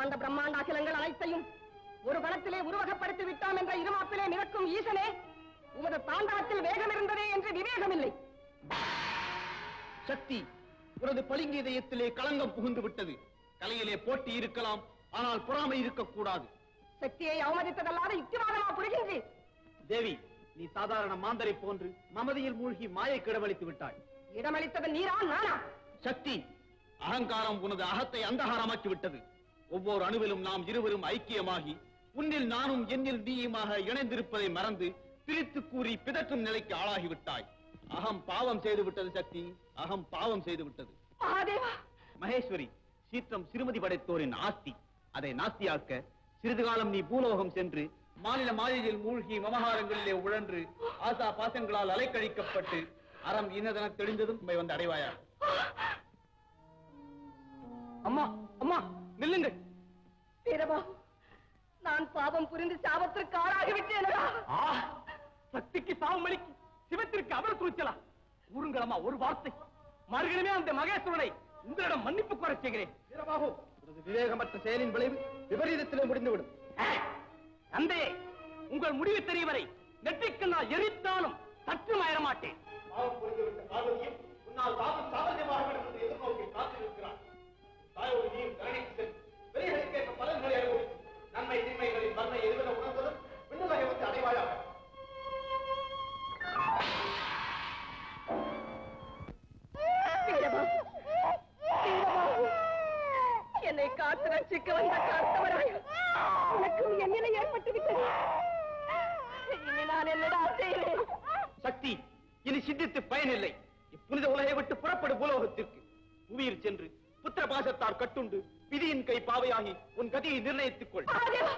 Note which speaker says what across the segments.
Speaker 1: அந்த பிரம்மாண்ட அகிலங்கள் அனைத்தையும் ஒரு பலத்திலே உருவகப்படுத்தி விட்டோம் என்ற இருமாப்பிலே மிதக்கும் ஈசனே உமது தாண்டவத்தில் வேகம் இருந்ததே என்று விவேகமில்லை
Speaker 2: சக்தி உனது பளிங்கு இதயத்திலே களங்கம் புகுந்து விட்டது கலையிலே போட்டி இருக்கலாம் ஆனால் பொறாமை இருக்கக்கூடாது
Speaker 1: சக்தியை அவமதித்ததல்லாத யுக்திவாதமா புரிகின்றேன்
Speaker 2: தேவி நீ சாதாரண மாந்தரை போன்று மமதியில் மூழ்கி மாயை கிடவழித்து விட்டாய்
Speaker 1: இடமளித்தது நீரா நானா
Speaker 2: சக்தி அகங்காரம் உனது அகத்தை அந்தகாரமாக்கி விட்டது ஒவ்வொரு அணுவிலும் நாம் இருவரும் ஐக்கியமாகி உன்னில் நானும் என்னில் நீயுமாக இணைந்திருப்பதை மறந்து பிரித்து கூறி பிதற்றும் நிலைக்கு ஆளாகிவிட்டாய் அகம் பாவம் செய்து விட்டது சக்தி அகம் பாவம் செய்து விட்டது
Speaker 1: மகாதேவா
Speaker 2: மகேஸ்வரி சீற்றம் சிறுமதி படைத்தோரின் ஆஸ்தி அதை நாஸ்தியாக்க சிறிது காலம் நீ பூலோகம் சென்று மாநில மாளிகையில் மூழ்கி மமகாரங்களிலே உழன்று ஆசா பாசங்களால் அலைக்கழிக்கப்பட்டு அறம் இன்னதென தெளிந்ததும் உண்மை வந்து அடைவாயா
Speaker 3: அம்மா அம்மா நில்லுங்கள்
Speaker 1: வீரபாபு நான் பாவம் புரிந்து சாபத்திற்கு ஆளாகிவிட்டேனடா
Speaker 3: ஆ சக்திக்கு சாவமளிக்கு சிவத்திற்கு அவர் குறிச்சலா கூறுங்களம்மா ஒரு வார்த்தை மறுகணமே அந்த மகேஸ்வரனை உங்களிடம் மன்னிப்பு கோர செய்கிறேன்
Speaker 2: வீரபாகு உனது விவேகமற்ற செயலின் விளைவு விபரீதத்திலே முடிந்துவிடும்
Speaker 3: தந்தையே உங்கள் முடிவு தெரியவரை நெற்றிக்கு நான் எரித்தாலும் சற்று மயர மாட்டேன்
Speaker 2: பாவம் புரிந்துவிட்ட பார்வதியும் உன்னால் பாவம் சாமர்த்தியமாகிவிடும் என்று எதிர்நோக்கி காத்திருக்கிறார் தாயோடு நீயும் தரணிக்கு சென்று வெளிகளுக்கேற்ற பலன்களை அனுபவித்து நன்மை தீமைகளின் வன்மை எதுவென உணர்ந்ததும் விண்ணுலகை வந்து அடைவாயாக
Speaker 1: வீரபாபு வீரபாபு என்னை காத்து ரட்சிக்க வந்த காத்தவராய் உனக்கும் என் நிலை ஏற்பட்டு விட்டது இனி நான் என்னடா செய்கிறேன்
Speaker 2: சக்தி இனி சிந்தித்து பயனில்லை இப்புனித உலகை விட்டு புறப்படு பூலோகத்திற்கு புவியில் சென்று புத்திர பாசத்தார் கட்டுண்டு விதியின் கை பாவையாகி உன் கதியை நிர்ணயித்துக் கொள்
Speaker 1: மகாதேவா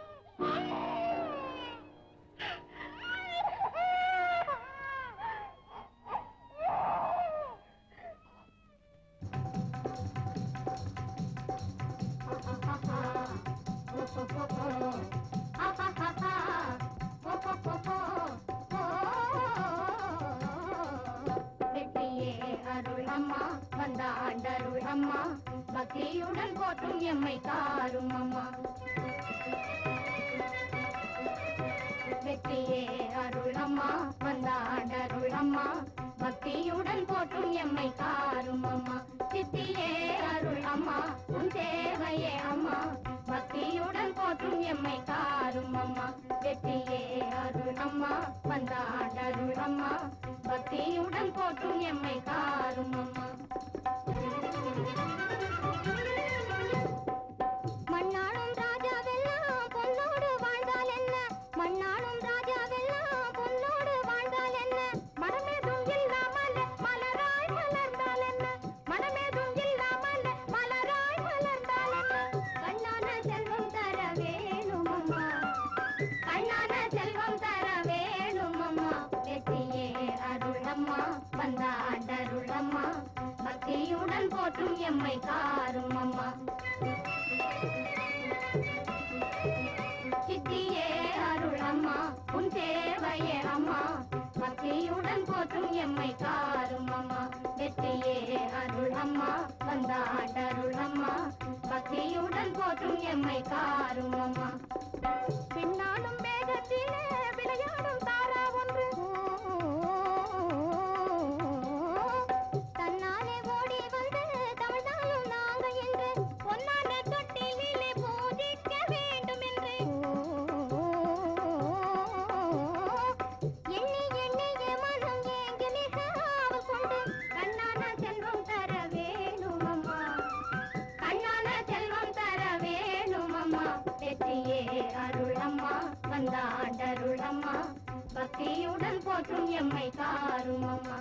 Speaker 4: வெற்றியே அருள் அம்மா வந்த ஆண்டருள் அம்மா பக்தியுடன் போற்றும் எம்மை காரும் அம்மா வெற்றியே அருள் அம்மா வந்த ஆண்டருள் அம்மா பக்தியுடன் போற்றும் எம்மை காரும் அம்மா சித்தியே அருள் அம்மா உன் தேவையே அம்மா பக்தியுடன் போற்றும் எம்மை காரும் அம்மா வெற்றியே அருள் அம்மா வந்த ஆண்டருள் அம்மா பக்தியுடன் போற்றும் எம்மை காரும் அம்மா மண்ணாளும் ராஜாவெல்லாம் பொன்னோடு வாழ்ந்தால் என்ன மண்ணாளும் ராஜாவெல்லாம் பொன்னோடு வாழ்ந்தால் என்ன மனமேதும் இல்லாமல் மலராய் மலர்ந்தால் என்ன மனமேதும் இல்லாமல் மலராய் மலர்ந்தால் என்ன கண்ணான செல்வம் தர வேணும் அம்மா கண்ணான செல்வம் தர வேணும் அம்மா வெற்றியே அருள் அம்மா வந்த ஆண்டருள் அம்மா பக்தியுடன் போற்றும் எம்மை காரும் அம்மா சித்தியே அருள் அம்மா உன் தேவையே அம்மா பக்தியுடன் போற்றும் எம்மை காரும் அம்மா வெற்றியே அருள் அம்மா வந்த ஆண்டருள் அம்மா பக்தியுடன் போற்றும் எம்மை காரும் அம்மா பின்னாலும் வேகத்திலே விளையாடும் தாரா ஒன்று தன்னாலே ஓடி வந்து தமிழ்தாலும் நாங்க என்று பொன்னான தொட்டிலே பூஜிக்க வேண்டும் என்று எண்ணி எண்ணிய மனம் ஏங்கி மிக ஆவல் கொண்டு கண்ணான செல்வம் தர வேணும் அம்மா கண்ணான செல்வம் தர வேணும் அம்மா வெற்றியே அருள் அம்மா வந்த ஆண்டருள் அம்மா பக்தியுடன் போற்றும் எம்மை காரும் அம்மா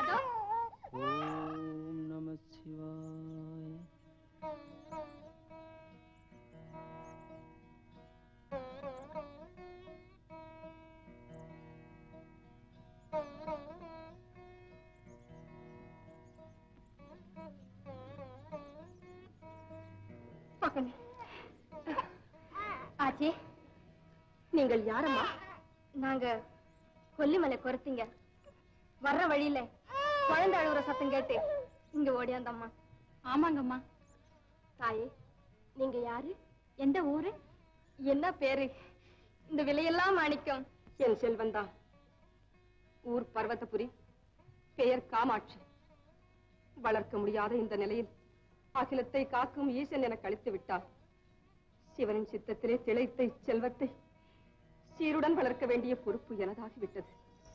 Speaker 1: அதோ
Speaker 5: ஓம் நம சிவாய
Speaker 1: மகனே ஆச்சி நீங்கள் யாரம்மா நாங்க கொல்லிமலை குறைச்சிங்க வர்ற வழியில குழந்தை அழுகுற சத்தம் கேட்டு இங்க ஓடியாந்தம்மா ஆமாங்கம்மா தாயே நீங்க யாரு எந்த ஊரு என்ன பேரு இந்த விலையெல்லாம் மாணிக்கம் என் செல்வன்தான் ஊர் பர்வதபுரி பெயர் காமாட்சி வளர்க்க முடியாத இந்த நிலையில் அகிலத்தை காக்கும் ஈசன் என கழித்து விட்டார் சிவனின் சித்தத்திலே திளைத்த செல்வத்தை சீருடன் வளர்க்க வேண்டிய பொறுப்பு எனதாகிவிட்டது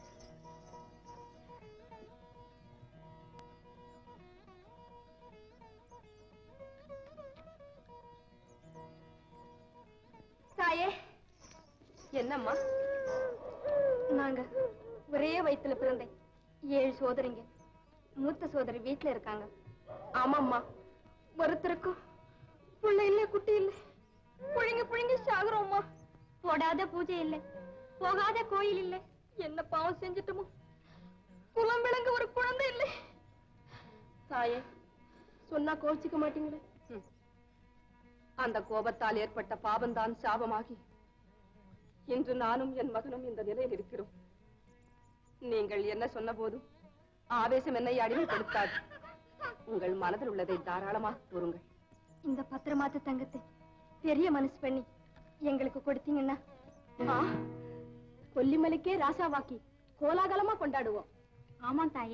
Speaker 1: தாயே என்னம்மா நாங்க ஒரே வயித்துல பிறந்தேன் ஏழு சோதரிங்க மூத்த சோதரி வீட்டுல இருக்காங்க ஆமாம்மா ஒருத்தருக்கும் புள்ள இல்ல குட்டி இல்ல புழுங்கி புழுங்கி சாகுறோம்மா போடாத பூஜை இல்ல போகாத கோயில் இல்ல என்ன பாவம் செஞ்சுட்டோமோ குலம் விளங்க ஒரு குழந்தை இல்லை தாயே சொன்னா கோச்சிக்க மாட்டீங்களே ம். அந்த கோபத்தால் ஏற்பட்ட பாவம்தான் சாபமாகி இன்று நானும் என் மகனும் இந்த நிலையில் இருக்கிறோம் நீங்கள் என்ன சொன்ன போதும் ஆவேசம் என்னை அடிமைப்படுத்தாது உங்கள் மனதில் உள்ளதை தாராளமாக கூறுங்கள் இந்த பத்திரமாத்து தங்கத்தை பெரிய மனசு பண்ணி எங்களுக்கு கொடுத்தீங்கன்னா ஆ, கொல்லிமலைக்கே ராசாவாக்கி கோலாகலமா கொண்டாடுவோம் ஆமாம் தாயே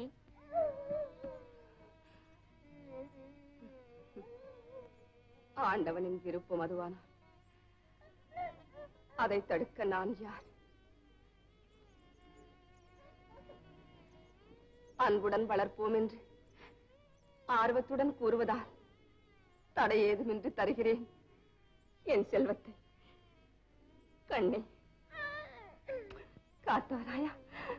Speaker 1: ஆண்டவனின் விருப்பம் அதுவானா அதை தடுக்க நான் யார் அன்புடன் வளர்ப்போம் என்று ஆர்வத்துடன் கூறுவதால் தடை ஏதுமின்றி தருகிறேன் என் செல்வத்தை கண்ணே காத்தாராயா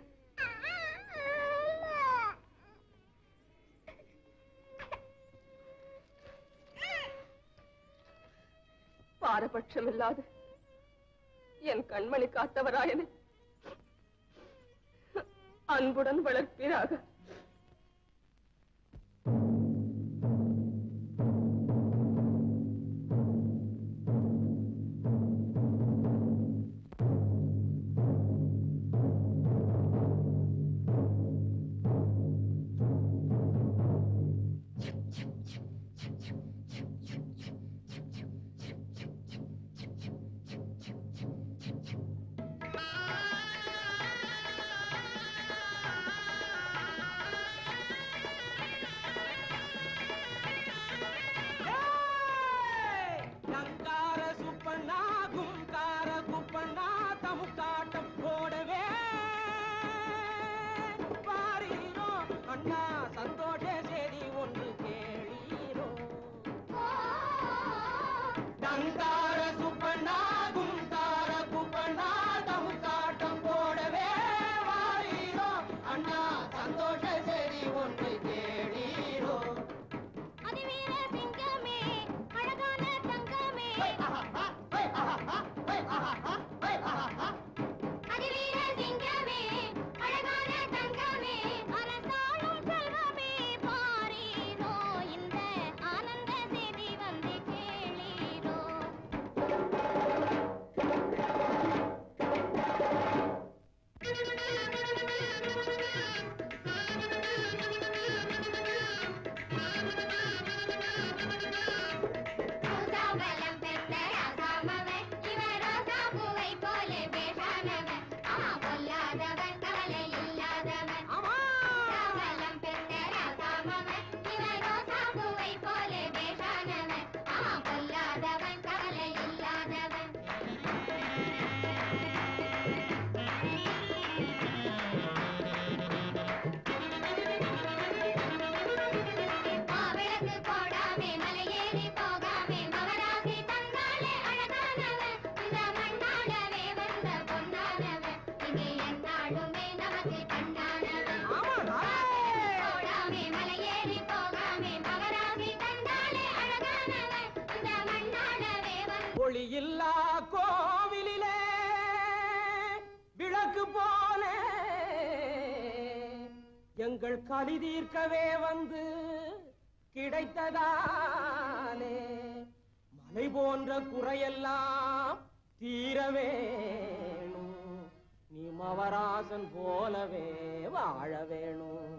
Speaker 1: பாரபட்சமில்லாது என் கண்மணி காத்தவராயனை அன்புடன் வளர்ப்பீராக
Speaker 5: யங்கார சுப்பண்ணா கும்கார குப்பண்ணா தமுக்காட்டம் போடவே பாரீரோ அண்ணா சந்தோஷ செய்தி ஒன்று கேளீரோ யங்கார சுப்பண்ணா கும்கார குப்பண்ணா தமுக்காட்டம் போடவே வாரீரோ அண்ணா சந்தோஷ செய்தி ஒன்று கேளீரோ
Speaker 4: அதிவீர சிங்கமே அழகான தங்கமே அதிவீர சிங்கமே அழகான தங்கமே அரசாளும் செல்வமே பாரீரோ இந்த ஆனந்த செய்தி வந்து கேளீரோ ரோசாவலம் பெற்ற ராசாமவன் இவன் ரோசா பூவை போல பேசானவன் ஆமா பொல்லாதவன் கவலை இல்லாதவன் ரோசாவலம் பெற்ற ராசாமவன் இவன் ரோசா பூவை போல பேசானவன் ஆமா பொல்லாதவன் கவலை இல்லாதவன் மாவிளக்கு போடாமே மலையேறி போகாமே மகராசி தந்தாலே அழகானவன் இந்த மண்ணாடவே வந்த பொன்னானவன் இங்கே என்னாலும்
Speaker 5: எங்கள் கலி தீர்க்கவே வந்து கிடைத்ததாலே மலை போன்ற குறையெல்லாம் தீர வேணும் நீ மவராசன் போலவே வாழ வேணும்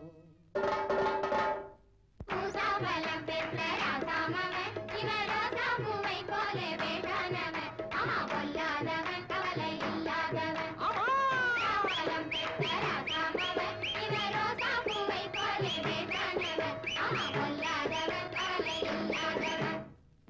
Speaker 4: பூசாபலம் பெற்ற ராசாமவன் இவன் ரோசா பூவை போல வேண்டானவன் ஆமா பொல்லாதவன் கவலை இல்லாதவன் பூசாபலம் பெற்ற ராசாமவன் இவன் ரோசா பூவை போல வேண்டானவன் ஆமா பொல்லாதவன் கவலை இல்லாதவன்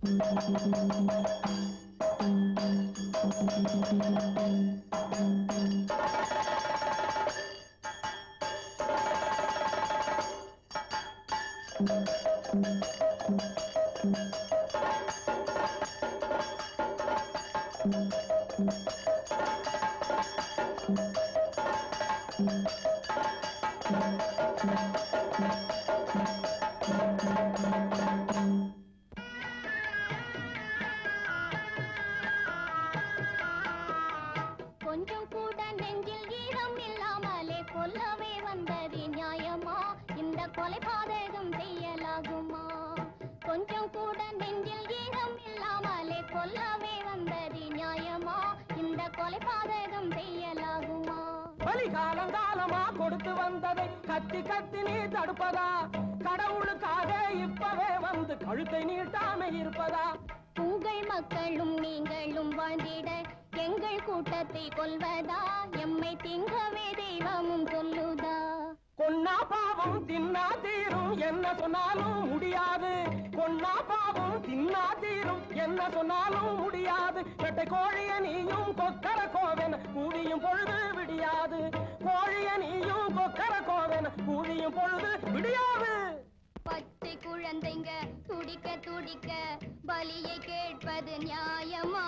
Speaker 4: கொஞ்சம் கூட நெஞ்சில் ஈரம் இல்லாமலே கொல்லவே வந்தது நியாயமா இந்த கொலை பாதகம் செய்யலாகுமா கொஞ்சம் கூட நெஞ்சில் ஈரம் இல்லாமலே கொல்லவே வந்தது நியாயமா இந்த கொலை பாதகம் செய்யலாகுமா
Speaker 5: பலி காலம் காலமா கொடுத்து வந்ததை கத்தி கத்தி நீ தடுப்பதா கடவுளுக்காக இப்பவே வந்து கழுத்தை நீட்டாம இருப்பதா
Speaker 4: உங்கள் மக்களும் நீங்களும் வாழ்ந்திட எங்கள் கூட்டத்தை கொல்வதா எம்மை திங்கவே தெய்வமும் சொல்லுதா
Speaker 5: கொன்னா பாவம் தின்னா தீரும் என்ன சொன்னாலும் முடியாது கொன்னா பாவம் தின்னா தீரும் என்ன சொன்னாலும் முடியாது பெட்டை கோழிய நீயும் கொக்கர கோவென கூவியும் பொழுது விடியாது கோழிய நீயும் கொக்கர கோவென கூவியும் பொழுது விடியாது
Speaker 4: பச்சை குழந்தைங்க துடிக்க துடிக்க பலியை கேட்பது நியாயமா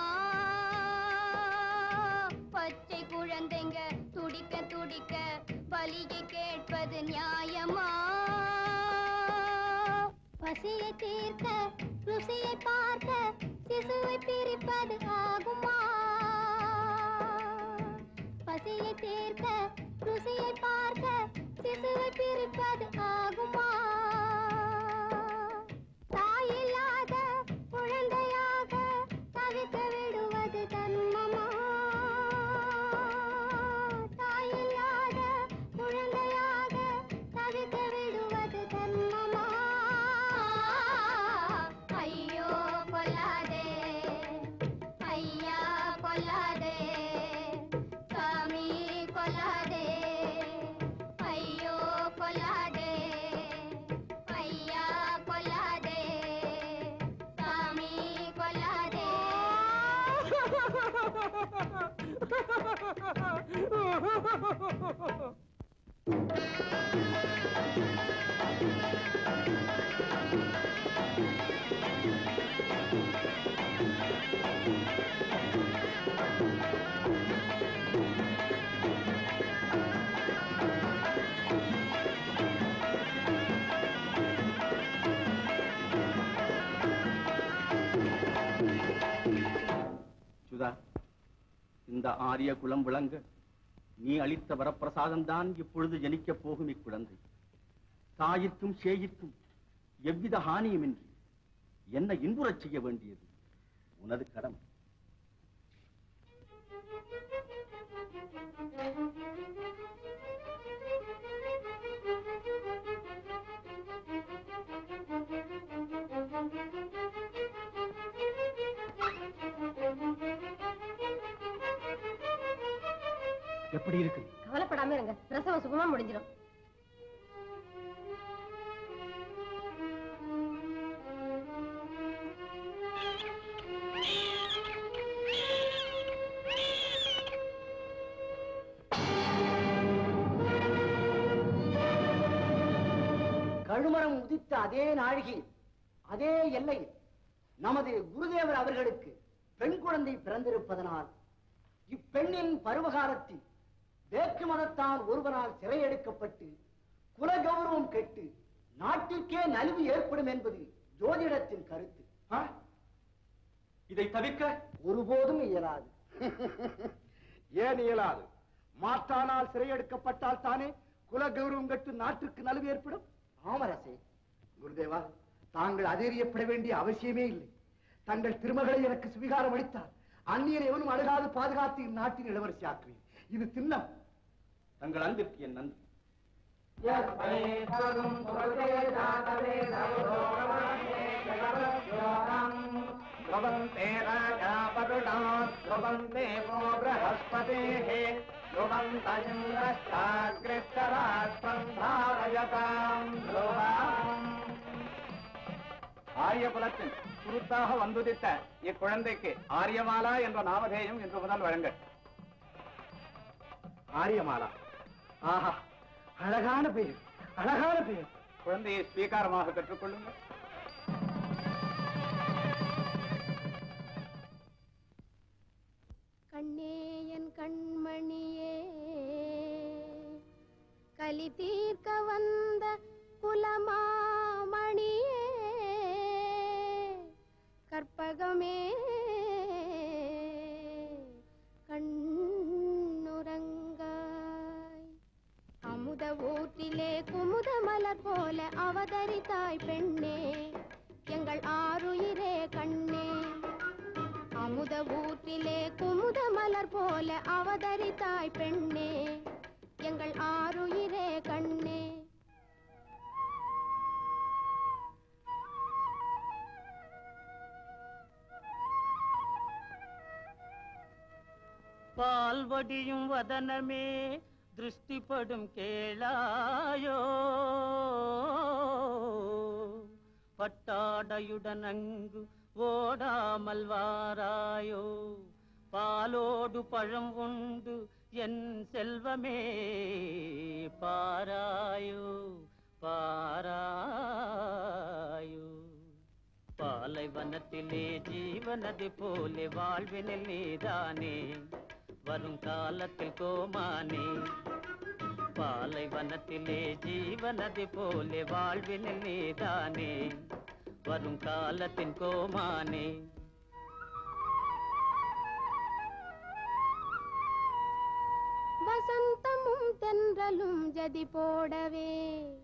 Speaker 4: பச்சை குழந்தைங்க துடிக்க துடிக்க பலியை கேட்பது நியாயமா பசியை தீர்க்க ருசியை பார்க்க சிசுவை பிரிப்பது ஆகுமா பசியை தீர்க்க ருசியை பார்க்க சிசுவை பிரிப்பது ஆகுமா தாயில்லாத குழந்தையாக தவிக்க விடுவது தர்மமா தாயில்லாத குழந்தையாக தவிக்க விடுவது தர்மமா ஐயோ கொல்லாதே ஐயா கொல்லாதே சாமி கொல்லாதே ஐயோ கொல்லாதே ஐயா கொல்லாதே சாமி கொல்லாதே
Speaker 2: சுதா இந்த ஆரிய குலம் விளங்க நீ அளித்த வரப்பிரசாதம்தான் இப்பொழுது ஜனிக்கப் போகும் இக்குழந்தை தாயிற்கும் சேயிற்கும் எவ்வித ஹானியுமின்றி என்ன இன்புறச் செய்ய வேண்டியது உனது கடமை எப்படி இருக்கு
Speaker 1: கவலைப்படாம இருங்க பிரசவம் சுகமா முடிஞ்சிடும்
Speaker 6: கழுமரம் உதித்த அதே நாழிகையில் அதே எல்லையில் நமது குருதேவர் அவர்களுக்கு பெண் குழந்தை பிறந்திருப்பதனால் இப்பெண்ணின் பருவகாலத்தில் வேற்று மதத்தான் ஒருவனால் சிறையெடுக்கப்பட்டு குல கௌரவம் கெட்டு நாட்டிற்கே நலிவு ஏற்படும் என்பது ஜோதிடத்தின் கருத்து
Speaker 2: இதை தவிர்க்க
Speaker 6: ஒருபோதும் இயலாது
Speaker 3: ஏன் இயலாது மாற்றானால் சிறையெடுக்கப்பட்டால் தானே
Speaker 6: குல கௌரவம் கட்டு நாட்டுக்கு நலவு ஏற்படும் ஆமரசே குருதேவா தாங்கள் அதிரியப்பட வேண்டிய அவசியமே இல்லை தங்கள் திருமகளை எனக்கு சுவிகாரம் அளித்தார் அந்நியர் எவனும் அணுகாது பாதுகாத்து இந்நாட்டின் இளவரசி ஆக்குவேன் இது திண்ணம்
Speaker 3: தங்கள் அன்பிற்கு என் நன்றி ஆரியகுலத்தின் சுருத்தாக வந்துதித்த இக்குழந்தைக்கு ஆரியமாலா என்ற நாமதேயம் இன்று முதல் வழங்க
Speaker 6: ஆரியமாலா ஆஹா அழகான பெயர் அழகான பெயர்
Speaker 3: குழந்தையை ஸ்வீகாரமாக பெற்றுக்கொள்ளுங்கள்
Speaker 4: கண்ணே என் கண்மணியே கலி தீர்க்க வந்த குலமாமணியே கற்பகமே கண்ணுறங்காய் அமுத ஊற்றிலே குமுத மலர் போல அவதரித்தாய் பெண்ணே எங்கள் ஆருயிரே கண்ணே அமுத ஊற்றிலே குமுத மலர் போல அவதரித்தாய் பெண்ணே எங்கள் ஆருயிரே கண்ணே
Speaker 5: பால்வடியும் வதனமே திருஷ்டிப்படும் கேளாயோ பட்டாடையுடன் அங்கு ஓடாமல் வாராயோ பாலோடு பழம் உண்டு என் செல்வமே பாராயோ பாராயோ பாலைவனத்திலே ஜீவனது போலே வாழ்வினில் நீதானே வரும் காலத்தில் கோமானே பாலைவனத்திலே ஜீவனது போலே வாழ்வினில் நீதானே வரும் காலத்தின் கோமானே
Speaker 4: வசந்தமும் தென்றலும் ஜதி போடவே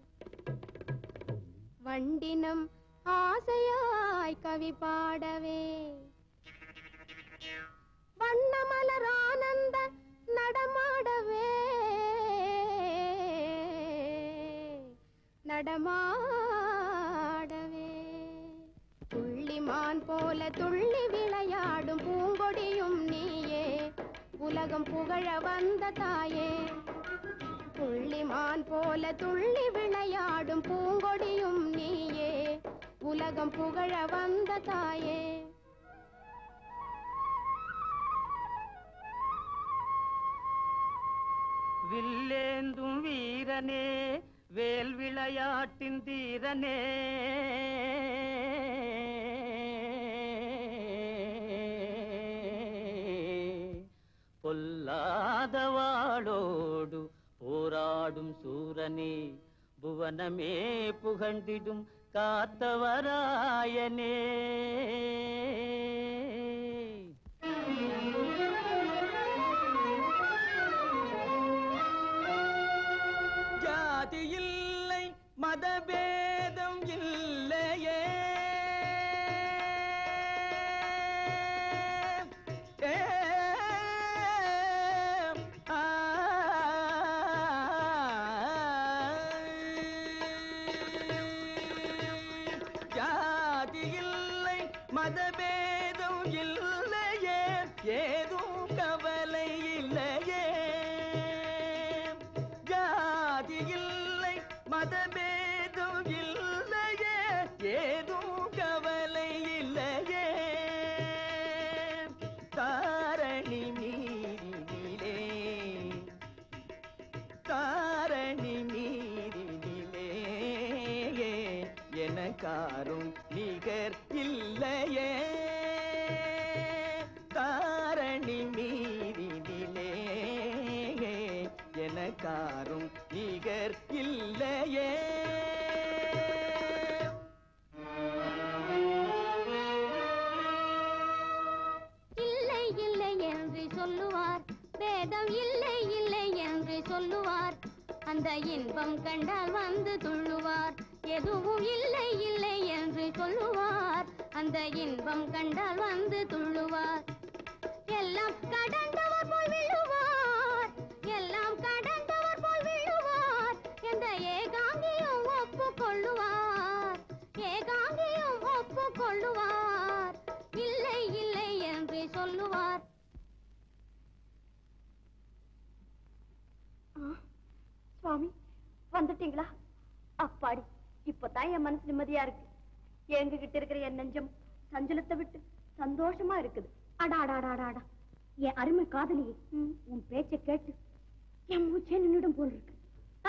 Speaker 4: வண்டினம் ஆசையாய் கவி பாடவே வண்ணமலர் ஆனந்த நடமாடவே நடமாடவே துள்ளிமான் போல துள்ளி விளையாடும் பூங்கொடியும் நீயே உலகம் புகழ வந்த தாயே புள்ளிமான் போல துள்ளி விளையாடும் பூங்கொடியும் நீயே உலகம் புகழ வந்த தாயே
Speaker 5: வில்லேந்தும் வீரனே வேல் விளையாட்டின் தீரனே பொல்லாத வாளோடு போராடும் சூரனே புவனமே புகழ்ந்திடும் காத்தவராயனே ஜாதி இல்லை மதபேதம் இல்லையே ஏ, ஆ, ஜாதி இல்லை மதபேதம் இல்லையே ஏதும் கவலை இல்லையே ஜாதி இல்லை மதபேதம் இல்லையே ஏதும் கவலை இல்லையே தாரணி மீறினிலே தாரணி மீறினிலே எனக்காரும் நிகர் இல்லையே தாரணி மீறினிலே எனக்காரும் நிகர் இல்லையே
Speaker 4: இல்லை இல்லை என்று சொல்லுவார் வேதம் இல்லை இல்லை என்று சொல்லுவார் அந்த இன்பம் கண்டால் வந்து துள்ளுவார் எதுவும் இல்லை இல்லை என்று சொல்லுவார் அந்த இன்பம் கண்டால் வந்து துள்ளுவார் எல்லாம் கடந்தவர் போல் விழுவார் எல்லாம் கடந்தவர் போல் விழுவார் என்ற ஏகாங்கியும் ஒப்பு கொள்ளுவார் ஏகாங்கியும் ஒப்பு கொள்ளுவார் இல்லை இல்லை என்று சொல்லுவார்
Speaker 1: சுவாமி வந்துட்டீங்களா அப்பாடி இப்பதான் என் மனசு நிம்மதியா இருக்கு எங்ககிட்ட இருக்கிற என் நெஞ்சம் சஞ்சலத்தை விட்டு சந்தோஷமா இருக்குது அடா அடா அடா, அடா அடா என் அருமை காதலியே உன் பேச்சை கேட்டு என் மூச்சே நின்னுடும் போல் இருக்கு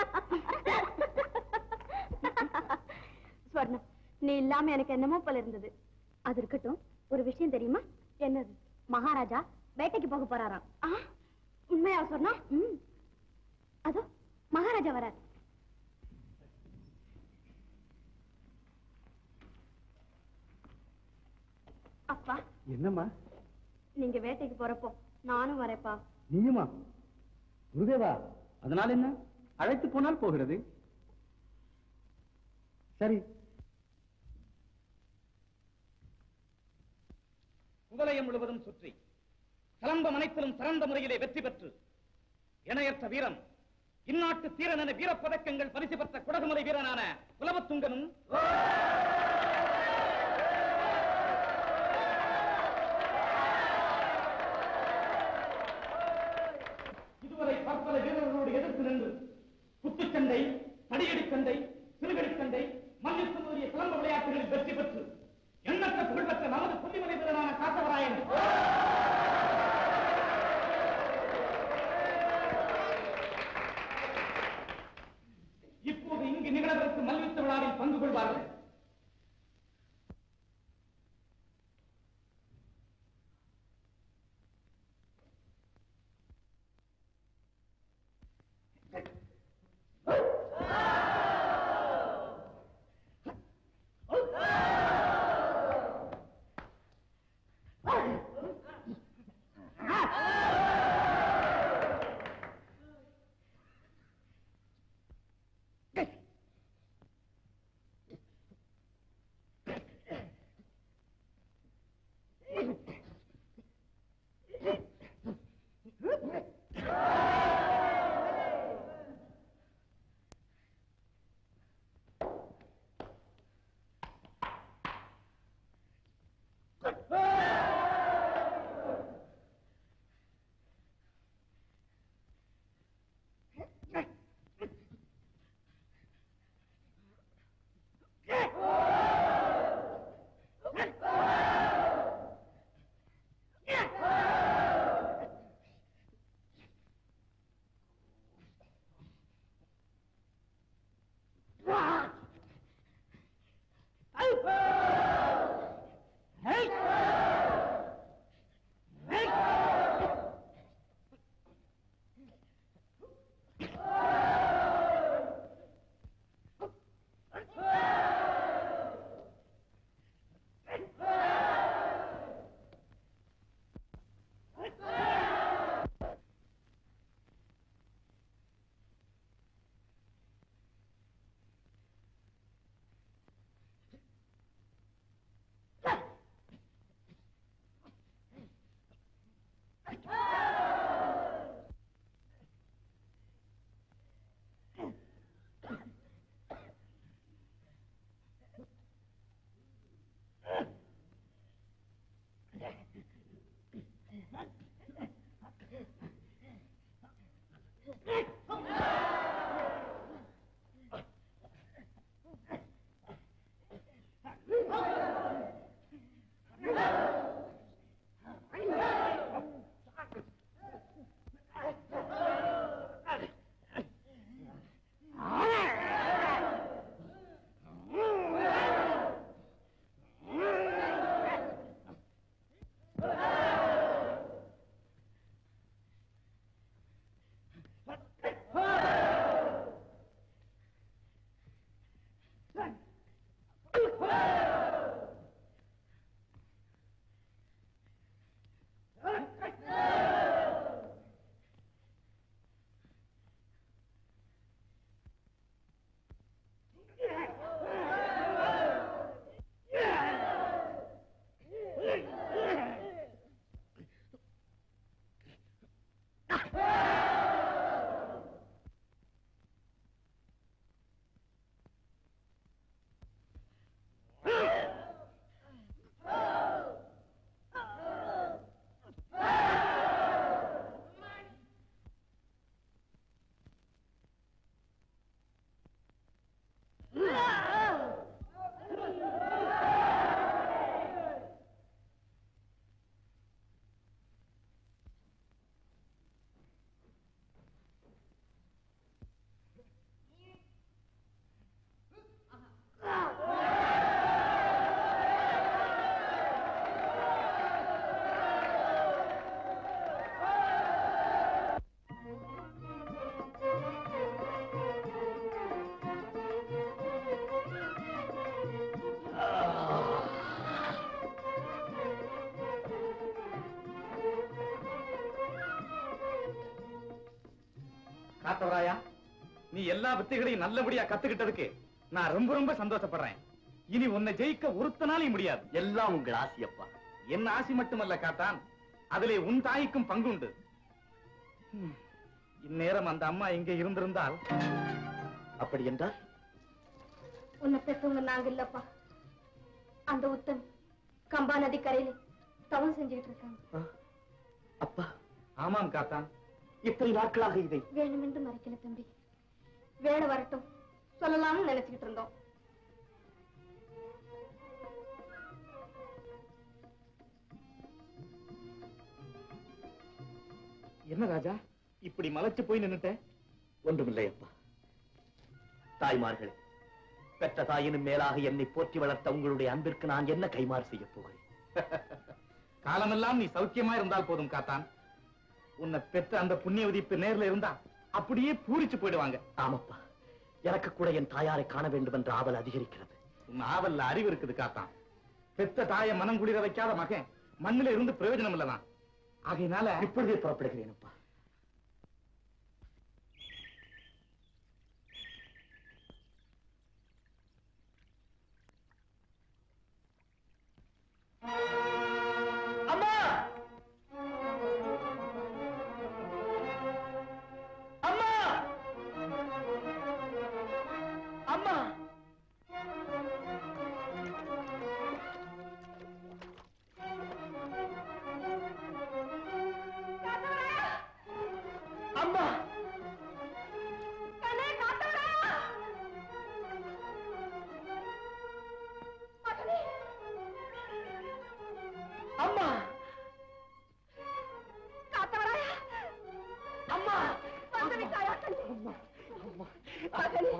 Speaker 1: ஸ்வர்ணம் நீ இல்லாம எனக்கு என்னமோ போல இருந்தது அது இருக்கட்டும் ஒரு விஷயம் தெரியுமா என்னது மகாராஜா வேட்டைக்கு போக போறாராம் ஆ, உண்மையா சொன்னா ம் அதோ மகாராஜா வரார் அப்பா
Speaker 6: என்னம்மா
Speaker 1: நீங்க வேட்டைக்கு போறப்போ நானும் வரேப்பா
Speaker 6: நீயுமா குருதேவா அதனால என்ன அழைத்து போனால் போகிறது சரி
Speaker 3: குவலயம் முழுவதும் சுற்றி கலம்பம் அனைத்திலும் சிறந்த முறையிலே வெற்றி பெற்று இணையற்ற வீரம் இந்நாட்டு தீரன் என வீரப்பதக்கங்கள் பரிசு பெற்ற குடகுமலை வீரனான குலவத்துங்கனும் இதுவரை பற்பல வீரர்களோடு எதிர்த்து நின்று குத்துச்சண்டை தடியடிச்சண்டை சிறுகடிச்சண்டை மல்யுத்தம் முதலிய சிலம்ப விளையாட்டுகளில் வெற்றி பெற்று எண்ணற்ற புகழ்பெற்ற நமது கொல்லிமலை வீரனான காத்தவராயன் இப்போது இங்கு நிகழவிருக்கும் மல்யுத்த விழாவில் பங்கு கொள்வார்கள் காத்தவராயா நீ எல்லா வித்தைகளையும் நல்லபடியா கத்துக்கிட்டதுக்கு நான் ரொம்ப ரொம்ப சந்தோஷப்படுறேன் இனி உன்னை ஜெயிக்க ஒருத்தனாலையும் முடியாது
Speaker 7: எல்லாம் உங்கள் ஆசியப்பா
Speaker 3: என் ஆசி மட்டுமல்ல காத்தான் அதிலே உன் தாய்க்கும் பங்குண்டு ஹம், இந்நேரம் அந்த அம்மா இங்கே இருந்திருந்தால்
Speaker 7: அப்படி என்றால்
Speaker 1: உன்னை பெற்றவங்க நாங்க இல்லப்பா அந்த உத்தம் கம்பா நதி கரையில தவம் செஞ்சுக்கிட்டு இருக்காங்க
Speaker 7: அப்பா
Speaker 3: ஆமாம் காத்தான்
Speaker 7: இத்தனை நாட்களாக இதை
Speaker 1: வேணுமென்று மறைக்கல தம்பி வேலை வரட்டும் சொல்லலாம்னு நினைச்சுக்கிட்டு இருந்தோம்
Speaker 3: என்ன ராஜா இப்படி மலைச்சு போய் நின்னுட்ட
Speaker 7: ஒன்றுமில்லை அப்பா தாய்மார்களே பெற்ற தாயினும் மேலாக என்னை போற்றி வளர்த்த உங்களுடைய அன்பிற்கு நான் என்ன கைமாறு செய்ய போகிறேன்
Speaker 3: காலமெல்லாம் நீ சௌக்கியமா இருந்தால் போதும் காத்தான் உன்னை பெற்ற அந்த புண்ணியவதி இப்ப நேர்ல இருந்தா அப்படியே பூரிச்சு போயிடுவாங்க
Speaker 7: ஆமப்பா எனக்கு கூட என் தாயாரை காண வேண்டும் என்ற ஆவல் அதிகரிக்கிறது
Speaker 3: உன் ஆவல்ல அறிவு இருக்குது காத்தான் பெத்த தாயை மனம் குளிர வைக்காத மகன் மண்ணுல இருந்து பிரயோஜனம் இல்லதான் ஆகையினால
Speaker 7: இப்பொழுதே புறப்படுகிறேன் அப்பா
Speaker 6: அம்மா அம்மா அம்மா அம்மா அம்மா
Speaker 1: காத்தவராயா
Speaker 6: அம்மா
Speaker 1: வந்து விட்டாயா கண்ணே மகனே,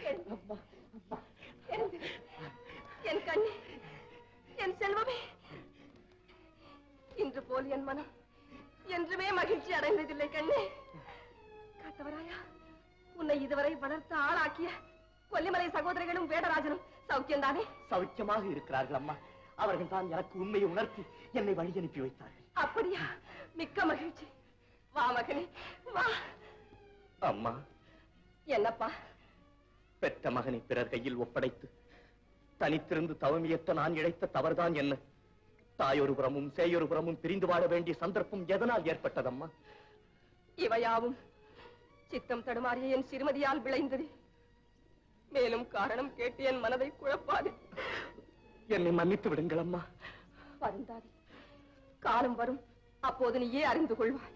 Speaker 1: என் என் கண்ணே என் செல்வமே இன்று போல் என் மனம் என்றுமே மகிழ்ச்சி அடைந்ததில்லை கண்ணே காத்தவராயா உன்னை இதுவரை வளர்த்து ஆளாக்கிய கொல்லிமலை சகோதரிகளும் வேடராஜனும் சௌக்கியம்தானே
Speaker 7: சௌக்கியமாக இருக்கிறார்கள் அம்மா அவர்கள் தான் எனக்கு உண்மையை உணர்த்தி என்னை வழி அனுப்பி வைத்தார்கள்
Speaker 1: அப்படியா மிக்க மகிழ்ச்சி வா மகனே வா
Speaker 7: அம்மா
Speaker 1: என்னப்பா
Speaker 7: பெற்ற மகனை பிறர் கையில் ஒப்படைத்து தனித்திருந்து தவமியற்ற நான் இழைத்த தவறுதான் என்ன தாயொரு புறமும் சேயொரு புறமும் பிரிந்து வாழ வேண்டிய சந்தர்ப்பம் எதனால் ஏற்பட்டதம்மா
Speaker 1: இவையாவும் சித்தம் தடுமாறிய என் சிறுமதியால் விளைந்தது மேலும் காரணம் கேட்டு என் மனதை குழப்பாது
Speaker 7: என்னை மன்னித்து விடுங்கள் அம்மா
Speaker 1: வருந்தாதே காலம் வரும் அப்போது நீயே அறிந்து கொள்வாய்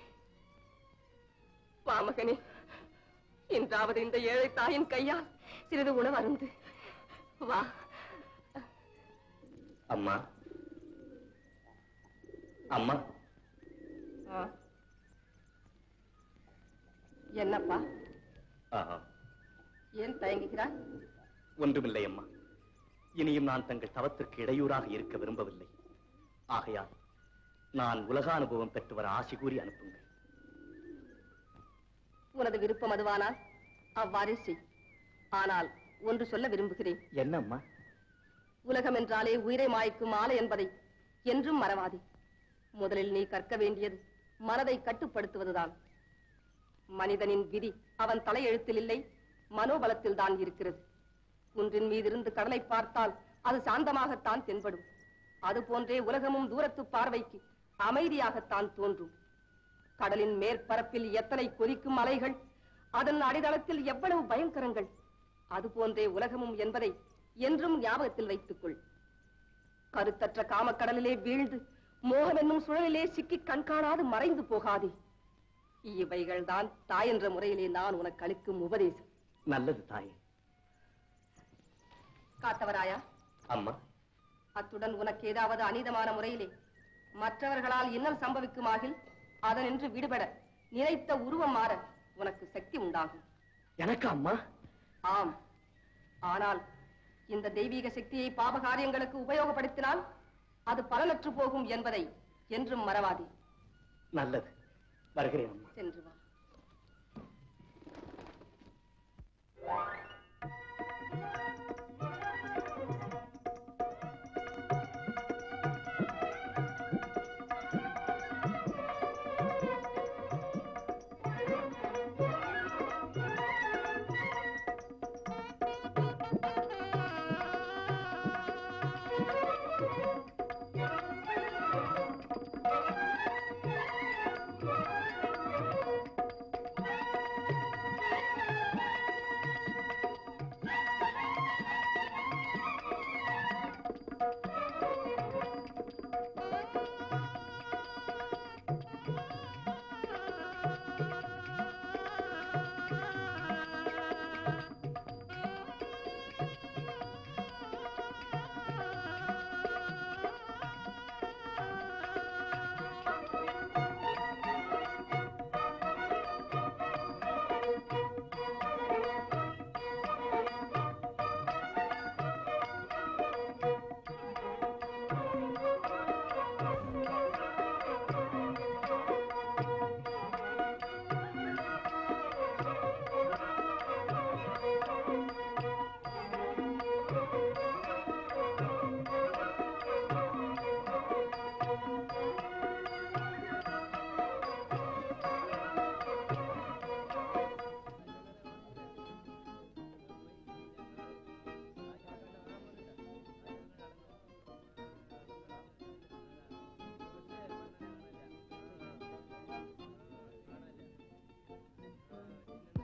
Speaker 1: வா மகனே இன்றாவது இந்த ஏழை தாயின் கையால் சிறிது உணவு அருந்து வா
Speaker 7: அம்மா அம்மா
Speaker 1: என்னப்பா
Speaker 7: ஆஹா
Speaker 1: ஏன் தயங்குகிறாய்
Speaker 7: ஒன்றுமில்லை அம்மா இனியும் நான் தங்கள் தவத்திற்கு இடையூறாக இருக்க விரும்பவில்லை ஆகையால் நான் உலகானுபவம் பெற்று வர ஆசி கூறி அனுப்புங்கள்
Speaker 1: உனது விருப்பம் அதுவானால் அவ்வாறே செய் ஆனால் ஒன்று சொல்ல விரும்புகிறேன்
Speaker 7: என்ன அம்மா
Speaker 1: உலகம் என்றாலே உயிரை மாய்க்கும் ஆலை என்பதை என்றும் மறவாதே முதலில் நீ கற்க வேண்டியது மனதை கட்டுப்படுத்துவதுதான் மனிதனின் விதி அவன் தலையெழுத்தில் இல்லை மனோபலத்தில் தான் இருக்கிறது குன்றின் மீதிருந்து கடலை பார்த்தால் அது சாந்தமாகத்தான் தென்படும் அதுபோன்றே உலகமும் தூரத்து பார்வைக்கு அமைதியாகத்தான் தோன்றும் கடலின் மேற்பரப்பில் எத்தனை கொதிக்கும் அலைகள் அதன் அடித்தளத்தில் எவ்வளவு பயங்கரங்கள் அதுபோன்றே உலகமும் என்பதை என்றும் ஞாபகத்தில் வைத்துக்கொள் கருத்தற்ற காமக்கடலிலே வீழ்ந்து மோகம் என்னும் சுழலிலே சிக்கி கண்காணாது மறைந்து போகாதே இவைகள் தான் தாய் என்ற முறையிலே நான் உனக்கு அளிக்கும் உபதேசம்
Speaker 7: நல்லது தாயே
Speaker 1: காத்தவராயா
Speaker 7: அம்மா
Speaker 1: அத்துடன் உனக்கு ஏதாவது அநீதமான முறையிலே மற்றவர்களால் இன்னல் சம்பவிக்குமாகில் அதனின்று விடுபட நினைத்த உருவம் மாற உனக்கு சக்தி உண்டாகும்
Speaker 7: எனக்கு அம்மா
Speaker 1: ஆம் ஆனால் இந்த தெய்வீக சக்தியை பாப காரியங்களுக்கு உபயோகப்படுத்தினால் அது பலனற்று போகும் என்பதை என்றும் மறவாதே
Speaker 7: நல்லது வருகிறேன் அம்மா
Speaker 1: சென்று வா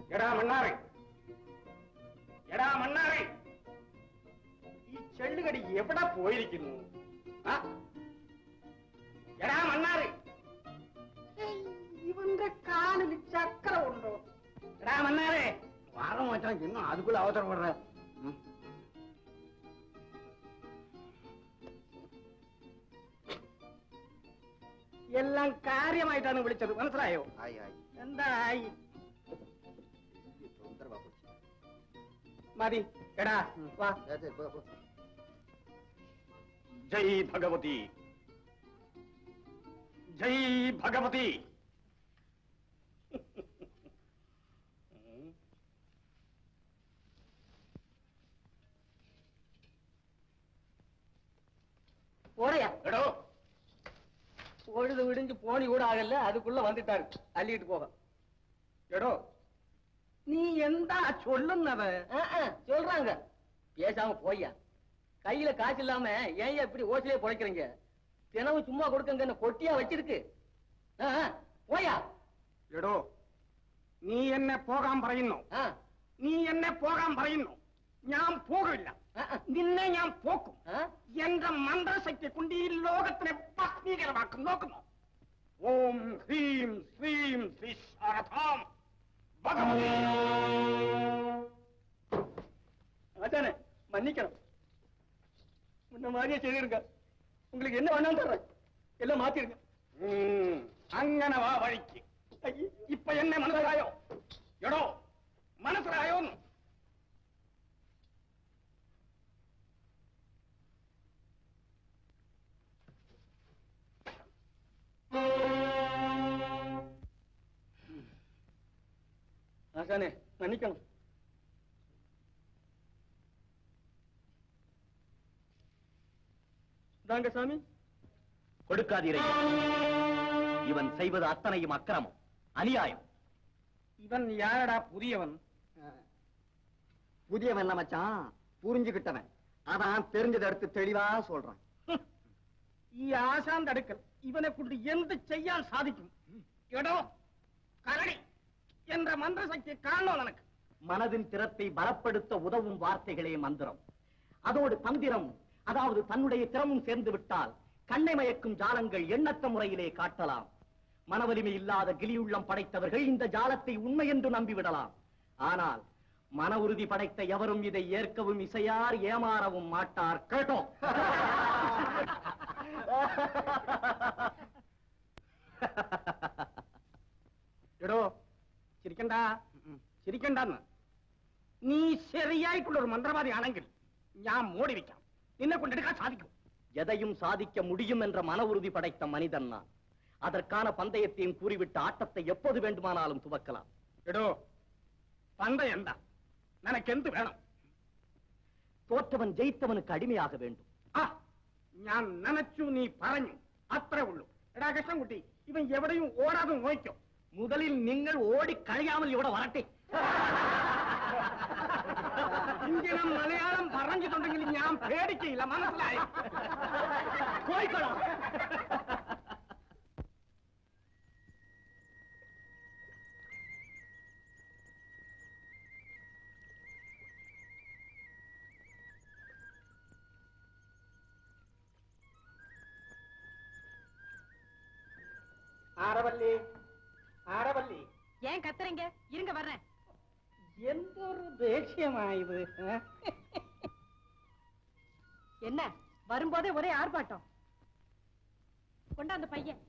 Speaker 3: എടാ മണ്ണാറെ എടാ മണ്ണാറെ ഈ ചെള്ളുകടി എവിടെ പോയിരിക്കുന്നു ആ? എടാ മണ്ണാറെ ഏയ്, ഇവന്റെ കാലിൽ ചക്ര ഉണ്ടോ എടാ മണ്ണാറെ വர மாட்டான் இன்னும் அதுக்குள்ள அவசரப்படுற ம். എല്ലാം കാര്യമായിട്ടാണ് വിളിച്ചത് മനസ്സിലായോ
Speaker 6: ആയി ആയി
Speaker 3: എന്താ ആയി
Speaker 6: தொந்தரவா போச்சு
Speaker 3: മതി എടാ വാ
Speaker 6: சரி, சரி, போ, போ.
Speaker 3: ജയ് ഭഗവതി ജയ് ഭഗവതി
Speaker 5: போறையா
Speaker 3: എടോ
Speaker 5: பொழுது விடிஞ்சு போனி கூட ஆகல அதுக்குள்ள வந்துட்டாரு அள்ளிட்டு போக
Speaker 3: എടോ നീ എന്താ ചൊല്ലുന്നത്
Speaker 5: ஆ, ஆ, சொல்றாங்க பேசாம போய்யா கையில காசு இல்லாம ஏன் இப்படி ஓசிலே பொழைக்கிறீங்க தினமும் சும்மா கொடுக்கங்க என்ன கொட்டியா வச்சிருக்கு ஆ, ஆ, போயா
Speaker 3: എടോ നീ എന്നെ പോകാൻ പറയുന്നു
Speaker 5: ஆ,
Speaker 3: നീ എന്നെ പോകാൻ പറയുന്നു ഞാൻ പോകില്ല
Speaker 5: ആ, ആ,
Speaker 3: നിന്നെ ഞാൻ പോക്കും
Speaker 5: ஆ?
Speaker 3: എന്റെ മന്ത്രശക്തി കൊണ്ട് ഈ ലോകത്തിനെ ഭസ്മീകരമാക്കും നോക്കുന്നു ഓം ഹ്രീം ശ്രീം ശ്രീ ശാരദാം ഭഗവതി
Speaker 5: அதானே மன்னிக்கணும் முன்ன மாதிரியே செய்திருங்க உங்களுக்கு என்ன வேணாலும் தர்றேன் எல்லாம் மாத்திருங்க
Speaker 3: ഉം, അങ്ങനെ വാ വഴിക്ക് ഇപ്പൊ എന്നെ മനസ്സിലായോ എടോ മനസ്സിലായോ
Speaker 5: ஆசானே மன்னிக்கணும் தாங்க சாமி
Speaker 7: கொடுக்காதீரை இவன் செய்வது அத்தனையும் அக்கிரமம் அநியாயம்
Speaker 3: ഇവൻ യാരടാ പുതിയവൻ
Speaker 6: புதியவன் இல்ல மச்சான் புரிஞ்சுகிட்டவன் அதான் தெரிஞ்சதை எடுத்து தெளிவா சொல்றான்
Speaker 3: ഈ ആശാന്റെ അടുക്കൽ ഇവനെ കൊണ്ട് എന്ത് ചെയ്യാൻ സാധിക്കും എടോ കരടി എன்ற മന്ത്രശക്തി കാണണോ നിനക്ക്
Speaker 7: மனதின் திறத்தை பலப்படுத்த உதவும் வார்த்தைகளே மந்திரம் அதோடு தந்திரம் அதாவது தன்னுடைய திறமும் சேர்ந்து விட்டால் கண்ணை மயக்கும் ஜாலங்கள் எண்ணற்ற முறையிலே காட்டலாம் மனவலிமை இல்லாத கிளியுள்ளம் படைத்தவர்கள் இந்த ஜாலத்தை உண்மை என்று நம்பிவிடலாம் ஆனால் மன உறுதி படைத்த எவரும் இதை ஏற்கவும் இசையார் ஏமாறவும் மாட்டார் கேட்டோம்
Speaker 3: എടോ ചിരിക്കണ്ട ചിരിക്കണ്ടെന്ന് നീ ശരിയായിട്ടുള്ള ഒരു മന്ത്രവാദി ആണെങ്കിൽ ഞാൻ മോടി വെക്കാം നിന്നെ കൊണ്ടെടുക്കാൻ സാധിക്കും
Speaker 7: எதையும் சாதிக்க முடியும் என்ற மன உறுதி படைத்த மனிதன் நான் அதற்கான பந்தயத்தையும் கூறிவிட்டு ஆட்டத்தை எப்போது வேண்டுமானாலும் துவக்கலாம்
Speaker 3: എടോ പന്ത എന്താ നിനക്കെന്ത് വേണം
Speaker 7: தோற்றவன் ஜெயித்தவனுக்கு அடிமையாக வேண்டும்
Speaker 3: ആ ഞാൻ നനച്ചു നീ പറഞ്ഞു അത്രേ ഉള്ളൂ എടാ കൃഷ്ണൻകുട്ടി ഇവൻ എവിടെയും ഓടാതെ നോക്കോ
Speaker 7: முதலில் நீங்கள் ஓடி கழியாமல் ഇവിടെ வரட்டே
Speaker 3: ഇങ്ങനെ മലയാളം പറഞ്ഞിട്ടുണ്ടെങ്കിൽ ഞാൻ പേടിക്കില്ല മനസ്സിലായി
Speaker 7: போய்க்கலாம்
Speaker 3: ആരവല്ലി ആരവല്ലി
Speaker 1: ஏன் கத்துறீங்க இருங்க வர்றேன்
Speaker 3: എന്തൊരു ദേഷ്യമായത് ഏ?
Speaker 1: என்ன வரும்போதே ஒரே ஆர்ப்பாட்டம் கொண்டாந்த பையன்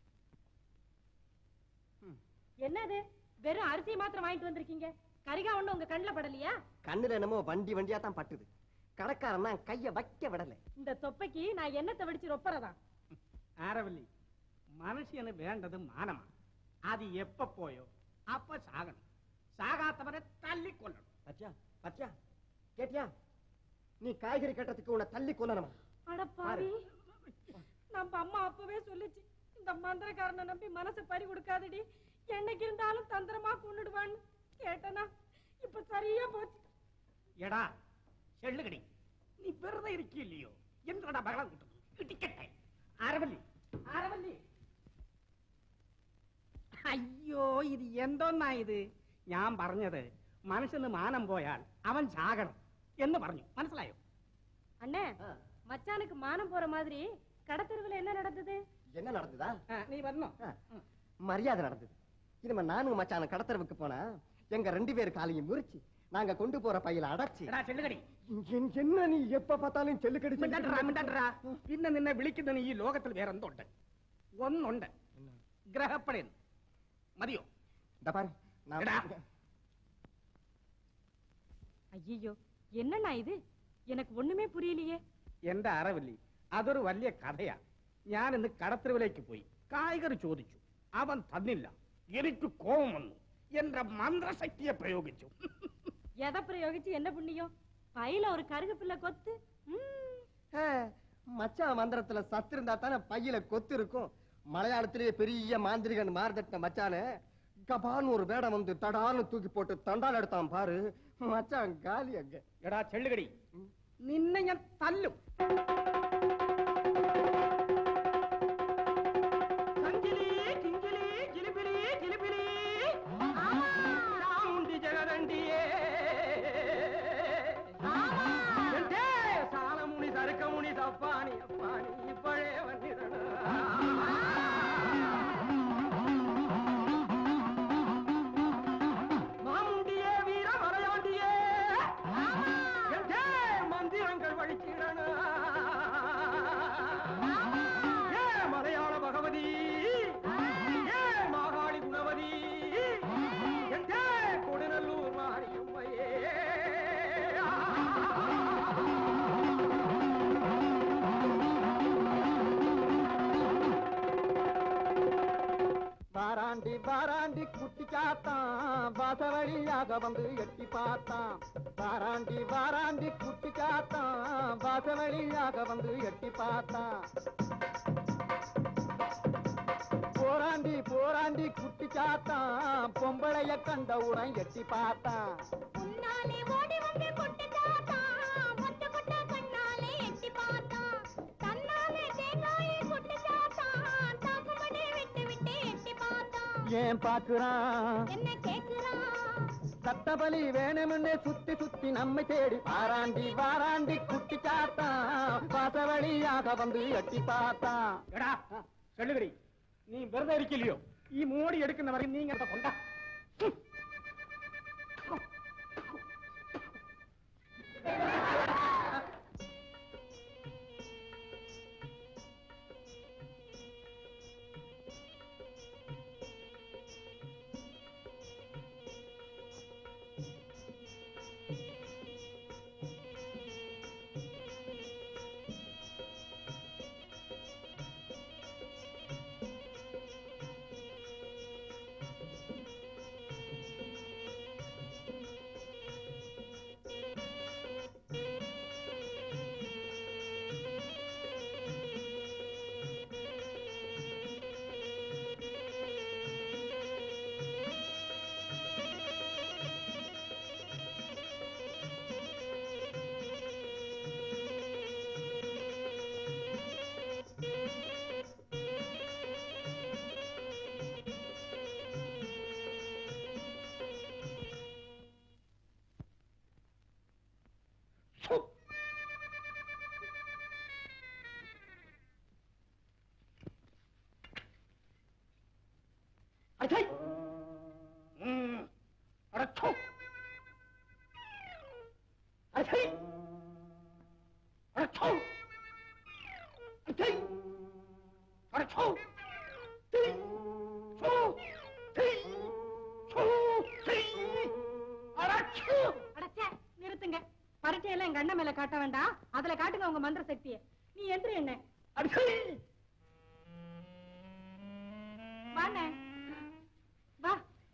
Speaker 1: என்னது வெறும் அரிசி மாத்திரம் வாங்கிட்டு வந்திருக்கீங்க கரிகா ஒண்ணு உங்க கண்ணுல படலையா
Speaker 6: கண்ணுல என்னமோ வண்டி வண்டியா தான் பட்டுது கடைக்காரன் தான் கைய வைக்க விடல
Speaker 1: இந்த தொப்பைக்கு நான் என்னத்தை வெடிச்சு ரொப்பறதா
Speaker 3: ആരവല്ലി മനുഷ്യന് വേണ്ടത് മാനമാണ് അത് എപ്പ പോയോ അപ്പൊ സാകണം സാകാത്തവരെ തല്ലിക്കൊല്ലണം
Speaker 6: பத்தியா பத்தியா கேட்டியா நீ காய்கறி கட்டத்துக்கு உன்னை தள்ளி கொல்லணுமா
Speaker 1: அட பாவி நம்ம அம்மா அப்பவே சொல்லுச்சு இந்த மந்திரக்காரனை நம்பி மனசை பறி கொடுக்காதடி என்னைக்கு இருந்தாலும் தந்திரமா கொண்டுடுவான்னு கேட்டனா இப்ப சரியா போச்சு
Speaker 3: എടാ ചെള്ളുകടി നീ വെറുതെ ഇരിക്കില്ലയോ എന്താണ് ബഹളം കിട്ടുന്നത് ഇടിക്കട്ടെ ആരവല്ലി ആരവല്ലി അയ്യോ ഇത് എന്തോന്നാ ഇത്
Speaker 5: ഞാൻ പറഞ്ഞത് മനുഷ്യന് മാനം പോയാൽ അവൻ ചാകണം എന്ന് പറഞ്ഞു മനസ്സിലായോ
Speaker 1: அண்ணே மச்சானுக்கு மானம் போற மாதிரி கடத்தெருவுல என்ன நடந்தது
Speaker 8: என்ன நடந்ததா
Speaker 5: ആ, நீ വന്നോ
Speaker 8: மரியாதை நடந்தது இனிமே நானும் மச்சான கடத்தரவுக்கு போனா எங்க ரெண்டு பேர் காலையும் முறிச்சு நாங்க கொண்டு போற பையில அடைச்சு
Speaker 5: എടാ ചെല്ലുകടി
Speaker 8: என்- என்ன நீ எப்ப பார்த்தாலும் செல்லுக்கடி
Speaker 5: മിണ്ടണ്ടാ മിണ്ടണ്ടാ പിന്നെ നിന്നെ വിളിക്കുന്നതിന് ഈ ലോകത്തിൽ വേറെ എന്തുണ്ട് ഒന്നുണ്ട് ഗ്രഹപ്പഴൻ മതിയോ
Speaker 8: இந்த பாரு நான்
Speaker 5: എടാ
Speaker 1: ஐயோ என்னண்ணா இது எனக்கு ஒண்ணுமே புரியலையே
Speaker 5: എന്റെ അറിവില്ലേ അതൊരു വലിയ കഥയാ ഞാൻ ഇന്ന് കടത്തിരവിലേക്ക് പോയി കായികർ ചോദിച്ചു അവൻ തന്നില്ല എനിക്ക് കോപം വന്നു എന്റെ മന്ത്രശക്തിയെ പ്രയോഗിച്ചു
Speaker 1: எதை பிரயோகிச்சு என்ன புண்ணியம் பையில ஒரு கருகு பிள்ளை கொத்து ம்.
Speaker 8: ஆ, மச்சான் மந்திரத்துல சத்து இருந்தா தானே பையில கொத்து இருக்கும் மலையாளத்திலேயே பெரிய மாந்திரிகன் மார்தட்ட மச்சானே கபான்னு ஒரு வேடம் வந்து தடான்னு தூக்கி போட்டு தண்டால் எடுத்தான் பாரு மச்சான் காலி அங்க
Speaker 5: എടാ ചെള്ളുകടി നിന്നെ ഞാൻ തല്ലും സഞ്ചിലി, കിഞ്ചിലി, ജിലിബിലി, ജിലിബിലി. ചാമുണ്ടി ജഗദണ്ഡിയേ. എന്തേ സാലമുണി സരക്കമുണി തപ്പാണി അപ്പാണി ഇപ്പോഴേ വന്നിടണം மாமுண்டியே வீர மலையாண்டியே எங்கே மந்திரங்கள் வழிச்சிடணும் ஏ மலையாள பகவதி ஏ மாகாளி குணவதி எங்கே கொடுநல்லூர் மாரியம்மையே
Speaker 8: வாராண்டி வாராண்டி குட்டி காத்தான் வாசவழியாக வந்து எட்டி பார்த்தான் வாராண்டி வாராண்டி குட்டி காத்தான் வாசவழியாக வந்து எட்டி பார்த்தான் போராண்டி போராண்டி குட்டி காத்தான் பொம்பளைய கண்டவுடன் எட்டி பார்த்தான்
Speaker 4: முன்னாலே ஓடி வந்து கொட்டு தாத்தா மொத்த கொட்ட கண்ணாலே எட்டி பார்த்தா தன்னாலே தேங்காயை கொட்டு தாத்தா தாக்குமடி விட்டு விட்டு எட்டி பார்த்தா
Speaker 8: ஏன் பாக்குறான்
Speaker 4: என்ன கேக்குறான்
Speaker 8: சத்தபலி வேணும்னு சுத்தி சுத்தி நம்மை தேடி வாராண்டி வாராண்டி குட்டி காத்தான் வாசவழியாக வந்து எட்டி பார்த்தான்
Speaker 5: എടാ ചെള്ളുകടി നീ വെറുതെ ഇരിക്കില്ലയോ ഈ മോടി എടുക്കുന്നവരെ നീ ഇങ്ങനത്തെ കൊണ്ട
Speaker 8: அச்சை
Speaker 5: അടച്ചോ
Speaker 8: அச்சை
Speaker 5: അടച്ചോ
Speaker 8: அச்சை
Speaker 5: അടച്ചോ
Speaker 8: தை சோ தை சோ தை
Speaker 5: അടച്ചു
Speaker 1: அடச்சே நிறுத்துங்க பரட்டையெல்லாம் எங்க அண்ணன் மேல காட்ட வேண்டாம் அதுல காட்டுங்க உங்க மந்திர சக்திய நீ எந்திரி என்ன
Speaker 8: அச்சை
Speaker 1: வாண்ணே வா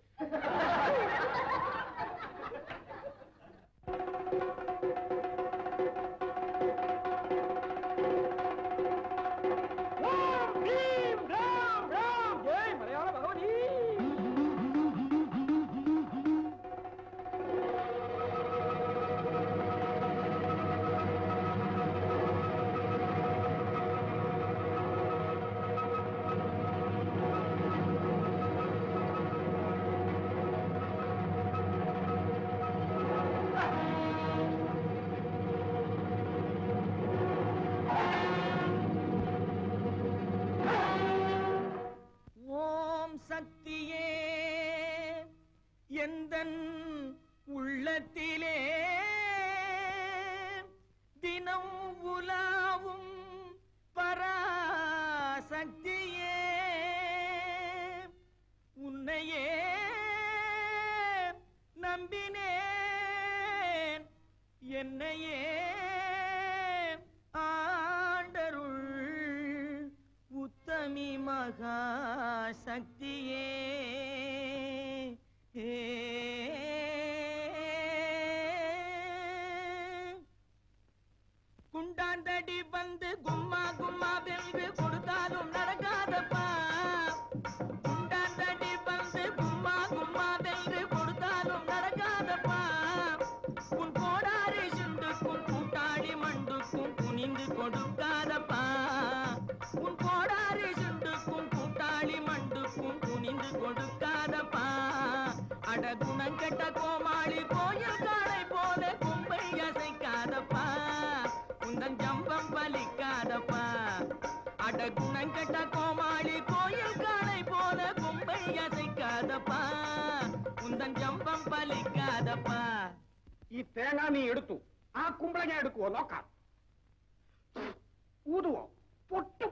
Speaker 5: ഓം ഭീം രാം രാം ജയ് മലയാള ഭഗവതി
Speaker 8: ஆ
Speaker 5: மனதிலே தினம் உலாவும் பராசக்தியே உன்னையே நம்பினேன் என்னையே ஆண்டருள் உத்தமி மகா சக்தியே குண்டாந்தடி வந்து கும்மா கும்மா வென்று கொடுத்தாலும் நடக்காதப்பா குண்டாந்தடி வந்து கும்மா கும்மா வென்று கொடுத்தாலும் நடக்காதப்பா உன் கோடாரி சுண்டுக்கும் கூட்டாளி மண்டுக்கும் குனிந்து கொடுக்காதப்பா உன் கோடாரி சுண்டுக்கும் கூட்டாளி மண்டுக்கும் குனிந்து கொடுக்காதப்பா அட குணங்கெட்ட கோமாளி கோயில் காளை போல கும்பை அசைக்காதப்பா உந்தன் ஜம்பம் பலிக்காதப்பா அட குணங்கெட்ட கோமாளி கோயில் காளை போல கும்பை அசைக்காதப்பா உந்தன் ஜம்பம் பலிக்காதப்பா
Speaker 3: ಈ ತೇಂಗಾ ನೀ ಇಡ್ತು ಆ ಕುಂಬಳಗೆ ಹಿಡ್ಕುವ ನೋಕ ಊದುವ ಪೊಟ್ಟು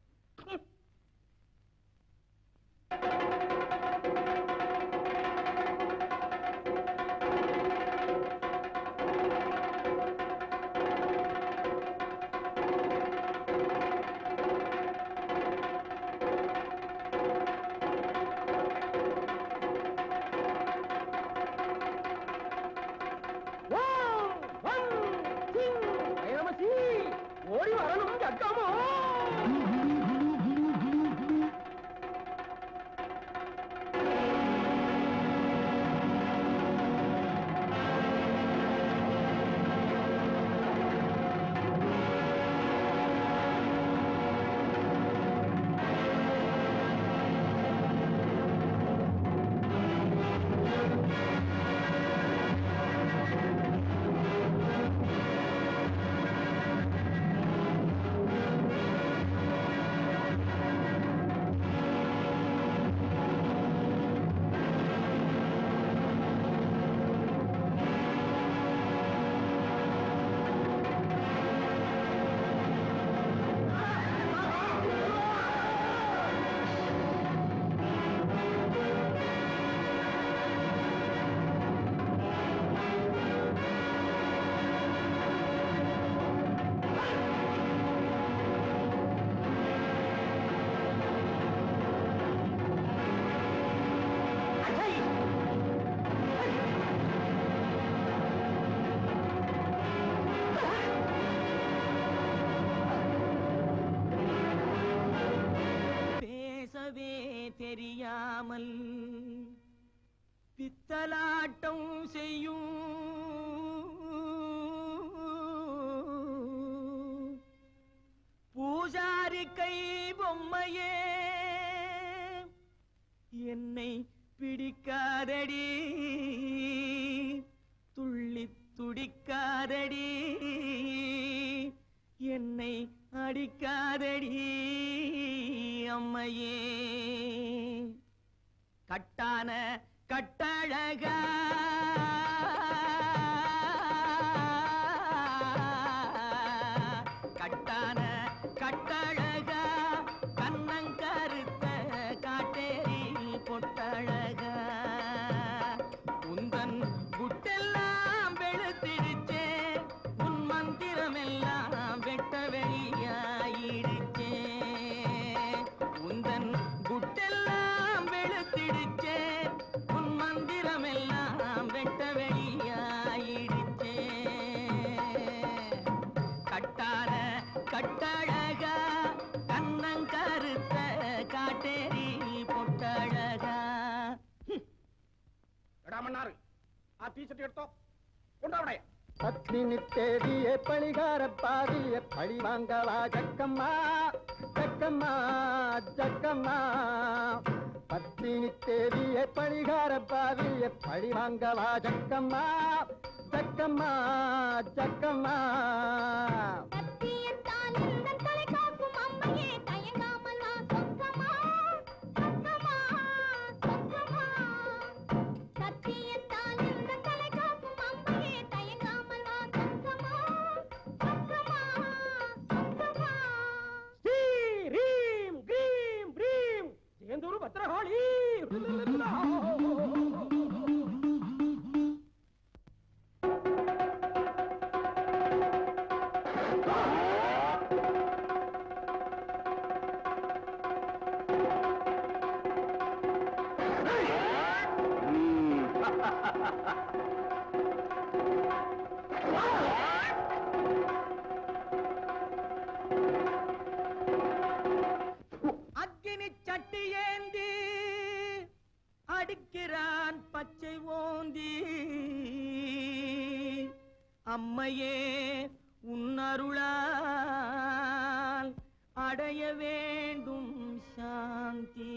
Speaker 5: ஓடி வரணும் ஜக்கமோ பேசவே தெரியாமல் பித்தலாட்டம் செய்யும் பூஜாரி கை பொம்மையே என்னை பிடிக்காதடி துள்ளி துடிக்காதடி என்னை அடிக்காதடி அம்மையே கட்டான கட்டழகா கட்டான கட்டழகா கண்ணங்கருத்த காட்டேரி பொட்டழகா உந்தன் குட்டெல்லாம் வெளுத்திடுச்சே உன் மந்திரமெல்லாம் வெட்ட வெளியாயிடுச்சே உந்தன் குட்டெல்லாம் வெளுத்திடுச்சே உன் மந்திரமெல்லாம் வெட்ட வெளியாயிடுச்சே கட்டான கட்டழகா கண்ணங்கருத்த காட்டேரி பொட்டழகா
Speaker 3: ಎಡಮಣ್ಣಾರು ಆ ಟೀ ಶರ್ಟ್ ಇಡ್ತೋ ಕೊಂಡವಡೆ
Speaker 8: பத்மினி தேடிய பழிகார பாதிய பழி வாங்கவா ஜக்கம்மா ஜக்கம்மா ஜக்கம்மா பத்மினி தேடிய பழிகார பாதிய பழி வாங்கவா ஜக்கம்மா ஜக்கம்மா ஜக்கம்மா
Speaker 4: சத்தியத்தால் எந்தன் தலை காக்கும் அம்மையே தயங்காமல் வா சொக்கமா சொக்கமா சொக்கமா சத்தியத்தால் எந்தன் தலை காக்கும் அம்மையே
Speaker 5: அம்மையே உன்னருளால் அடைய வேண்டும் சாந்தி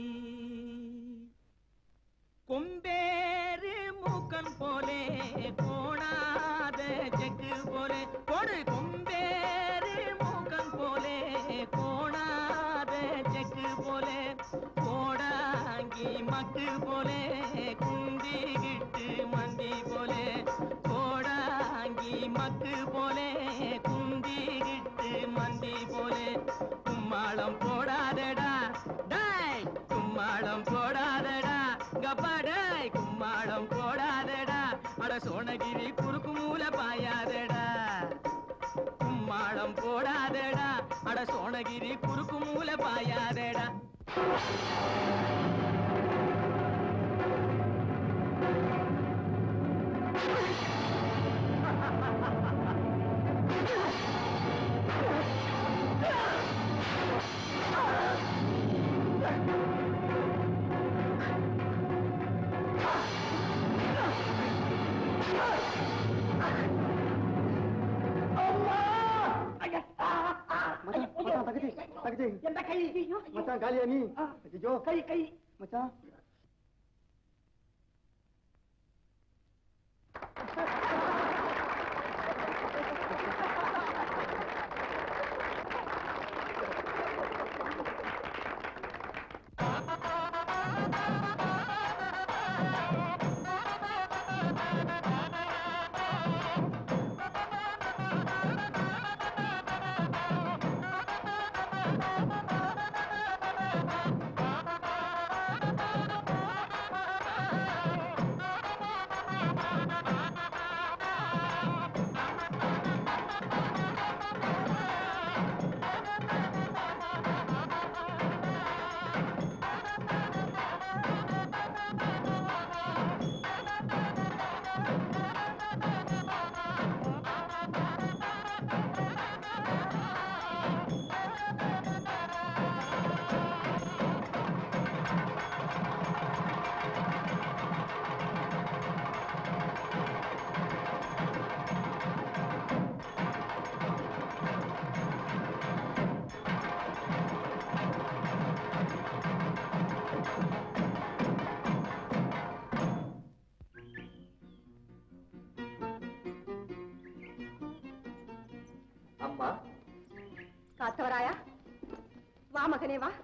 Speaker 5: கொம்பேறு மூக்கன் போலே கோணாத செக்கு போலே கொடு கொம்பேறு மூக்கன் போலே கோணாத செக்கு போலே கோடாங்கி மக்கு போலே குந்திகிட்டு மந்தி போலே கோடாங்கி மக்கு போலே குந்திகிட்டு மந்தி போலே கும்மாளம் போடாதடா டேய் கும்மாளம் போடாதடா கப்பாடாய் கும்மாளம் போடாதடா அட சோனகிரி குறுக்கு மூல பாயாதடா கும்மாளம் போடாதடா அட சோனகிரி குறுக்கு மூல பாயாதடா
Speaker 8: மச்சான் தகுதி தகுதி
Speaker 5: எந்த கை
Speaker 8: மச்சான் காலியா நீ ஐயோ
Speaker 5: கை கை
Speaker 8: மச்சான்
Speaker 7: அம்மா
Speaker 1: காத்தவராயா வா மகனே வா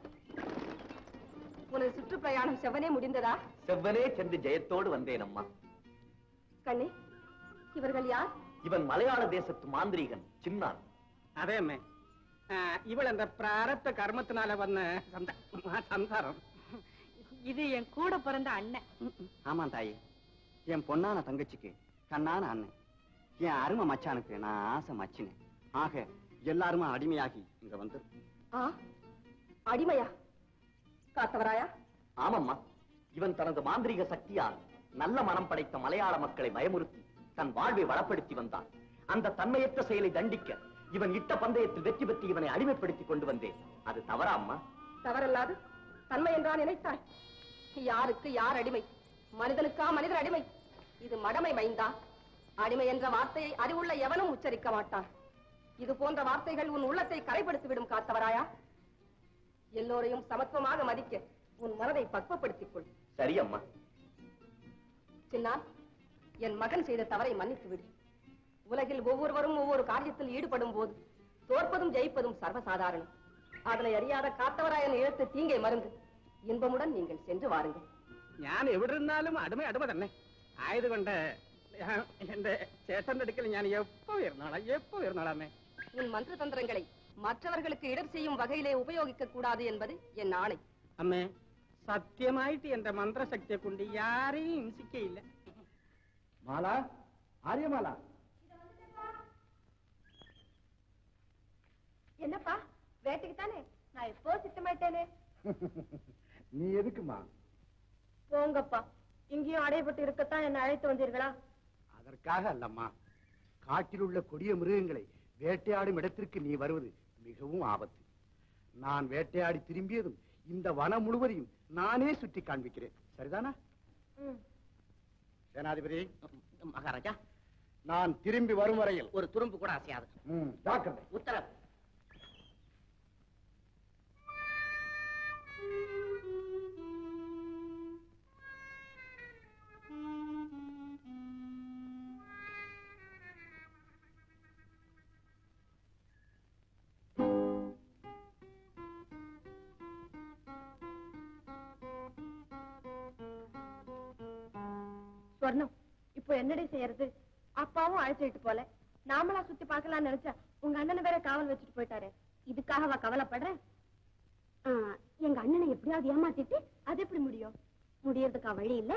Speaker 1: உனது சுற்றுப்பிரயாணம் செவ்வனே முடிந்ததா
Speaker 7: செவ்வனே சென்று ஜெயத்தோடு வந்தேன் அம்மா
Speaker 1: கண்ணே இவர்கள் யார்
Speaker 7: இவன் மலையாள தேசத்து மாந்திரீகன் சின்னான்
Speaker 5: அதே அம்மே இவள் அந்த பிராரப்த கர்மத்தினால வந்த சந்த- சம்சாரம்
Speaker 1: இது என் கூட பிறந்த அண்ணன்
Speaker 8: ஆமா தாயி என் பொண்ணான தங்கச்சிக்கு கண்ணான அண்ணன் என் அருமை மச்சானுக்கு நான் ஆசை மச்சினேன் ஆக எல்லாருமே அடிமையாகி இங்க வந்து
Speaker 1: ஆ அடிமையா காத்தவராயா
Speaker 7: ஆமம்மா இவன் தனது மாந்திரீக சக்தியால் நல்ல மனம் படைத்த மலையாள மக்களை பயமுறுத்தி தன் வாழ்வை வளப்படுத்தி வந்தான் அந்த தன்மையற்ற செயலை தண்டிக்க இவன் இட்ட பந்தயத்தில் வெற்றி பெற்று இவனை அடிமைப்படுத்திக் கொண்டு வந்தேன் அது தவறா அம்மா
Speaker 1: தவறல்லாது தன்மை என்றா நினைத்தாய் யாருக்கு யார் அடிமை மனிதனுக்கா மனிதர் அடிமை இது மடமை மைந்தா அடிமை என்ற வார்த்தையை அறிவுள்ள எவனும் உச்சரிக்க மாட்டான் இது போன்ற வார்த்தைகள் உன் உள்ளத்தை கரைப்படுத்திவிடும் காத்தவராயா எல்லோரையும் சமத்துவமாக மதிக்க உன் மனதை பக்குவப்படுத்திக் கொள்
Speaker 7: சரி அம்மா
Speaker 1: சின்னான் என் மகன் செய்த தவறை மன்னித்து விடு உலகில் ஒவ்வொருவரும் ஒவ்வொரு காரியத்தில் ஈடுபடும் போது தோற்பதும் ஜெயிப்பதும் சர்வசாதாரணம் அதனை அறியாத காத்தவராயன் இழத்த தீங்கை மருந்து இன்பமுடன் நீங்கள் சென்று வாருங்கள்
Speaker 5: ഞാൻ എവിടെ ഇരുന്നാലും അടിമ അടിമ തന്നെ ആയതുകൊണ്ട് ഞാൻ എന്റെ ചേട്ടന്റെ അടുക്കൽ ഞാൻ എപ്പോ വരുന്നോളാം എപ്പോ വരുന്നോളാമേ
Speaker 1: உன் மந்திர தந்திரங்களை மற்றவர்களுக்கு இடர் செய்யும் வகையிலே உபயோகிக்க கூடாது என்பது என் ஆணை
Speaker 5: അമ്മേ സത്യമായിട്ട് എന്റെ മന്ത്രശക്തിയെ കൊണ്ട് ആരെയും ഹിംസിക്കയില്ല
Speaker 8: மாலா ஆரியமாலா
Speaker 1: என்னப்பா வேட்டைக்கு தானே நான் எப்போ சித்தமாயிட்டேனே
Speaker 6: நீ எதுக்குமா
Speaker 1: போங்கப்பா இங்கேயும் அடைபட்டு இருக்கத்தான் என்னை அழைத்து வந்தீர்களா
Speaker 6: அதற்காக அல்லம்மா காட்டில் உள்ள கொடிய மிருகங்களை வேட்டையாடும் இடத்திற்கு நீ வருவது மிகவும் ஆபத்து நான் வேட்டையாடி திரும்பியதும் இந்த வனம் முழுவதையும் நானே சுற்றி காண்பிக்கிறேன் சரிதானா சேனாதிபதி
Speaker 5: மகாராஜா
Speaker 6: நான் திரும்பி வரும் வரையில்
Speaker 7: ஒரு துரும்பு கூட அசையாது
Speaker 6: ம், ஜாக்கிரதை
Speaker 7: உத்தரவு
Speaker 1: சொர்ணம் இப்போ என்னடி செய்யறது அப்பாவும் அழைச்சிட்டு போல நாமளா சுத்தி பார்க்கலாம்னு நினைச்சா உங்க அண்ணனை வேற காவல் வச்சுட்டு போயிட்டாரு இதுக்காகவா கவலைப்படுறேன் ஆ, எங்க அண்ணனை எப்படியாவது ஏமாத்திட்டு அது எப்படி முடியும் முடியறதுக்கா வழி இல்ல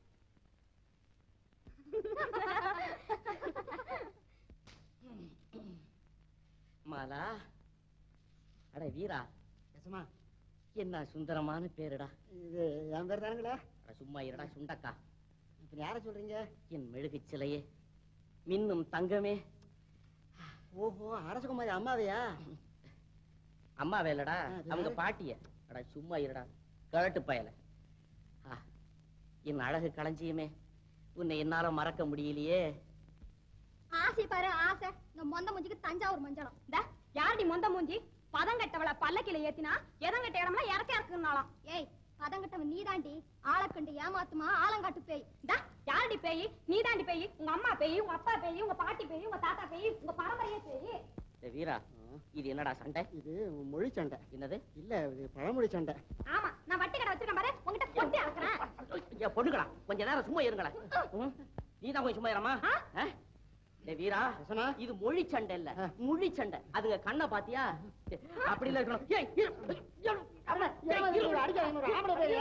Speaker 7: மாலா அட வீரா என்ன சுந்தரமான பேருடா
Speaker 8: இது என் பேர் தானுங்களா
Speaker 7: அட சும்மா இருடா சுண்டக்கா
Speaker 8: இப்ப யார சொல்றீங்க
Speaker 7: என் மெழுகு சிலையே மின்னும் தங்கமே
Speaker 8: ஓஹோ அரசகுமாரி அம்மாவையா
Speaker 7: அம்மா வேலடா
Speaker 8: ஆ, அது
Speaker 7: அவங்க
Speaker 8: யாரு?
Speaker 7: பாட்டிய அட சும்மா இருடா கழட்டு பயல ஆ, என் அழகு களஞ்சியமே உன்னை என்னால மறக்க முடியலையே
Speaker 4: ஆசை பாரு ஆசை இந்த மொந்த மூஞ்சிக்கு தஞ்சாவூர் மஞ்சளம்
Speaker 1: இந்த யாரடி மொந்த மூஞ்சி பதங்கட்டவள பல்லக்கில ஏத்தினா எதங்கட்ட இடம்லாம் இறக்க இறக்குனாலாம்
Speaker 4: ஏய் பதங்கட்டவன் நீதாண்டி ஆளக்கண்டு ஏமாத்துமா ஆலங்காட்டு பேய்
Speaker 1: இந்த யாரடி பேய் நீ தாண்டி பேய் உங்க அம்மா பேய் உங்க அப்பா பேய் உங்க பாட்டி பேய் உங்க தாத்தா பேய் உங்க பரம்பரையே பேய்
Speaker 7: டேய் வீரா இது என்னடா சண்டை
Speaker 8: இது மொழி சண்டை
Speaker 7: என்னது
Speaker 8: இல்ல இது பழமொழி சண்டை
Speaker 1: ஆமா நான் வட்டி கடை வச்சிருக்கேன் பாரு உங்ககிட்ட கொட்டி அளக்குறேன்
Speaker 7: ஐயா, பொண்ணுங்களா கொஞ்ச நேரம் சும்மா இருங்களேன் நீ தான் கொஞ்சம் சும்மா இருமா டேய் வீரா
Speaker 8: ரசனா?
Speaker 7: இது மொழி சண்டை இல்ல மொழி சண்டை அதுங்க கண்ணை பாத்தியா அப்படி இல்ல இருக்கணும் ஏய், ஏய், ஏய், அவன, ஏய், இரு.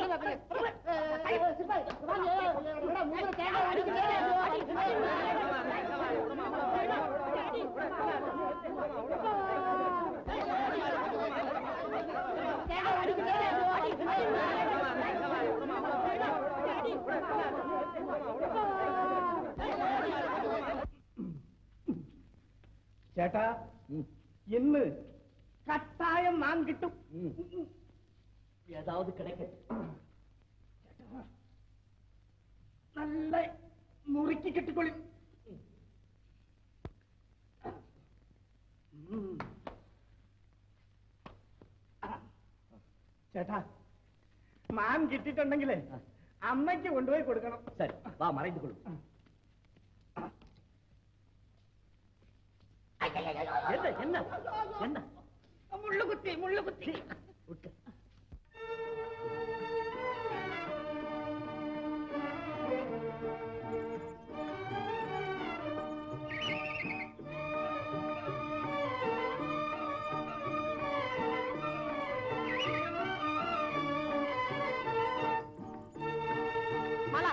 Speaker 3: ചേട്ടാ ഇന്ന് കട്ടായം നാൻ കിട്ടും
Speaker 7: ஏதாவது கிடைக்கட்டும்
Speaker 3: നല്ല മുറുക്കി കിട്ടിക്കൊള്ളി ചേട്ടാ മാൻ കിട്ടിയിട്ടുണ്ടെങ്കിലേ അമ്മയ്ക്ക് കൊണ്ടുപോയി കൊടുക്കണം
Speaker 7: சரி வா மறைந்து கொள்ளும் என்ன என்ன என்ன
Speaker 3: മുള്ളുകുത്തി മുള്ളുകുത്തി
Speaker 7: உட்க.
Speaker 1: மாலா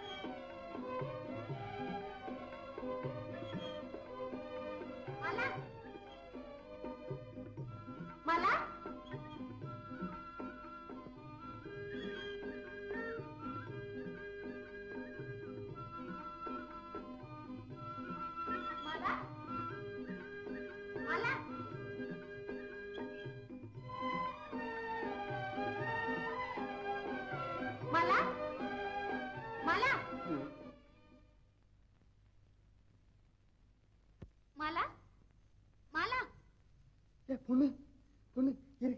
Speaker 4: மாலா
Speaker 8: ஏ பொண்ணு பொண்ணு இரு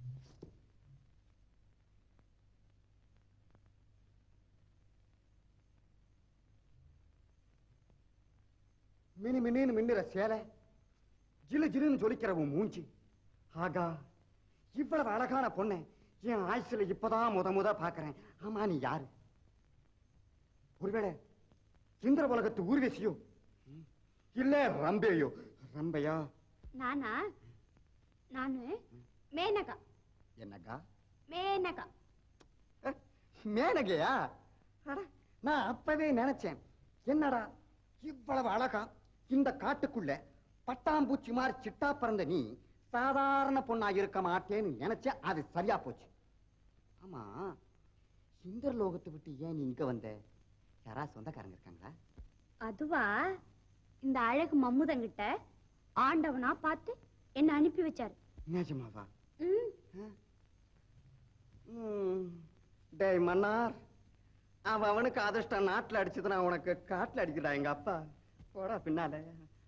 Speaker 8: மினி மினின்னு மின்னுற சேலை ஜிலு ஜிலுன்னு ஜொலிக்கிற உன் மூஞ்சி ஆகா இவ்வளவு அழகான பொண்ணை என் ஆயுசுல இப்பதான் முத முத பாக்குறேன் ஆமா நீ யாரு ஒருவேளை இந்திர உலகத்து ஊர்வசியோ ம், இல்ல ரம்பையோ ரம்பையா
Speaker 4: நானா நானு மேனகா
Speaker 8: என்னக்கா
Speaker 4: மேனகா
Speaker 8: அஹ், மேனகையா அட, நான் அப்பவே நினைச்சேன் என்னடா இவ்வளவு அழகா இந்த காட்டுக்குள்ள பட்டாம்பூச்சி மாதிரி சிட்டா பிறந்த நீ சாதாரண பொண்ணா இருக்க மாட்டேன்னு நினைச்சேன் அது சரியா போச்சு ஆமா இந்திரலோகத்தை விட்டு ஏன் நீ இங்க வந்த யாராவது சொந்தக்காரங்க இருக்காங்களா
Speaker 4: அதுவா இந்த அழகு மம்முதங்கிட்ட ஆண்டவனா பார்த்து என்ன அனுப்பி வச்சாரு
Speaker 8: நிஜமாவா
Speaker 4: ம்,
Speaker 8: ம். டேய் மன்னார் அவன் அவனுக்கு அதிர்ஷ்டம் நாட்டுல அடிச்சதுன்னா உனக்கு காட்டுல அடிக்கிறா எங்க அப்பா போடா பின்னால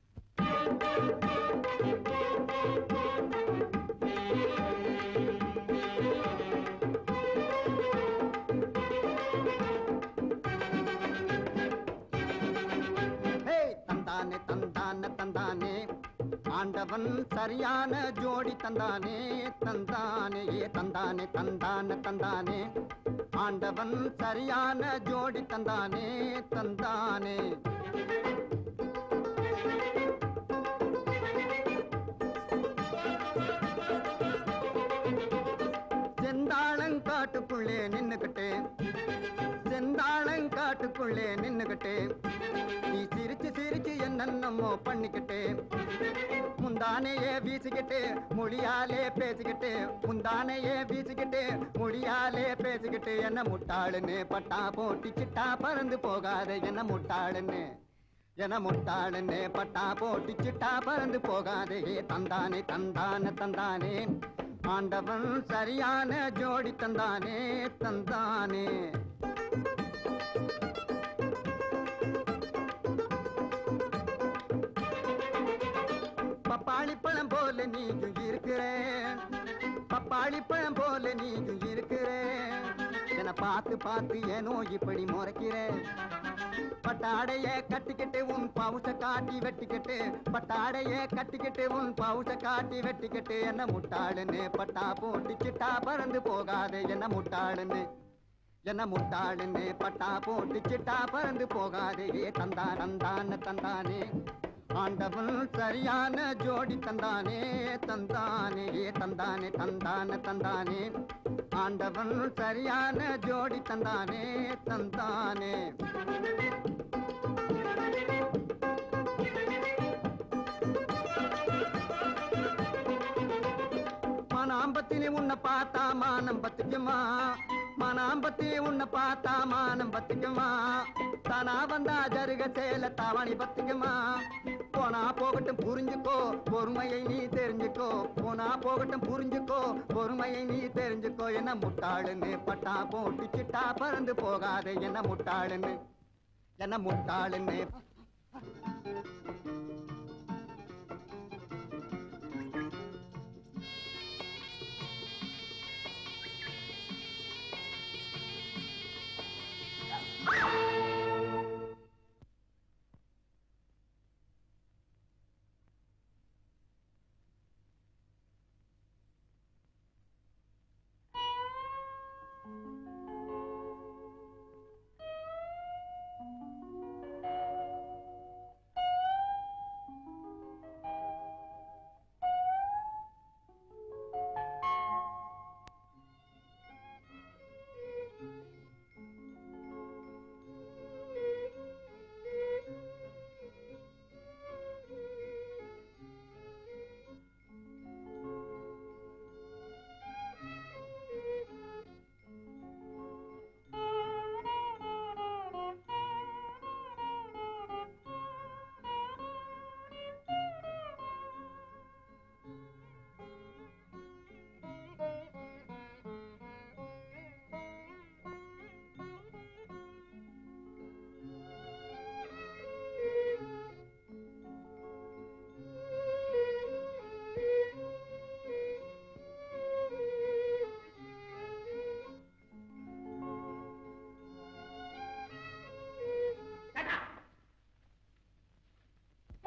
Speaker 8: ஹேய், தந்தானே தந்தானே தந்தானே ஆண்டவன் சரியான ஜோடி தந்தானே தந்தானே ஏ தந்தானே தந்தானே தந்தானே ஆண்டவன் சரியான ஜோடி தந்தானே தந்தானே செந்தாளங்காட்டுக்குள்ளே நின்னுகிட்டு செந்தாளங்காட்டுக்குள்ளே நின்னுகிட்டு நீ சிரிச்சு சிரிச்சு என்னென்னமோ பண்ணிக்கிட்டு முந்தானையே வீசிக்கிட்டு மொழியாலே பேசிக்கிட்டு முந்தானையே வீசிக்கிட்டு மொழியாலே பேசிக்கிட்டு என்ன முட்டாளுன்னு பட்டா போட்டி சிட்டா பறந்து போகாத என்ன முட்டாளுன்னு என முட்டாளுன்னு பட்டா போட்டி சிட்டா பறந்து போகாதே தந்தானே தந்தானே தந்தானே ஆண்டவன் சரியான ஜோடி தந்தானே தந்தானே பப்பாளி பழம் போல நீயும் இருக்கிற பப்பாளி பழம் போல நீயும் இருக்கிற என பார்த்து பார்த்து ஏனோ இப்படி முறைக்கிற பட்டாடைய கட்டிக்கிட்டு உன் பவுச காட்டி வெட்டிக்கிட்டு பட்டாடைய கட்டிக்கிட்டு உன் பவுச காட்டி வெட்டிக்கிட்டு என்ன முட்டாளுன்னு பட்டா போட்டு சிட்டா பறந்து போகாது என்ன முட்டாளுன்னு என்ன முட்டாளுன்னு பட்டா போட்டு சிட்டா பறந்து போகாதே தந்தா தந்தான தந்தானே ஆண்டவன் சரியான ஜோடி தந்தானே தந்தானே தந்தானே தந்தான தந்தானே ஆண்டவன் சரியான ஜோடி தந்தானே தந்தானே மனாம்பத்திலே உன்னை பார்த்தா மானம் பத்துக்குமா மனாம்பத்திலே உன்னை பார்த்தா மானம் பத்துக்குமா தானா வந்தா ஜருக சேல தாவணி பத்துக்குமா போனா போகட்டும் புரிஞ்சுக்கோ பொறுமையை நீ தெரிஞ்சுக்கோ போனா போகட்டும் புரிஞ்சுக்கோ பொறுமையை நீ தெரிஞ்சுக்கோ என்ன முட்டாளுன்னு பட்டா போட்டு சிட்டா பறந்து போகாதே என்ன முட்டாளுன்னு என்ன முட்டாளுன்னு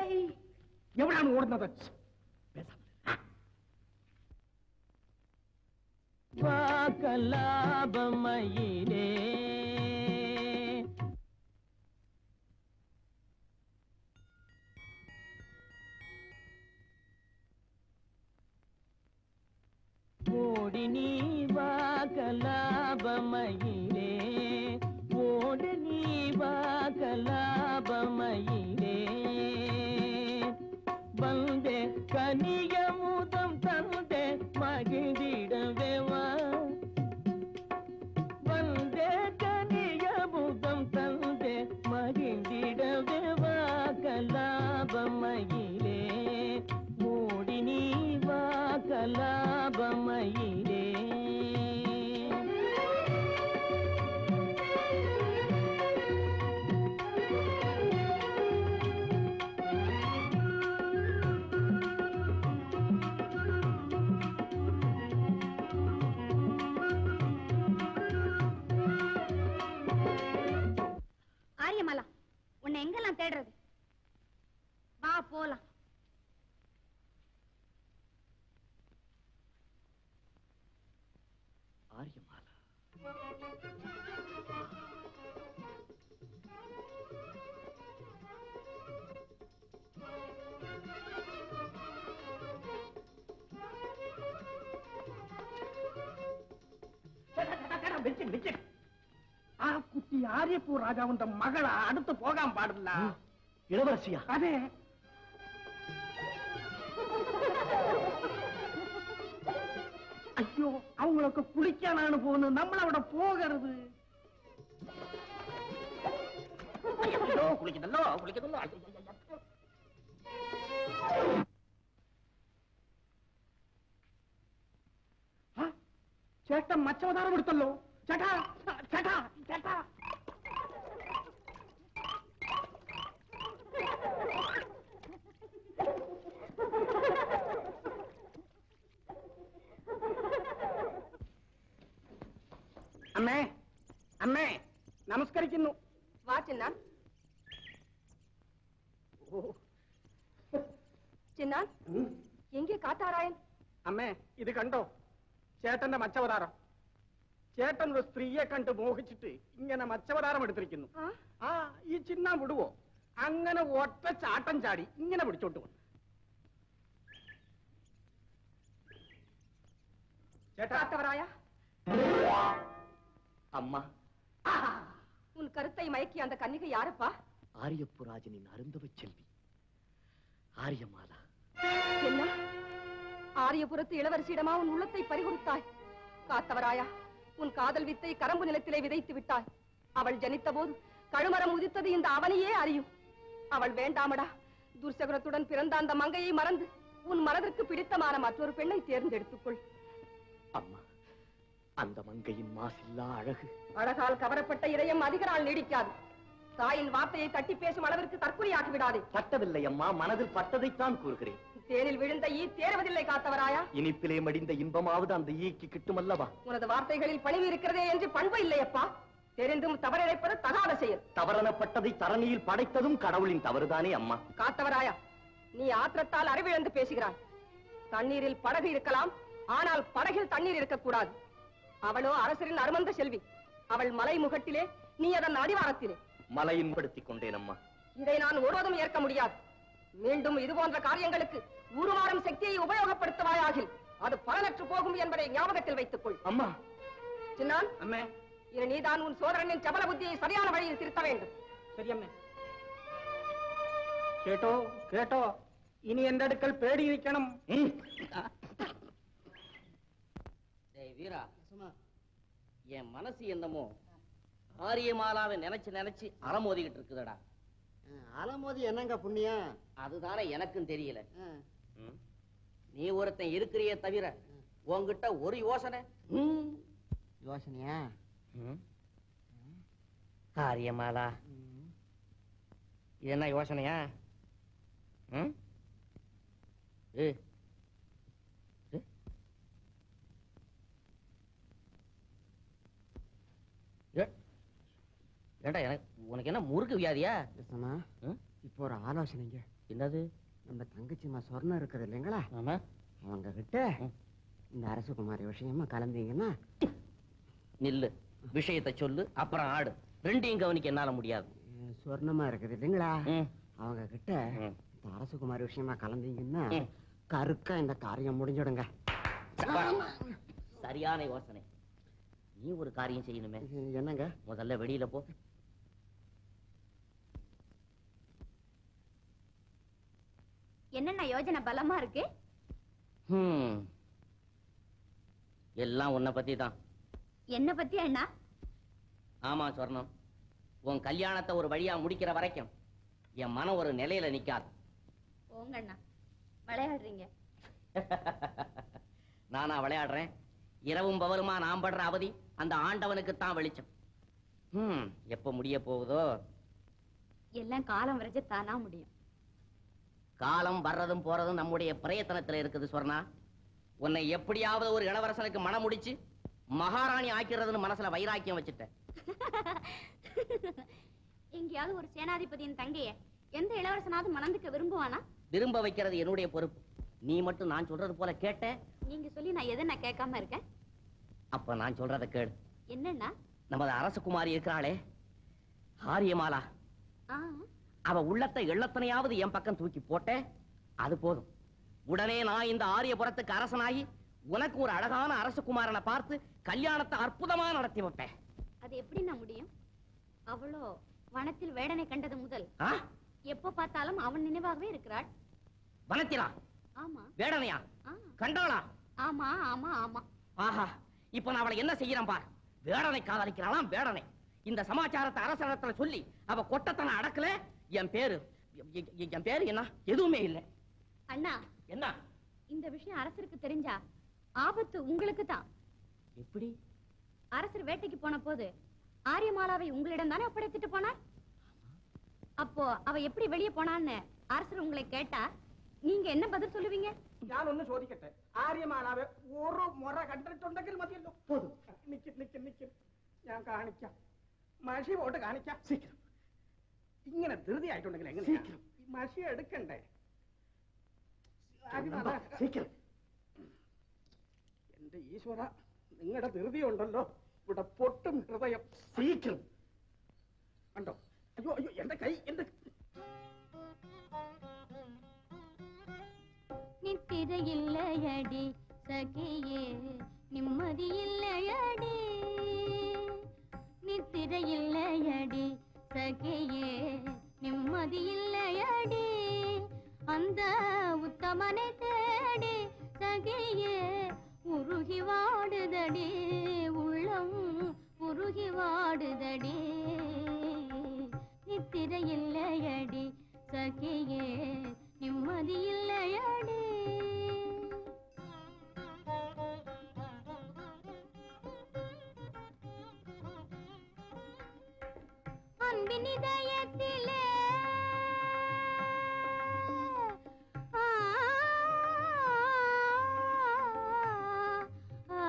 Speaker 3: எவ்வளவு ஓடுனது
Speaker 5: வாக்கலாபமயிலே ஓடி நீ வாக்கலாபமயிலே ஓடி நீ வாக்கலாபமயிலே வந்தே கனியமுதம் தந்தே மகிழ்ந்திடவே வா வந்தே கனியமுதம் தந்தே மகிழ்ந்திடவே வா கலாபமயிலே மூடி நீ வா கலாபமயிலே
Speaker 4: ஆரியமாலா உன்னை எங்கெல்லாம் தேடுறது வா போலாம்
Speaker 7: ஆரியமாலா
Speaker 3: வெச்சு வெச்சு ஆ குட்டி ஆரியப்பூ ராஜாவுன்ற மகளா அடுத்து போகாம பாடுல
Speaker 7: இளவரசியா
Speaker 3: அதே ஐயோ அவங்களுக்கு குளிக்க நானு போகணும் நம்மள விட போகிறது ஐயோ, குளிக்குதல்லோ குளிக்குதல்லோ ஐயோ, ஐயோ, ஐயோ. ಆ, ചേട്ട മച്ചവതാരം എടുത്തല്ലോ ചേട്ടാ ചേട്ടാ ചേട്ടാ അമ്മേ അമ്മേ നമസ്കരിക്കുന്നു
Speaker 1: வா சின்னான் ചിന്നാൻ എங்கே കാത്താരായൻ
Speaker 3: അമ്മേ ഇത് കണ്ടോ ചേട്ടന്റെ മച്ചവതാരം ചേട്ടൻ ഒരു സ്ത്രീയെ കണ്ട് മോഹിച്ചിട്ട് ഇങ്ങനെ മച്ചവതാരം എടുത്തിരിക്കുന്നു
Speaker 1: ആ?
Speaker 3: ആ ഈ ചിന്നാൻ വിടുവോ അങ്ങനെ ഒറ്റ ചാട്ടം ചാടി ഇങ്ങനെ പിടിച്ചോണ്ട് വന്നു ചേട്ടാ
Speaker 1: காத்தவராயா
Speaker 7: அம்மா
Speaker 1: உன் கருத்தை மயக்கிய அந்த கன்னிகை யாரப்பா
Speaker 7: ஆரியப்புராஜனின் அருந்தவ செல்வி ஆரியமாலா
Speaker 1: என்ன ஆரியபுரத்து இளவரசியிடமா உன் உள்ளத்தை பறிகொடுத்தாய் காத்தவராயா உன் காதல் வித்தை கரம்பு நிலத்திலே விதைத்து விட்டாய் அவள் ஜனித்த போது கழுமரம் உதித்தது இந்த அவனையே அறியும் அவள் வேண்டாமடா துர்சகுரத்துடன் பிறந்த அந்த மங்கையை மறந்து உன் மனதிற்கு பிடித்தமான மற்றொரு பெண்ணை தேர்ந்தெடுத்துக்கொள்
Speaker 7: அம்மா அந்த மங்கையின் மாசில்லா அழகு
Speaker 1: அழகால் கவரப்பட்ட இதயம் அதிக நாள் நீடிக்காது தாயின் வார்த்தையை தட்டி பேசும் அளவிற்கு தற்கொலையாக்கி விடாதே
Speaker 7: பட்டதில்லை அம்மா மனதில் பட்டதைத்தான் கூறுகிறேன்
Speaker 1: தேனில் விழுந்த ஈ தேர்வதில்லை காத்தவராயா
Speaker 7: இனிப்பிலே மடிந்த இன்பமாவது அந்த ஈக்கு கிட்டுமல்லவா
Speaker 1: உனது வார்த்தைகளில் பணிவு இருக்கிறதே என்று பண்பு இல்லையப்பா தெரிந்தும் தவறிழைப்பது தகாத செயல்
Speaker 7: தவறனப்பட்டதை தரணியில் படைத்ததும் கடவுளின் தவறுதானே அம்மா
Speaker 1: காத்தவராயா நீ ஆத்திரத்தால் அறிவிழந்து பேசுகிறாய் தண்ணீரில் படகு இருக்கலாம் ஆனால் படகில் தண்ணீர் இருக்கக்கூடாது அவளோ அரசரின் அருமந்த செல்வி அவள் மலை முகட்டிலே நீ அதன் அடிவாரத்திலே
Speaker 7: மலையின் படுத்திக் கொண்டேன் அம்மா
Speaker 1: இதை நான் ஒருவதும் ஏற்க முடியாது மீண்டும் இது போன்ற காரியங்களுக்கு உருமாறும் சக்தியை உபயோகப்படுத்துவாயாகில் அது பலனற்று போகும் என்பதை ஞாபகத்தில் வைத்துக் கொள்
Speaker 7: அம்மா
Speaker 1: சின்னான்
Speaker 3: അമ്മേ
Speaker 1: இனி நீதான் உன் சோதரனின் சபல புத்தியை சரியான வழியில் திருத்த வேண்டும்
Speaker 3: ശരി അമ്മേ കേട്ടോ കേട്ടോ ഇനി എന്റെ അടുക്കൽ പേടിയിരിക്കണം
Speaker 7: ம்,
Speaker 9: டேய் வீரா என் மனசு என்னமோ ஆரியமாலாவை நினைச்சு நினைச்சு அலமோதிக்கிட்டு இருக்குதடா
Speaker 8: அலமோதி என்னங்க புண்ணியம்
Speaker 9: அதுதானே எனக்கும் தெரியல ம். நீ ஒருத்தன் இருக்கிறியே தவிர உன்கிட்ட ஒரு யோசனை ம்.
Speaker 8: யோசனையா
Speaker 9: ம். ஆரியமாலா இது என்ன யோசனையா ம்? ஏ. ஏ. ஏ. ஏண்டா எனக்கு உனக்கு என்ன முறுக்கு வியாதியா
Speaker 8: பேசாமா
Speaker 9: ம்?
Speaker 8: இப்போ
Speaker 10: ஒரு ஆலோசனைங்க
Speaker 9: என்னது
Speaker 10: நம்ம தங்கச்சிமா சொர்ணம் இருக்குது இல்லைங்களா
Speaker 9: ஆமா
Speaker 10: அவங்க கிட்ட இந்த அரசகுமாரி விஷயமா கலந்தீங்கன்னா
Speaker 9: நில்லு விஷயத்தை சொல்லு அப்புறம் ஆடு ரெண்டையும் கவனிக்க என்னால முடியாது
Speaker 10: அஹ், சொர்ணமா இருக்குது இல்லைங்களா
Speaker 9: ம்.
Speaker 10: அவங்க கிட்ட
Speaker 9: ம்.
Speaker 10: இந்த அரசகுமாரி விஷயமா கலந்தீங்கன்னா
Speaker 9: ம்.
Speaker 10: கருக்கா இந்த காரியம் முடிஞ்சிடுங்க
Speaker 9: சரியான யோசனை நீ ஒரு காரியம் செய்யணுமே
Speaker 10: இது என்னங்க
Speaker 9: முதல்ல வெளியில போ
Speaker 1: என்னென்ன யோஜனை பலமா இருக்கு
Speaker 9: ஹம். எல்லாம் உன்னை பத்தி தான்
Speaker 1: என்ன பத்தி அண்ணா
Speaker 9: ஆமா சொர்ணம் உன் கல்யாணத்தை ஒரு வழியா முடிக்கிற வரைக்கும் என் மனம் ஒரு நிலையில நிக்காது
Speaker 1: போங்க அண்ணா விளையாடுறீங்க
Speaker 9: நானா விளையாடுறேன் இரவும் பவருமா நான் படுற அவதி அந்த ஆண்டவனுக்கு தான் வெளிச்சம் ஹம், எப்ப முடிய போகுதோ
Speaker 1: எல்லாம் காலம் வரைஞ்சு தானா முடியும்
Speaker 9: காலம் வர்றதும் போறதும் நம்முடைய பிரயத்தனத்துல இருக்குது சொர்ணா உன்னை எப்படியாவது ஒரு இளவரசனுக்கு மனம் முடிச்சு மகாராணி ஆக்கிறதுன்னு மனசுல வைராக்கியம் வச்சுட்டேன்
Speaker 1: எங்கேயாவது ஒரு சேனாதிபதியின் தங்கைய எந்த இளவரசனாவது மணந்துக்க விரும்புவானா
Speaker 9: விரும்ப வைக்கிறது என்னுடைய பொறுப்பு நீ மட்டும் நான் சொல்றது போல கேட்ட
Speaker 1: நீங்க சொல்லி நான் எதை நான் கேட்காம இருக்கேன்
Speaker 9: அப்ப நான் சொல்றத கேளு
Speaker 1: என்னன்னா
Speaker 9: நமது அரசகுமாரி இருக்கிறாளே ஆரியமாலா
Speaker 1: ஆ,
Speaker 9: அவ உள்ளத்தை எள்ளத்தனையாவது என் பக்கம் தூக்கி போட்டே அது போதும் உடனே நான் இந்த ஆரியபுரத்துக்கு அரசனாகி உனக்கு ஒரு அழகான அரசகுமாரனை பார்த்து கல்யாணத்தை அற்புதமா நடத்தி வைப்பேன்
Speaker 1: அது எப்படி நான் முடியும் அவளோ வனத்தில் வேடனை கண்டது முதல்
Speaker 9: ஆ?
Speaker 1: எப்ப பார்த்தாலும் அவன் நினைவாகவே இருக்கிறாள்
Speaker 9: வனத்திலா
Speaker 1: ஆமா
Speaker 9: வேடனையா
Speaker 1: ஆ,
Speaker 9: கண்டாளா
Speaker 1: ஆமா ஆமா ஆமா
Speaker 9: ஆஹா இப்ப நான் அவளை என்ன செய்யறேன் பார் வேடனை காதலிக்கிறாளாம் வேடனை இந்த சமாச்சாரத்தை அரசனத்துல சொல்லி அவ கொட்டத்தனை அடக்கல என் பேரு எ- எ- என் பேரு என்ன எதுவுமே இல்லை
Speaker 1: அண்ணா
Speaker 9: என்ன
Speaker 1: இந்த விஷயம் அரசருக்கு தெரிஞ்சா ஆபத்து உங்களுக்கு தான்
Speaker 9: எப்படி
Speaker 1: அரசர் வேட்டைக்கு போன போது ஆரியமாலாவை உங்களிடம் தானே ஒப்படைத்துட்டு போனார் அப்போ அவ எப்படி வெளியே போனான்னு அரசர் உங்களை கேட்டா நீங்க என்ன பதில் சொல்லுவீங்க
Speaker 5: ഞാനൊന്ന് ചോദിക്കട്ടെ ആര്യമാലാവ് ഒരു മുറ കണ്ടിട്ടുണ്ടെങ്കിൽ മതിയല്ലോ പൊതു നിക്കും നിക്കും നിക്കും ഞാൻ കാണിക്കാം മഷി പോട്ട് കാണിക്കാം സീക്കിരം ഇങ്ങനെ ധൃതിയായിട്ടുണ്ടെങ്കിൽ എങ്ങനെ ഈ മഷി എടുക്കണ്ടേ ആര്യമാല
Speaker 10: சீக்கிரம்
Speaker 5: എന്റെ ഈശ്വര നിങ്ങളുടെ ധൃതി ഉണ്ടല്ലോ ഇവിടെ പൊട്ടും ഹൃദയം
Speaker 10: சீக்கிரம்
Speaker 5: കണ്ടോ അയ്യോ അയ്യോ എന്റെ കൈ എന്റെ
Speaker 4: நித்திர இல்லையடி சகியே நிம்மதி இல்லையடி நித்திர இல்லையடி சகியே நிம்மதி இல்லையடி அந்த உத்தமனை தேடி சகியே உருகி வாடுதடி உள்ளம் உருகி வாடுதடி நித்திர இல்லையடி சகியே நிம்மதி இல்லையடி அன்பின் இதயத்திலே ஆ, ஆ,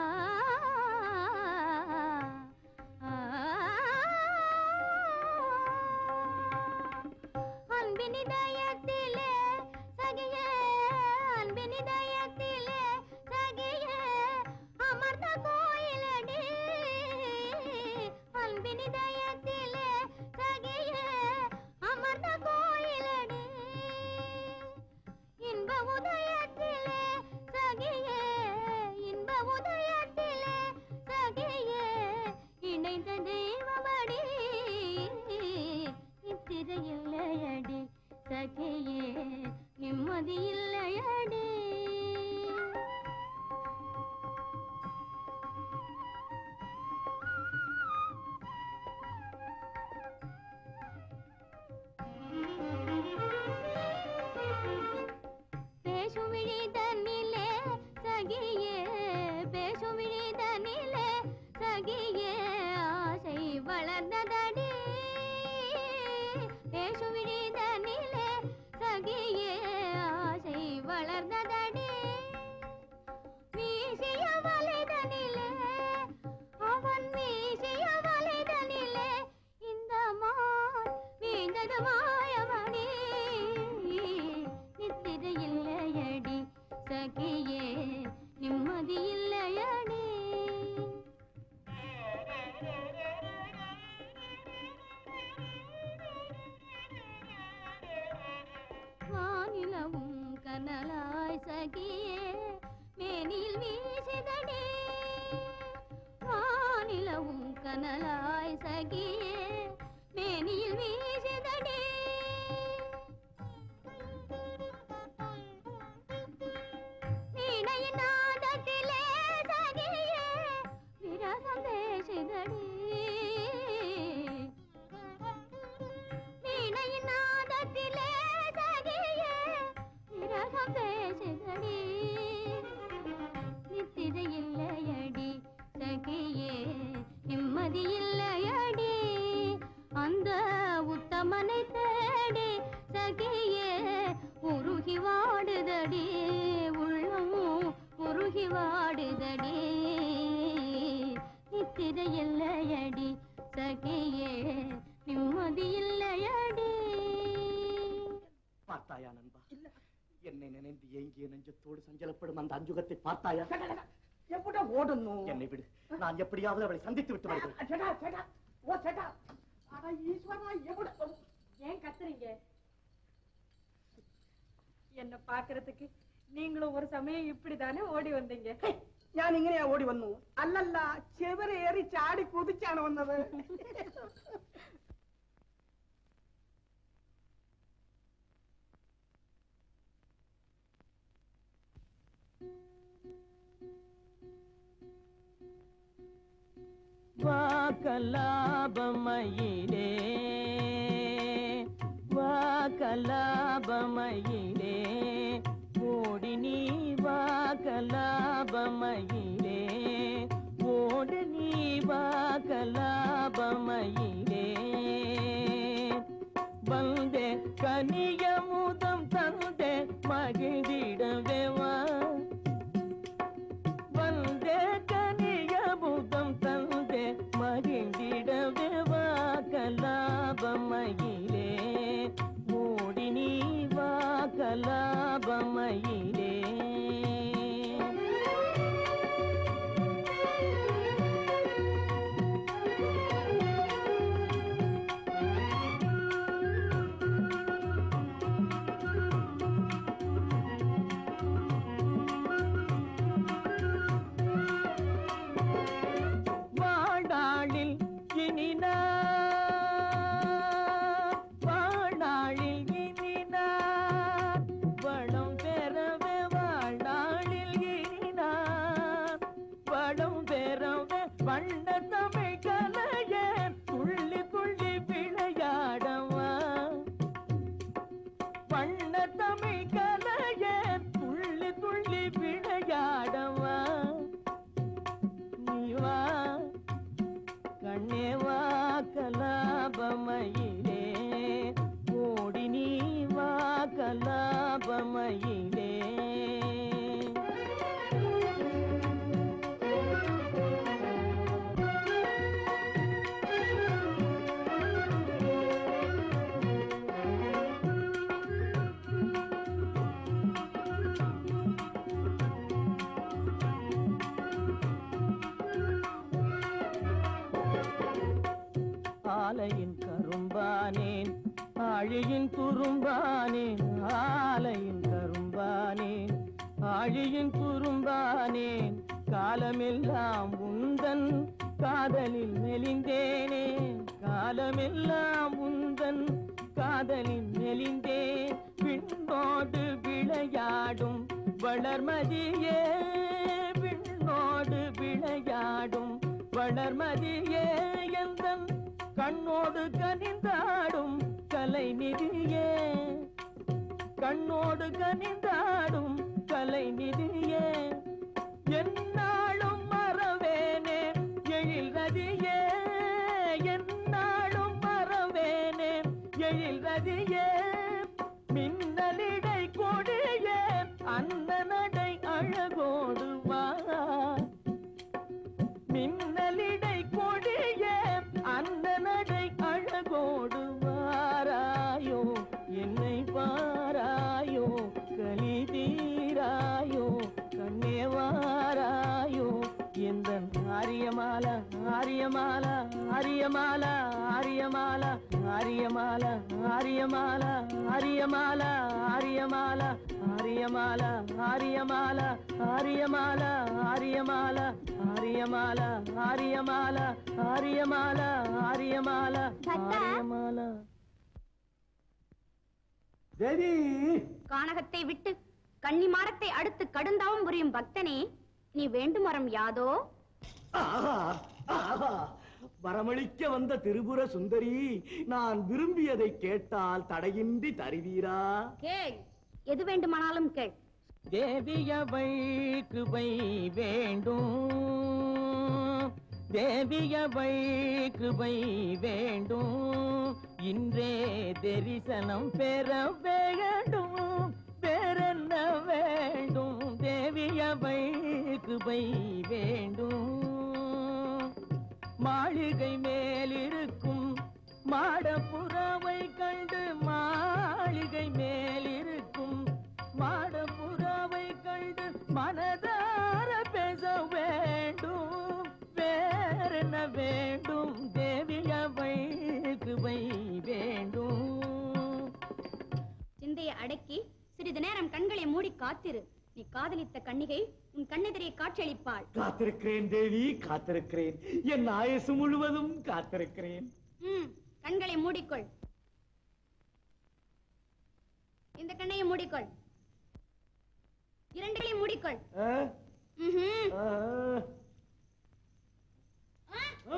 Speaker 4: ஆ, அன்பின் இதயத்திலே சகியே அன்பின் இதயத்திலே சகியே அமர்ந்த கோயிலடி அன்பின் இதயத்திலே சகியே அமர்ந்த கோயிலடி இன்ப உதயத்திலே சகியே இன்ப உதயத்திலே சகியே இணைந்த தெய்வமடி நித்திரை இல்லையடி சகியே நிம்மதி இல்லையடி பேசும் விழிதனிலே சகியே பேசும் விழிதனிலே சகியே ஆசை வளர்ந்ததடி பேசும் விழிதனிலே சகியே ஆசை வானிலவும் கனலாய் சகியே மேனில் வீசிதடி வானிலவும் கனலாய் சகியே மேனியில் வீசிதடி வீணையின் நாதத்திலே சகியே விரகம் பேசிதடி வீணையின் நாதத்திலே சகியே விரகம் பேசிதடி நித்திரை இல்லையடி சகியே நிம்மதி இல்லையடி அந்த உத்தமனை தேடி சகியே உருகி வாடுதடி உள்ளம் உருகி வாடுதடி நித்திரை இல்லையடி சகியே நிம்மதி இல்லையடி
Speaker 7: பார்த்தாயா நண்பா என்னை நினைந்து ஏங்கிய நெஞ்சத்தோடு சஞ்சலப்படும் அந்த அஞ்சுகத்தை பார்த்தாயா
Speaker 5: எப்படா ஓடணும்
Speaker 7: என்னை விடு நான் எப்படியாவது அவளை சந்தித்து விட்டு வருகிறேன்
Speaker 5: சேட்டா சேட்டா ஓ சேட்டா அட ஈஸ்வரா எப்படி
Speaker 1: ஏன் கத்துறீங்க என்ன பாக்குறதுக்கு நீங்களும் ஒரு சமயம் இப்படிதானே ஓடி வந்தீங்க
Speaker 5: ഞാൻ ഇങ്ങനെയാ ഓടി വന്നു അല്ലല്ല ചെവരേറി ചാടി കുതിച്ചാണ് വന്നത് வாக்கலாபமயிலே வாக்கலாபமயிலே ஓடி நீ வாக்கலாபமயிலே ஓடு நீ வாக்கலாபமயிலே வந்தே கனியமுதம் தந்தே மகிழ்ந்திடவே வா வந்தே கனியமுதம் தந்தே மகிழ்ந்திடவே வா கலாபமயிலே மூடி நீ வா கலாபமயிலே வாழாளில் இனி நான் வாழாளில் இனி நான் வளம் பெறவே வாழ்நாளில் இனி நான் வளம் பெறவே வண்ண தமிழ் கலைய துள்ளி துள்ளி விளையாடவா வண்ண தமிழ் கலைய துள்ளி துள்ளி விளையாடவா நீ வா கண்ணே வா கலாபமயிலே ஓடி நீ வா கலாபமயிலே ஆலையின் கரும்பானேன் ஆழியின் துரும்பானேன் ஆலையின் கரும்பானேன் ஆழியின் துரும்பானேன் காலமெல்லாம் உந்தன் காதலில் மெலிந்தேனே காலமெல்லாம் உந்தன் காதலில் மெலிந்தேன் விண்ணோடு விளையாடும் வளர்மதியே விண்ணோடு விளையாடும் வளர்மதியே எந்தன் கண்ணோடு கனிந்தாடும் கலை நிதியே கண்ணோடு கனிந்தாடும் கலை நிதியே என்னாலும் மறவேனே எழில் ரதியே என்னாலும் மறவேனே எழில் ரதியே மின்னலிடை கொடியே அந்த நடை அழகோடு வா மின்னலிடை கொடியே அந்த நடை அழகோடு வாராயோ என்னை பாராயோ கலி தீராயோ கண்ணே வாராயோ எந்த ஆரியமாலா ஆரியமாலா ஆரியமாலா ஆரியமாலா ஆரியமாலா ஆரியமாலா ஆரியமாலா ஆரியமாலா ஆரியமாலா ஆரியமாலா ஆரியமாலா ஆரியமாலா ஆரியமாலா ஆரியமாலா ஆரியமாலா ஆரியமாலா ஆரியமாலா ஆரியமாலா
Speaker 8: தேவி
Speaker 1: கானகத்தை விட்டு கன்னிமாடத்தை அடுத்து கடுந்தாவும் புரியும் பக்தனே நீ வேண்டும் வரம் யாதோ
Speaker 5: ஆஹா, ஆஹா. வரமளிக்க வந்த திரிபுர சுந்தரி நான் விரும்பியதை கேட்டால் தடையின்றி தருவீரா
Speaker 1: கேள் எது வேண்டுமானாலும் கேள்
Speaker 5: தேவியவை கிருபை வேண்டும் தேவியவை கிருபை வேண்டும் இன்றே தரிசனம் பெற வேண்டும் வேறென்ன வேண்டும் தேவியவை கிருபை வேண்டும் மாளிகை மேலிருக்கும் மாடப்புறாவை கண்டு மாளிகை மேலிருக்கும் மாடப்புறாவை கண்டு மனதார பேச வேண்டும் வேறென்ன வேண்டும் தேவியவை கிருபை வேண்டும்
Speaker 1: சிந்தையை அடக்கி சிறிது நேரம் கண்களை மூடி காத்திரு நீ காதலித்த கன்னிகை உன் கண்ணெதிரே காட்சியளிப்பாள்
Speaker 5: காத்திருக்கிறேன் தேவி காத்திருக்கிறேன் என் ஆயுசு முழுவதும் காத்திருக்கிறேன்
Speaker 1: ம் கண்களை மூடிக்கொள் இந்த கண்ணையும் மூடிக்கொள் இரண்டையும் மூடிக்கொள்
Speaker 5: ஆ?
Speaker 1: ம்ஹும்.
Speaker 5: ஆ. ஆ.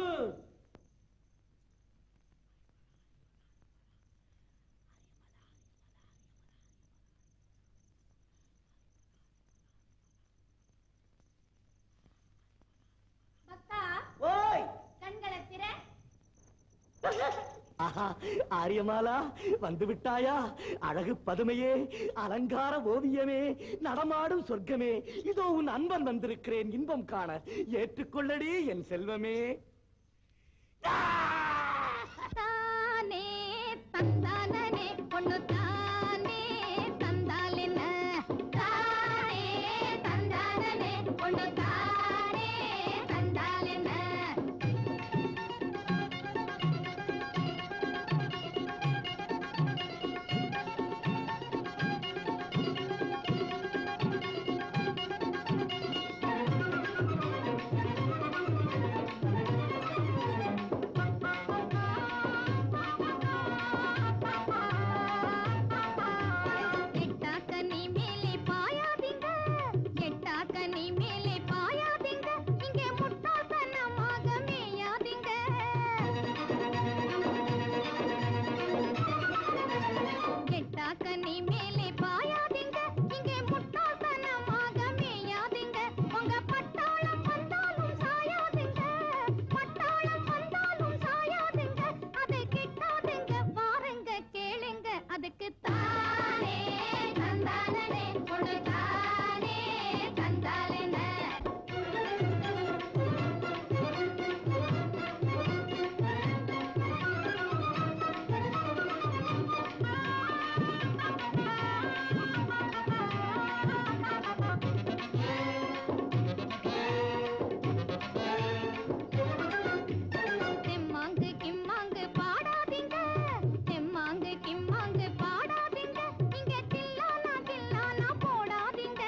Speaker 1: பக்தா
Speaker 5: ஓய்
Speaker 1: கண்களை திற
Speaker 5: ஆஹா, ஆரியமாலா வந்து விட்டாயா அழகு பதுமையே அலங்கார ஓவியமே நடமாடும் சொர்க்கமே இதோ உன் அன்பன் வந்திருக்கிறேன் இன்பம் காண ஏற்றுக்கொள்ளடி என் செல்வமே
Speaker 4: தானே தந்தானே பொண்ணு தானே தந்தாலென்ன தானே தந்தானே பொண்ணு தானே தந்தாலென்ன எட்டாக்க நீ மேலே பாயாதீங்க எட்டாக்க நீ மேலே பாயாதீங்க இங்கே முட்டாள்தனமாக மேயாதீங்க எட்டாக்க நீ மேலே பாயாதீங்க இங்கே முட்டாள்தனமாக மேயாதீங்க உங்க பட்டாளம் வந்தாலும் சாயாதீங்க பட்டாளம் வந்தாலும் சாயாதீங்க அதை கிட்டாதீங்க பாருங்க கேளுங்க அதுக்கு தானே தந்தானே பொண்ணு தானே தந்தாலென தெம்மாங்கு கிம்மாங்கு பாடாதீங்க தெம்மாங்கு கிம்மாங்கு பாடாதீங்க இங்க தில்லானா தில்லானா போடாதீங்க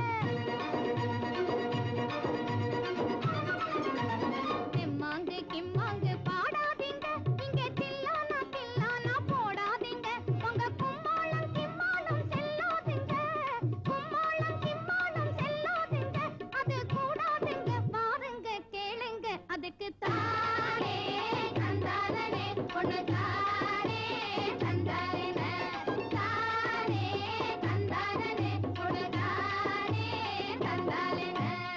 Speaker 4: தெம்மாங்கு கிம்மாங்கு பாடாதீங்க இங்க தில்லானா தில்லானா போடாதீங்க உங்க கும்மாளம் கிம்மாளம் செல்லாதீங்க கும்மாளம் கிம்மாளம் செல்லாதீங்க அது கூடாதீங்க பாருங்க கேளுங்க அதுக்கு தானே தந்தானே பொண்ணு தானே தந்தானே தானே தந்தானே பொண்ணு தானே தந்தானே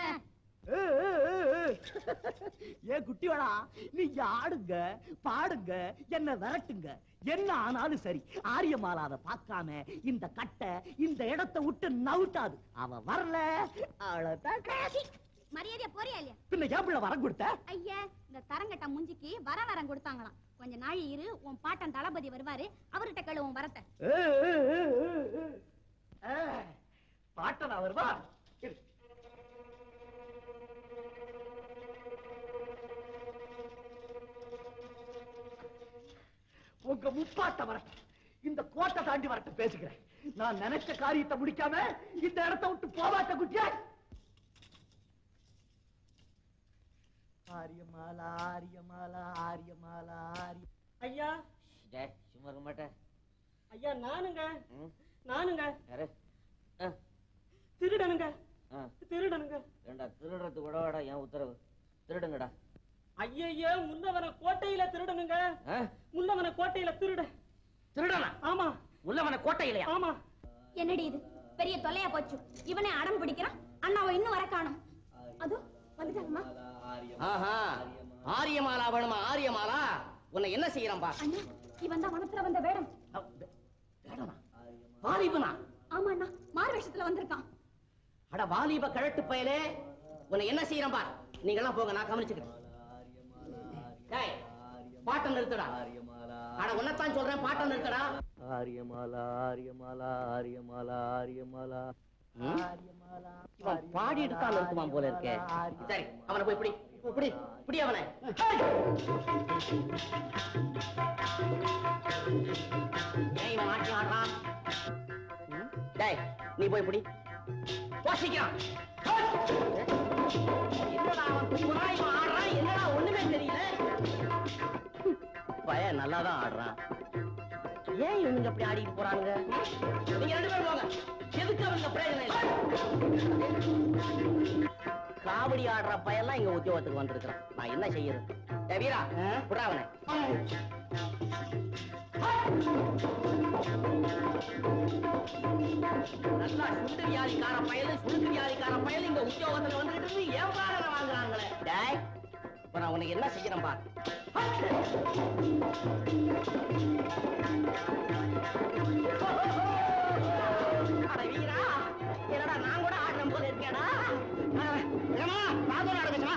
Speaker 5: ஏ குட்டியோடா நீங்க ஆடுங்க பாடுங்க என்ன விரட்டுங்க என்ன ஆனாலும் சரி ஆரியமாலா அதை பார்க்காம இந்த கட்டை இந்த இடத்தை விட்டு நவுட்டாது அவ வரல அவ்வளவுதான் கடைசி.
Speaker 1: மரியாதையா போறியா இல்லையா
Speaker 5: பின்ன ஏன் பிள்ளை வரம் கொடுத்த
Speaker 1: ஐயா இந்த தரங்கட்ட முஞ்சிக்கு வர வரம் கொடுத்தாங்களாம் கொஞ்ச நாள் இரு உன் பாட்டன் தளபதி வருவாரு அவர்கிட்ட கேளு உன் வரத்தை
Speaker 5: பாட்டன் அவர் வா இரு. உன்
Speaker 6: உங்க முப்பாட்ட வரட்டும் இந்த கோட்டை தாண்டி வரட்டும் பேசுகிறேன் நான் நினைச்ச காரியத்தை முடிக்காம இந்த இடத்தை விட்டு போவாட்ட குட்டியா ஆரியமாலா ஆரியமாலா ஆரியமாலா ஆரிய
Speaker 5: ஐயா
Speaker 9: டேய் சும்மா இருக்க மாட்டேன்
Speaker 5: ஐயா நானுங்க
Speaker 9: ம்?
Speaker 5: நானுங்க
Speaker 9: யாரு
Speaker 5: திருடனுங்க
Speaker 9: ஆ,
Speaker 5: திருடனுங்க
Speaker 9: ஏண்டா திருடுறது விடவாடா என் உத்தரவு திருடுங்கடா
Speaker 5: ஐயையோ முன்னவன கோட்டையில திருடனுங்க
Speaker 9: ஆ?
Speaker 5: முன்னவன கோட்டையில திருட
Speaker 9: திருடனா
Speaker 5: ஆமா
Speaker 9: உள்ளவன கோட்டையிலையா
Speaker 5: ஆமா
Speaker 1: என்னடி இது பெரிய தொல்லையா போச்சு இவனே அடம் பிடிக்கிறான் அண்ணாவை இன்னும் வர காணும் அதோ வந்துட்டாங்கம்மா
Speaker 9: ஆஹா ஆரியமாலா வேணுமா ஆரியமாலா உன்னை என்ன செய்யறான் பா
Speaker 1: அண்ணா இவன் தான் வனத்துல வந்த வேடம்
Speaker 9: வேடனா வாலிபனா
Speaker 1: ஆமா அண்ணா மாறு வேஷத்துல வந்திருக்கான்
Speaker 9: அட வாலிப கழட்டு பயலே உன்னை என்ன செய்யறான் பா நீங்க எல்லாம் போங்க நான் கவனிச்சுக்கிறேன் டேய் பாட்டம் நிறுத்துடா அட உன்னைத்தான் சொல்றேன் பாட்டம் நிறுத்துடா
Speaker 6: ஆரியமாலா ஆரியமாலா ஆரியமாலா ஆரியமாலா
Speaker 9: ம்? இவன் பாடிட்டு தான் நிறுத்துவான் போல இருக்கே சரி அவனை போய் பிடி பிடி பிடி அவனை ஏன் இவன் நாட்டியம் ஆடுறான் ம்? டேய் நீ போய் பிடி வாசிக்கிறான் என்னடா அவன் தூங்குறான் இவன் ஆடுறான் என்னடா ஒண்ணுமே தெரியல பையன் நல்லா தான் ஆடுறான் ஏன் இவனுங்க அப்படி ஆடிட்டு போறானுங்க நீங்க ரெண்டு பேரும் போங்க எதுக்கு அவங்க பிரயோஜனம் இல்லை காவடி ஆடுற பையெல்லாம் இங்க உத்தியோகத்துக்கு வந்திருக்கிறான் நான் என்ன செய்யறது டேய் வீரா விடா அவனை நல்லா சுண்டு வியாதிக்கார பயலு சுண்டு வியாதிக்கார பயலு இங்க உத்தியோகத்துல வந்துகிட்டு இருந்து ஏன் பாடல வாங்குறாங்களே டேய் இப்ப நான் உனக்கு என்ன செய்யறேன் பாரு அட வீரா என்னடா நான் கூட ஆடுறேன் போல இருக்கேடா ஏமா நான் கூட ஆடுவேமா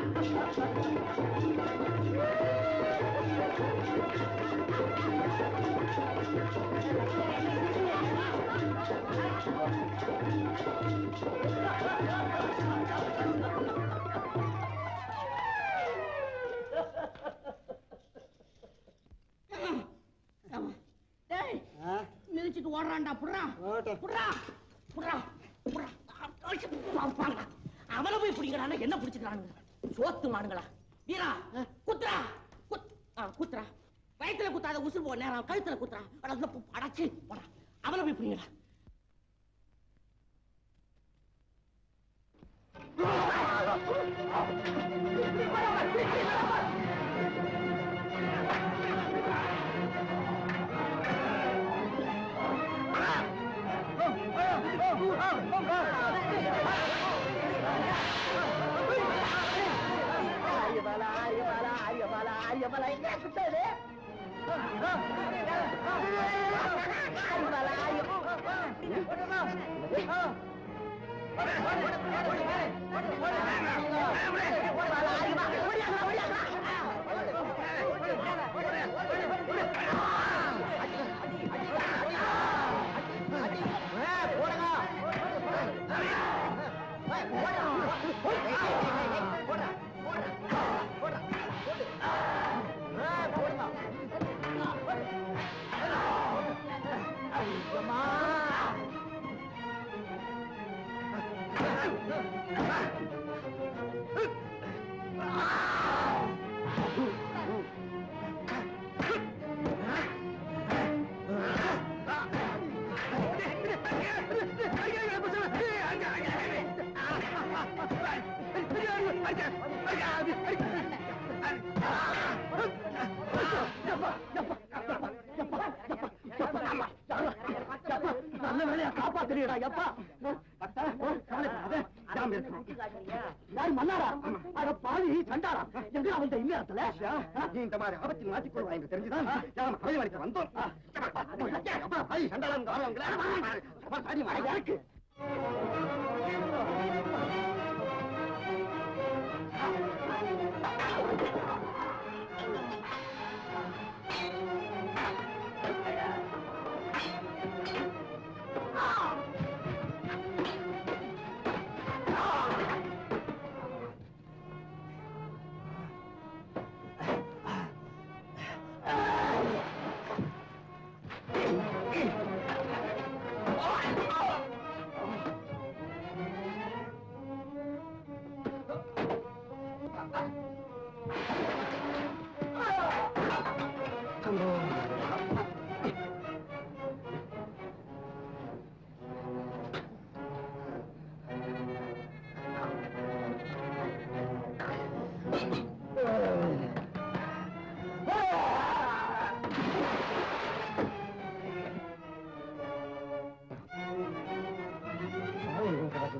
Speaker 9: டேய் மிதிச்சிட்டு ஓடுறான்டா புடுறா புடுறா புடுறா புடுறா புடுறா. அவனை போய் பிடிக்கிறான என்ன பிடிச்சிக்கிறானுங்க சோத்து மானுங்களா வீரா குத்துறா குத் ஆ, குத்துறா வயித்துல குத்தாத உசுறு போ நேரம் கழுத்துல குத்துறா அட, இந்த பு- அடச்சி போடா அவனை போய் பிடிங்கடா
Speaker 6: ஆரியமாலா ஆரியமாலா ஆரியமாலா ஆரியமாலா எங்க குத்தாது ஆரியமாலா நல்ல வேலையா காப்பாத்துறியடா எப்பா யார் மன்னாரா அட பாவி சண்டாரா எங்க அவன் இந்த இடத்துல இந்த மாதிரி ஆபத்தில் மாட்டிக்கொள்வா என்று தெரிஞ்சுதான் யாரும் கலைவரைக்கு வந்தோம் அப்பா பாவி சண்டாளம் காரணங்களா எனக்கு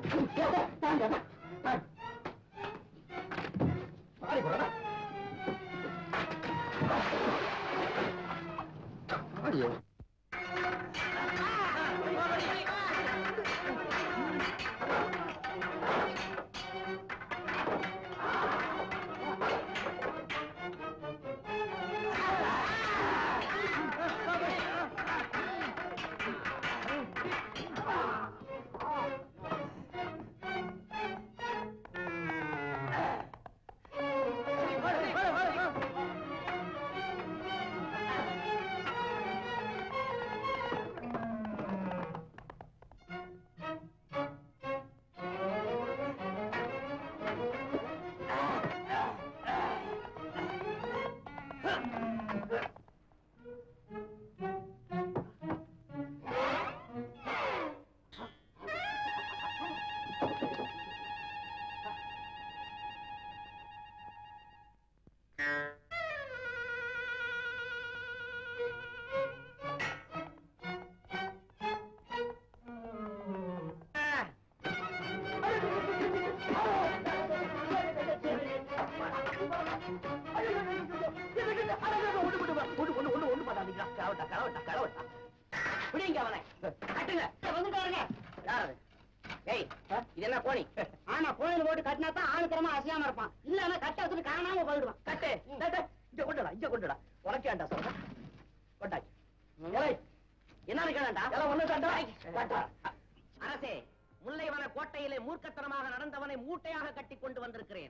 Speaker 9: பிடிங்க அவனை கட்டுங்க வந்துட்டாருங்க யாரு ஏய் இது என்ன கோணி ஆனா கோயில் போட்டு கட்டினா தான் ஆணுத்தரமா அசையாம இருப்பான் இல்லன்னா கட்ட வச்சுட்டு காணாம போயிடுவான் கட்டு டேய், டேய், இங்க கொண்டுடா இங்க கொண்டுடா உனக்கு ஏன்டா சொல்றேன் கொண்டாச்சு ஏய், என்னன்னு கேளண்டா எல்லாம் ஒண்ணு கண்டா அரசே முல்லைவன கோட்டையிலே மூர்க்கத்தனமாக நடந்தவனை மூட்டையாக கட்டி கொண்டு வந்திருக்கிறேன்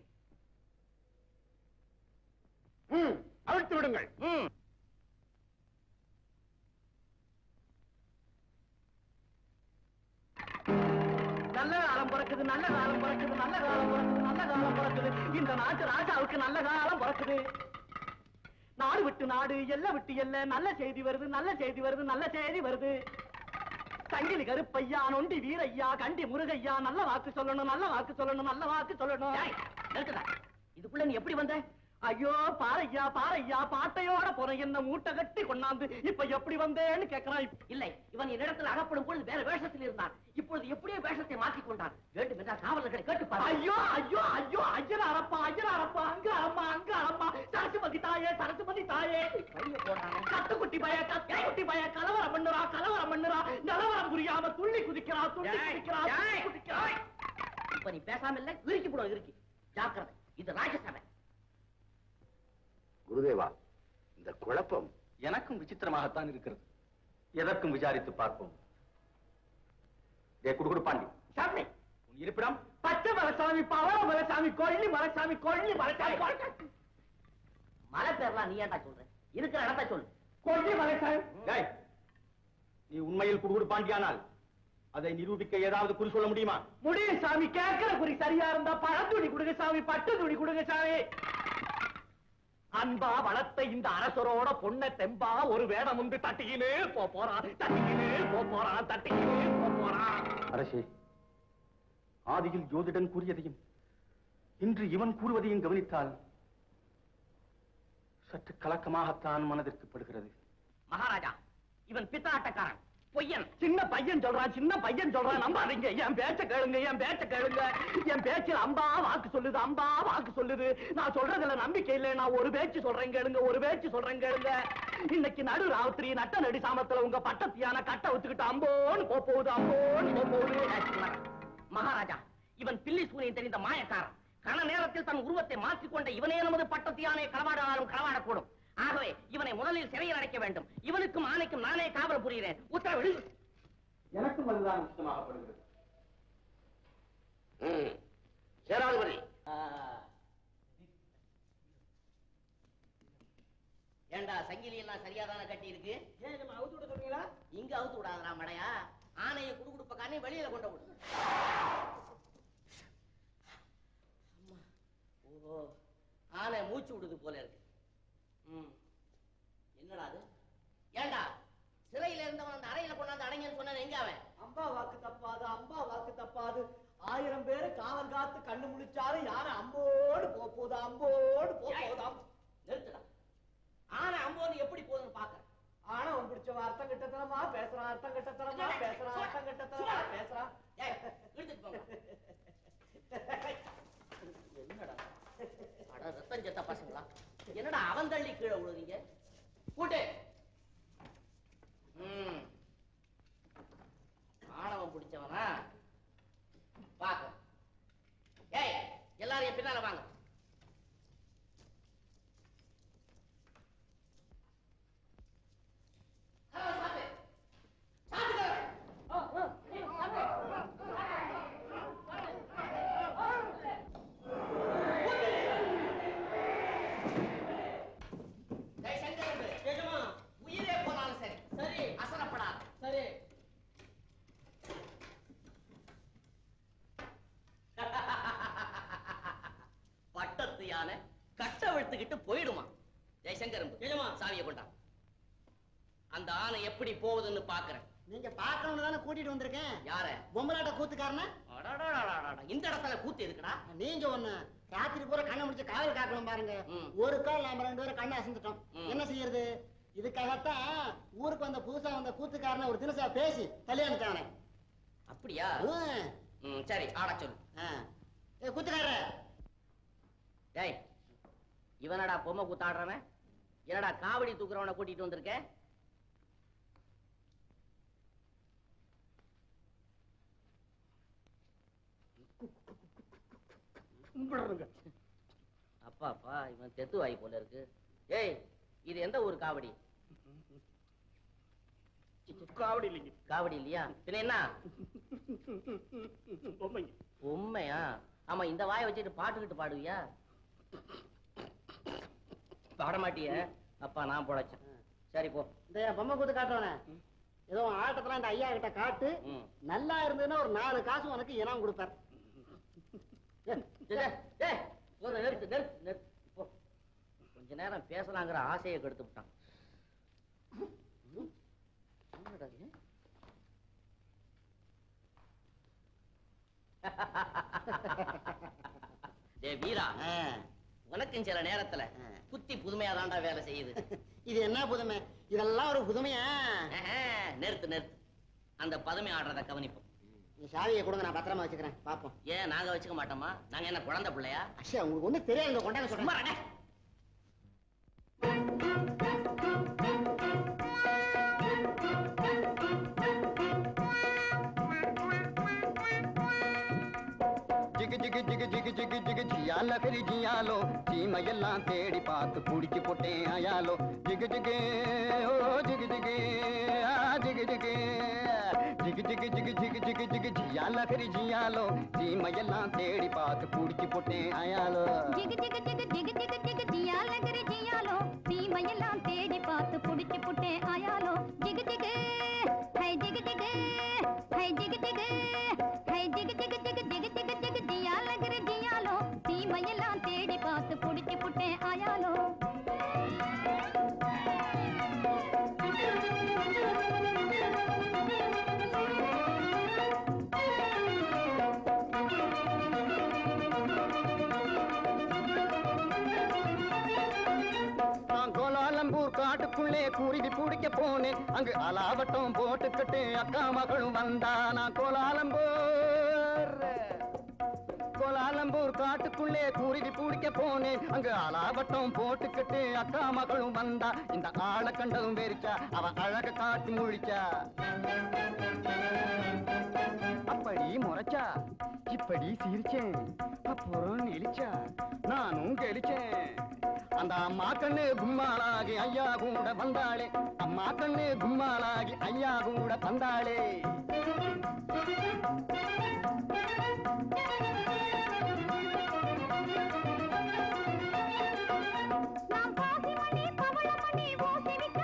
Speaker 2: அவிழ்த்து விடுங்கள்
Speaker 9: ம்
Speaker 5: நல்ல காலம் பிறக்குது நல்ல காலம் பிறக்குது நல்ல காலம் பிறக்குது நல்ல காலம் பிறக்குது இந்த நாட்டு ராஜாவுக்கு நல்ல காலம் பிறக்குது நாடு விட்டு நாடு எல்லை விட்டு எல்லை நல்ல செய்தி வருது நல்ல செய்தி வருது நல்ல செய்தி வருது சங்கிலி கருப்பையா நொண்டி வீரையா கண்டி முருகையா நல்ல வாக்கு சொல்லணும் நல்ல வாக்கு சொல்லணும் நல்ல வாக்கு சொல்லணும்
Speaker 9: ஏய், நிறுத்துடா. இதுக்குள்ள நீ எப்படி வந்த
Speaker 5: ஐயோ பாரையா பாரையா பாட்டையோட போற என்ன மூட்டை கட்டி கொண்டாந்து இப்ப எப்படி வந்தேன்னு கேக்குறான்
Speaker 9: இல்லை இவன் என்னிடத்தில் அகப்படும் பொழுது வேற வேஷத்தில் இருந்தான் இப்பொழுது எப்படியோ வேஷத்தை மாற்றிக் கொண்டான் வேண்டும் என்றால் காவலர்களை கேட்டு பாரு
Speaker 5: ஐயோ ஐயோ ஐயோ ஐயர் அரப்பா ஐயர் அரப்பா அங்க அம்மா அங்க அம்மா சரசுமதி தாயே சரசுமதி தாயே
Speaker 9: கையை போடுறானே.
Speaker 5: கத்துக்குட்டி பய கத்துக்குட்டி பய கலவரம் பண்ணுறா கலவரம் பண்ணுறா நிலவரம் புரியாம துள்ளி குதிக்கிறா துள்ளி
Speaker 9: ஏய்,
Speaker 5: குதிக்கிறா துள்ளி
Speaker 9: ஏய்,
Speaker 5: குதிக்கிறா
Speaker 9: ஏய். இப்ப நீ பேசாம இல்ல இறுக்கி போடும் இறுக்கி ஜாக்கிரதை இது ராஜசபை
Speaker 6: குருதேவா இந்த குழப்பம்
Speaker 2: எனக்கும் விசித்திரமாகத்தான் இருக்கிறது எதற்கும் விசாரித்து பார்ப்போம் ஏ குடுகுடு பாண்டி
Speaker 5: சாமி
Speaker 2: உன் இருப்பிடம்
Speaker 5: பச்சை மலைசாமி பவள மலைசாமி கொள்ளி மலைசாமி கொள்ளி மலைசாமி கொள்ளி-
Speaker 9: மலை பேர்லாம் நீ ஏன்டா சொல்ற இருக்கிற இடத்த சொல்லு
Speaker 5: கொள்ளி மலைசாமி
Speaker 2: ஏய், நீ உண்மையில் குடுகுடு பாண்டியானால் அதை நிரூபிக்க ஏதாவது குறி சொல்ல முடியுமா
Speaker 5: முடியும் சாமி கேட்கிற குறி சரியா இருந்தா பழத்துணி கொடுங்க சாமி பட்டு துணி கொடுங்க சாமி அன்பா வளர்த்த இந்த அரசரோட பொண்ண தெம்பா ஒரு வேடம் உண்டு தட்டிக்கினு போ போறான் தட்டிக்கினு போ போறான் தட்டிக்கினு போ போறான்
Speaker 2: அரசே ஆதியில் ஜோதிடன் கூறியதையும் இன்று இவன் கூறுவதையும் கவனித்தால் சற்று கலக்கமாகத்தான் மனதிற்கு படுகிறது
Speaker 9: மகாராஜா இவன் பித்தாட்டக்காரன் பொய்யன்
Speaker 5: சின்ன பையன் சொல்றான் சின்ன பையன் சொல்றான் நம்பாதீங்க என் பேச்ச கேளுங்க என் பேச்ச கேளுங்க என் பேச்சில் அம்பா வாக்கு சொல்லுது அம்பா வாக்கு சொல்லுது நான் சொல்றதுல நம்பிக்கை இல்லை நான் ஒரு பேச்சு சொல்றேன் கேளுங்க ஒரு பேச்சு சொல்றேன் கேளுங்க இன்னைக்கு நடு ராத்திரி நட்ட நடி சாமத்துல உங்க பட்டத்தியான கட்ட வச்சுக்கிட்டு அம்போன்னு போ போகுது அம்போன்னு போ போகுது
Speaker 9: மகாராஜா இவன் பில்லி சூரியன் தெரிந்த மாயக்காரன் கன நேரத்தில் தன் உருவத்தை மாற்றிக்கொண்ட இவனே நமது பட்டத்தியானை களவாடினாலும் களவாடக்கூடும் ஆகவே இவனை முதலில் சிறையில் அடைக்க வேண்டும் இவனுக்கும் ஆணைக்கும் நானே காவல் புரிகிறேன் உத்தரவிடு
Speaker 2: எனக்கும் அதுதான் இஷ்டமாகப்படுகிறது
Speaker 9: சேனாதிபதி ஏண்டா சங்கிலி எல்லாம் சரியாதான கட்டி இருக்கு இங்க அவுத்து விடாதடா மடையா ஆனையை குடுகுடுப்ப காணி வெளியில கொண்டு விடு அம்மா. ஓஹோ ஆனை மூச்சு விடுது போல இருக்கு ம். என்னடா அது ஏண்டா சிறையில இருந்தவன் அந்த அறையில கொண்டாந்து அடைங்கன்னு சொன்னது எங்க அவன்
Speaker 5: அம்பா வாக்கு தப்பாது அம்பா வாக்கு தப்பாது ஆயிரம் பேரு காவல் காத்து கண்ணு முழிச்சாலும் யாரை அம்போடு போ போதா அம்போடு போ போதா
Speaker 9: நிறுத்துடா ஆனை அம்போன்னு எப்படி போகுதுன்னு பாக்குறேன்
Speaker 5: ஆனா அவன் பிடிச்ச அர்த்தம் கிட்டத்தனமா பேசுறான் அர்த்தம் கிட்டத்தனமா பேசுறான் அர்த்தம் கிட்டத்தனமா பேசுறான்
Speaker 9: ஏய், இழுத்துட்டு போங்க கூட்டு ம். ஆணவம் பிடிச்சவனா பாக்க ஏய் எல்லாரும் என் பின்னால வாங்க டேய் சங்கரன், உயிரே போனாலும் சரி சரி அசரப்படாத சரி பட்டத்து யானை கட்ட விழுத்துக்கிட்டு போயிடுமா ஜெய்சங்கர் சாவியை கொண்டா அந்த ஆனை எப்படி போகுதுன்னு பாக்குறேன்
Speaker 11: நீங்க பார்க்கணும்னு தானே கூட்டிட்டு வந்திருக்கேன்
Speaker 9: யார
Speaker 11: பொம்மலாட்ட கூத்துக்காரன
Speaker 9: அடடடடடட, இந்த இடத்துல கூத்து இருக்குடா
Speaker 11: நீங்க ஒண்ணு ராத்திரி பூரா கண்ணை முடிச்சு காவல் காக்கணும் பாருங்க
Speaker 9: ம்.
Speaker 11: ஒரு கால் நாம ரெண்டு பேரும் கண்ணை அசந்துட்டோம்
Speaker 9: ம்.
Speaker 11: என்ன செய்யறது இதுக்காகத்தான் ஊருக்கு வந்த புதுசா வந்த கூத்துக்காரன ஒரு தினசா பேசி கல்யாணிச்சானே
Speaker 9: அப்படியா ம், சரி ஆட சொல்லு
Speaker 11: ஏ கூத்துக்காரர
Speaker 9: டேய் இவனடா பொம்மை கூத்தாடுறவன் என்னடா காவடி தூக்குறவனை கூட்டிட்டு வந்திருக்க
Speaker 8: கும்பிடுறதுங்க
Speaker 9: அப்பா அப்பா இவன் தெத்து வாய் போல இருக்கு ஏய் இது எந்த ஊர் காவடி
Speaker 8: காவடி இல்லைங்க
Speaker 9: காவடி இல்லையா பின்ன என்ன
Speaker 8: பொம்மைங்க
Speaker 9: உண்மையா ஆமா இந்த வாயை வச்சுட்டு பாட்டுக்கிட்டு பாடுவியா பாட மாட்டிய அப்பா நான் பொழைச்சேன் சரி போ
Speaker 11: இந்த என் பொம்மை கூத்து காட்டுறவனே ஏதோ உன் ஆட்டத்தெல்லாம் இந்த ஐயா கிட்ட காட்டு
Speaker 9: ம்.
Speaker 11: நல்லா இருந்ததுன்னா ஒரு நாலு காசு உனக்கு இனம் கொடுப்பார்
Speaker 9: டேய், டேய், டேய், போதும், நிறுத்து நிறுத்து நிறுத்து போ கொஞ்ச நேரம் பேசலாங்கிற ஆசையை கெடுத்து விட்டான் ம்? என்னடா இது? டேய் வீரா உனக்கும் சில நேரத்துல புத்தி புதுமையா தான்டா வேலை செய்யுது
Speaker 11: இது என்ன புதுமை இதெல்லாம் ஒரு புதுமையா
Speaker 9: ஆஹா, நிறுத்து நிறுத்து அந்த பதுமை ஆடுறத கவனிப்போம்
Speaker 11: நீ சாவியை கொடுங்க நான் பத்திரமா வச்சுக்கிறேன் பாப்போம்
Speaker 9: ஏன் நாங்க வச்சுக்க மாட்டோமா நாங்க என்ன குழந்தை பிள்ளையா
Speaker 11: அஷா உங்களுக்கு ஒண்ணு தெரியாது கொண்டாங்க
Speaker 9: சும்மா
Speaker 11: சொல்றேன்
Speaker 9: இருடா.
Speaker 12: ஜிகு ஜிகு ஜிகு ஜிகு ஜிகு ஜிகு ஜியால கரி ஜியாலோ சீமையெல்லாம் தேடி பார்த்து புடிச்சு போட்டேன் ஆயாலோ ஜிகு ஜிகு ஓ ஜிகு ஜிகு ஆ ஜிகு ஜிகு ஜிகு ஜிகு ஜிகு ஜிகு ஜிகு ஜிகு ஜியால கரி ஜியாலோ சீமையெல்லாம் தேடி பார்த்து புடிச்சு போட்டேன் ஆயாலோ
Speaker 4: ஜிகு ஜிகு ஜிகு ஜிகு ஜிகு ஜிகு ஜியாலகிரி ஜியாலோ சீமையெல்லாம் தேடி பார்த்து புடிச்சு புட்டேன் ஆயாலோ ஜிகு ஜிகு ஹை ஜிகு ஜிகு ஹை ஜிகு ஜிகு ஹை ஜிகு ஜிகு ஜிகு ஜிகு ஜிகு ஜிகு ஜியாலகிரி ஜியாலோ சீமையெல்லாம் தேடி பார்த்து புடிச்சு புட்டேன் ஆயாலோ
Speaker 12: நான் கோலாலம்பூர் காட்டுக்குள்ளே குருவி பிடிக்க போனேன் அங்கு அலாவட்டம் போட்டுக்கிட்டு அக்கா மகளும் வந்தா நான் கோலாலம்பூர் கோலாலம்பூர் காட்டுக்குள்ளே குருவி பிடிக்க போனேன் அங்கு அலாவட்டம் போட்டுக்கிட்டு அக்கா மகளும் வந்தா இந்த ஆளை கண்டதும் வெறிச்சா அவ அழக காட்டி முழிச்சா அப்படி முறைச்சா இப்படி சிரிச்சேன் அப்புறம் நெளிச்சா நானும் கெளிச்சேன் அந்த அம்மா கண்ணு கும்மாளாகி ஐயா கூட வந்தாளே அம்மா கண்ணு கும்மாளாகி ஐயா கூட வந்தாளே
Speaker 4: நான் பாசிமணி பவளமணி ஊசி விற்க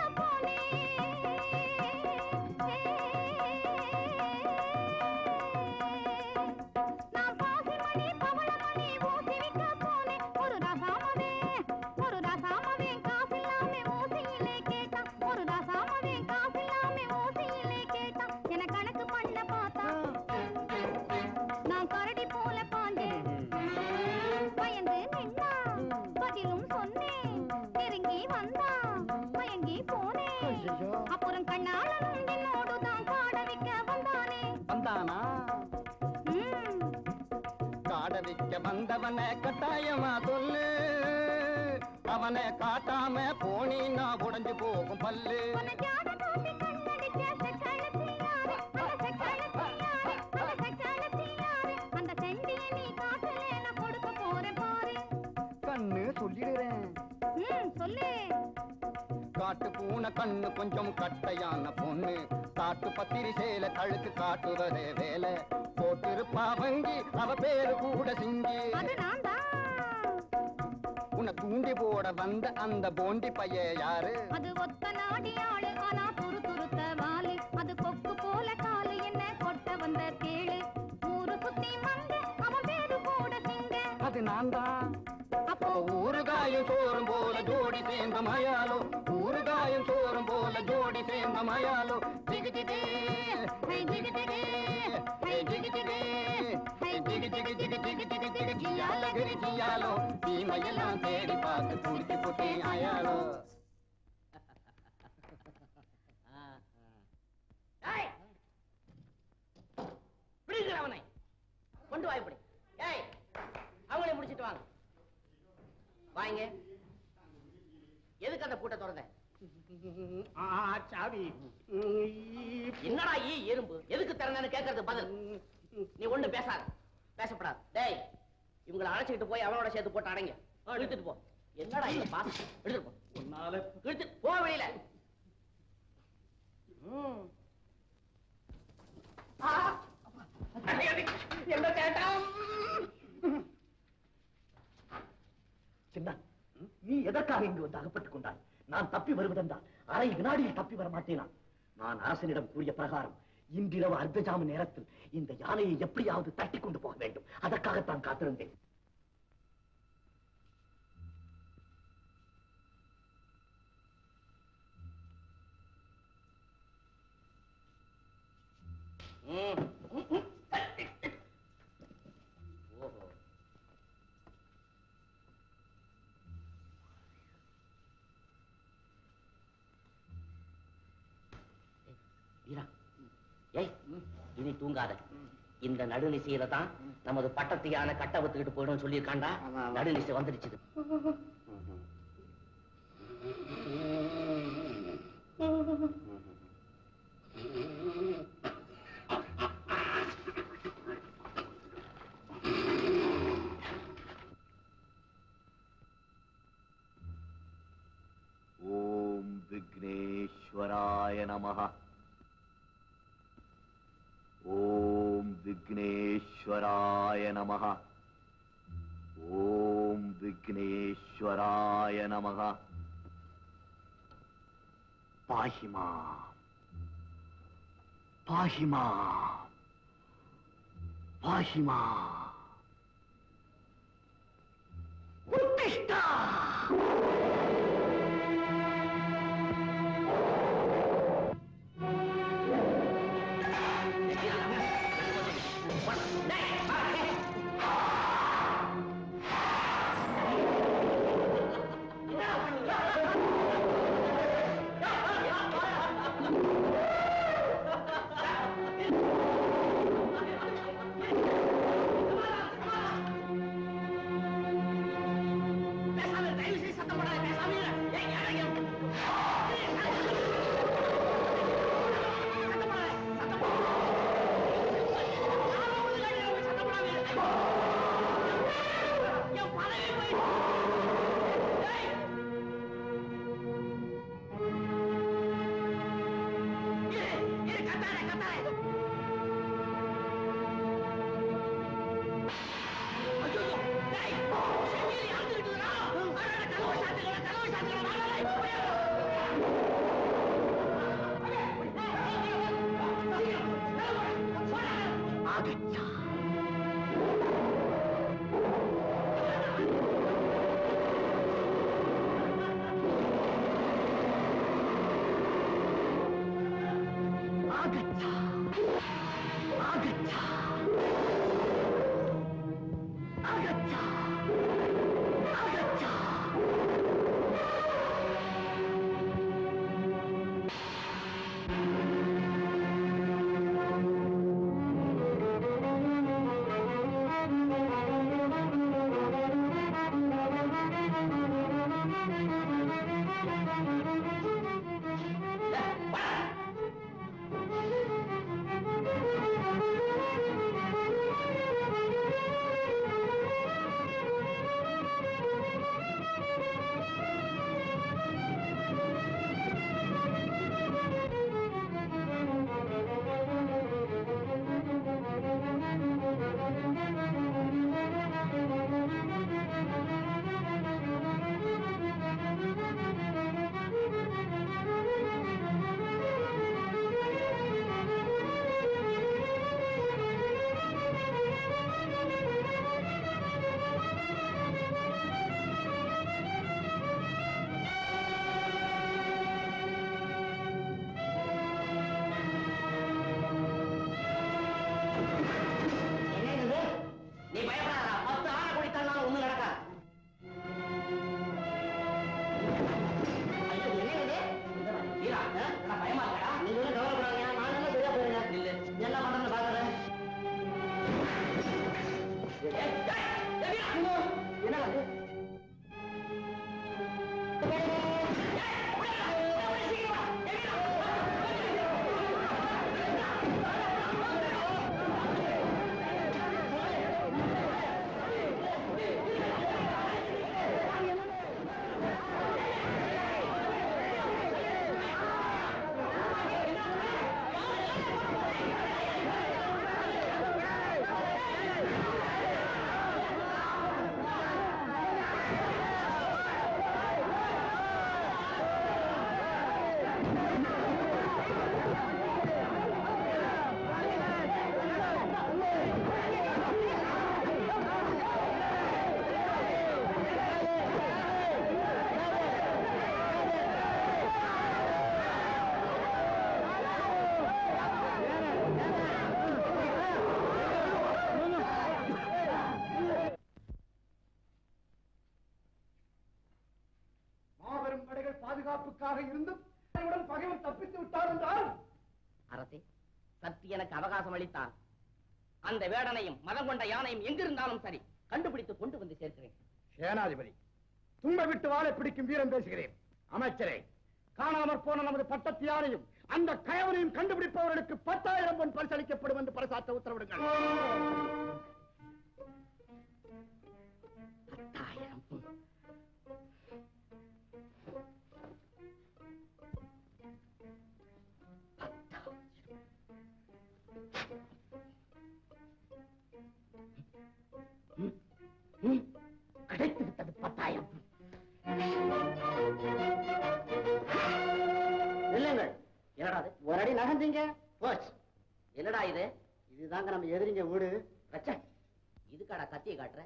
Speaker 4: போனேன் நான் பாசிமணி பவளமணி ஊசி விற்க போனேன் ஒரு ரசாமவே ஒரு ரசாமவே காசில்லாமே ஊசியிலே கேட்டான் ஒரு ரசாமவே காசில்லாமே ஊசியிலே கேட்டான் என கணக்கு பண்ண பார்த்தா நான் கரடி போல பாஞ்சேன் பயந்து நின்னா பதிலும் சொன்னேன் நெருங்கி வந்தா மயங்கி போனேன் அப்புறம் கண்ணாளனும் என்னோடு தான் பாட வைக்க வந்தானே
Speaker 12: வந்தானா
Speaker 4: ம்,
Speaker 12: காட வைக்க வந்தவன கட்டாயமா சொல்லு அவனை காட்டாம போனீன்னா உடைஞ்சு போகும் பல்லு
Speaker 4: அந்த செண்டியை நீ காட்டல நான் கொடுக்க போறேன் பாரு
Speaker 12: கண்ணு சொல்லிடுறேன்
Speaker 4: ம் சொல்லு
Speaker 12: காட்டு பூனை கண்ணு கொஞ்சம் கட்டையான பொண்ணு காட்டு பத்திரி சேல கழுத்து காட்டுவதே வேலை போட்டிருப்பா வங்கி அவ பேரு கூட சிங்கி
Speaker 4: அது நான் தான்
Speaker 12: உன்னை தூண்டி போட வந்த அந்த போண்டி பைய யாரு
Speaker 4: அது ஒத்த நாடி ஆளு ஆனா துரு துருத்த வாலு அது கொக்கு போல காலு என்ன கொட்ட வந்த கேளு ஊரு சுத்தி மந்த அவன் பேரு கூட சிங்க
Speaker 12: அது நான் தான் அப்போ ஊறுகாயும் சோறும் போல ஜோடி சேர்ந்த மயாலோ ஊறுகாயும் சோறும் போல ஜோடி சேர்ந்த மயாலோ ஜிகு ஜிகு ஹை ஜிகு ஜிகு ஹை ஜிகு ஜிகு ஹை ஜிகு ஜிகு ஜிகு ஜிகு ஜிகு ஜிகு ஜியால கிரி ஜியாலோ சீமையெல்லாம் தேடி பார்த்து குடிச்சு போட்டேன் ஆயாலோ
Speaker 9: பிடிக்கிற அவனை கொண்டு வா இப்படி ஏய் அவங்களே முடிச்சிட்டு வாங்க வாங்க எதுக்கு அந்த பூட்டை திறந்த
Speaker 5: சாவி
Speaker 9: என்னடா ஈ எறும்பு எதுக்கு திறந்தேன்னு கேட்கறது பதில் நீ ஒண்ணு பேசாத பேசப்படாது டேய் இவங்களை அழைச்சிட்டு போய் அவனோட சேர்த்து போட்டு அடைங்க இழுத்துட்டு போ என்னடா இந்த பாஸ் எடுத்துட்டு போ
Speaker 5: உன்னால
Speaker 9: இழுத்து போ வெளியில ம். ஆ. அடி, அடி. என்ன கேட்டா
Speaker 7: சின்ன நீ எதற்காக இங்கு வந்து அகப்பட்டுக் கொண்டாய் நான் தப்பி வருவதென்றால் அரை வினாடியில் தப்பி வர மாட்டேனா நான் அரசனிடம் கூறிய பிரகாரம் இன்றிரவு அர்த்தஜாம நேரத்தில் இந்த யானையை எப்படியாவது தட்டி கொண்டு போக வேண்டும் அதற்காகத்தான் காத்திருந்தேன்
Speaker 9: ம். ஓஹோ வீரா ஏய் இனி தூங்காத இந்த நடுநிசையில தான் நமது பட்டத்து யானை கட்ட வித்துக்கிட்டு போயிடும் சொல்லியிருக்காண்டா நடுநிசை வந்துடுச்சு
Speaker 13: ஓம் விக்னேஸ்வராய நமः ஓம் விக்னேஸ்வராய நமः ஓம் விக்னேஸ்வராய நமः பாஹிமா பாஹிமா பாஹிமா உத்திஷ்டா
Speaker 6: பாதுகாப்புக்காக இருந்தும் உடன் பகைவன் தப்பித்து விட்டார் என்றால்
Speaker 9: அரசே சற்று எனக்கு அவகாசம் அளித்தால் அந்த வேடனையும் மதம் கொண்ட யானையும் எங்கிருந்தாலும் சரி கண்டுபிடித்து கொண்டு வந்து சேர்க்கிறேன்
Speaker 6: சேனாதிபதி தும்ப விட்டு வாழை பிடிக்கும் வீரம் பேசுகிறேன் அமைச்சரே காணாமற் போன நமது பட்டத்து யானையும் அந்த கயவனையும் கண்டுபிடிப்பவர்களுக்கு பத்தாயிரம் பொன் பரிசளிக்கப்படும் என்று பரிசாற்ற உத்தரவிடுங்கள்
Speaker 9: பத்தாயிரம் பொன். ம், கிடைத்து விட்டது பத்தாயிரம் பொன்.
Speaker 11: இல்லைங்கள்
Speaker 9: என்னடா அது
Speaker 11: ஒரு அடி நகர்ந்தீங்க போச்சு
Speaker 9: என்னடா இது
Speaker 11: இதுதாங்க நம்ம எதிரிங்க வீடு
Speaker 9: ரச்ச இதுக்காடா கத்தியை காட்டுற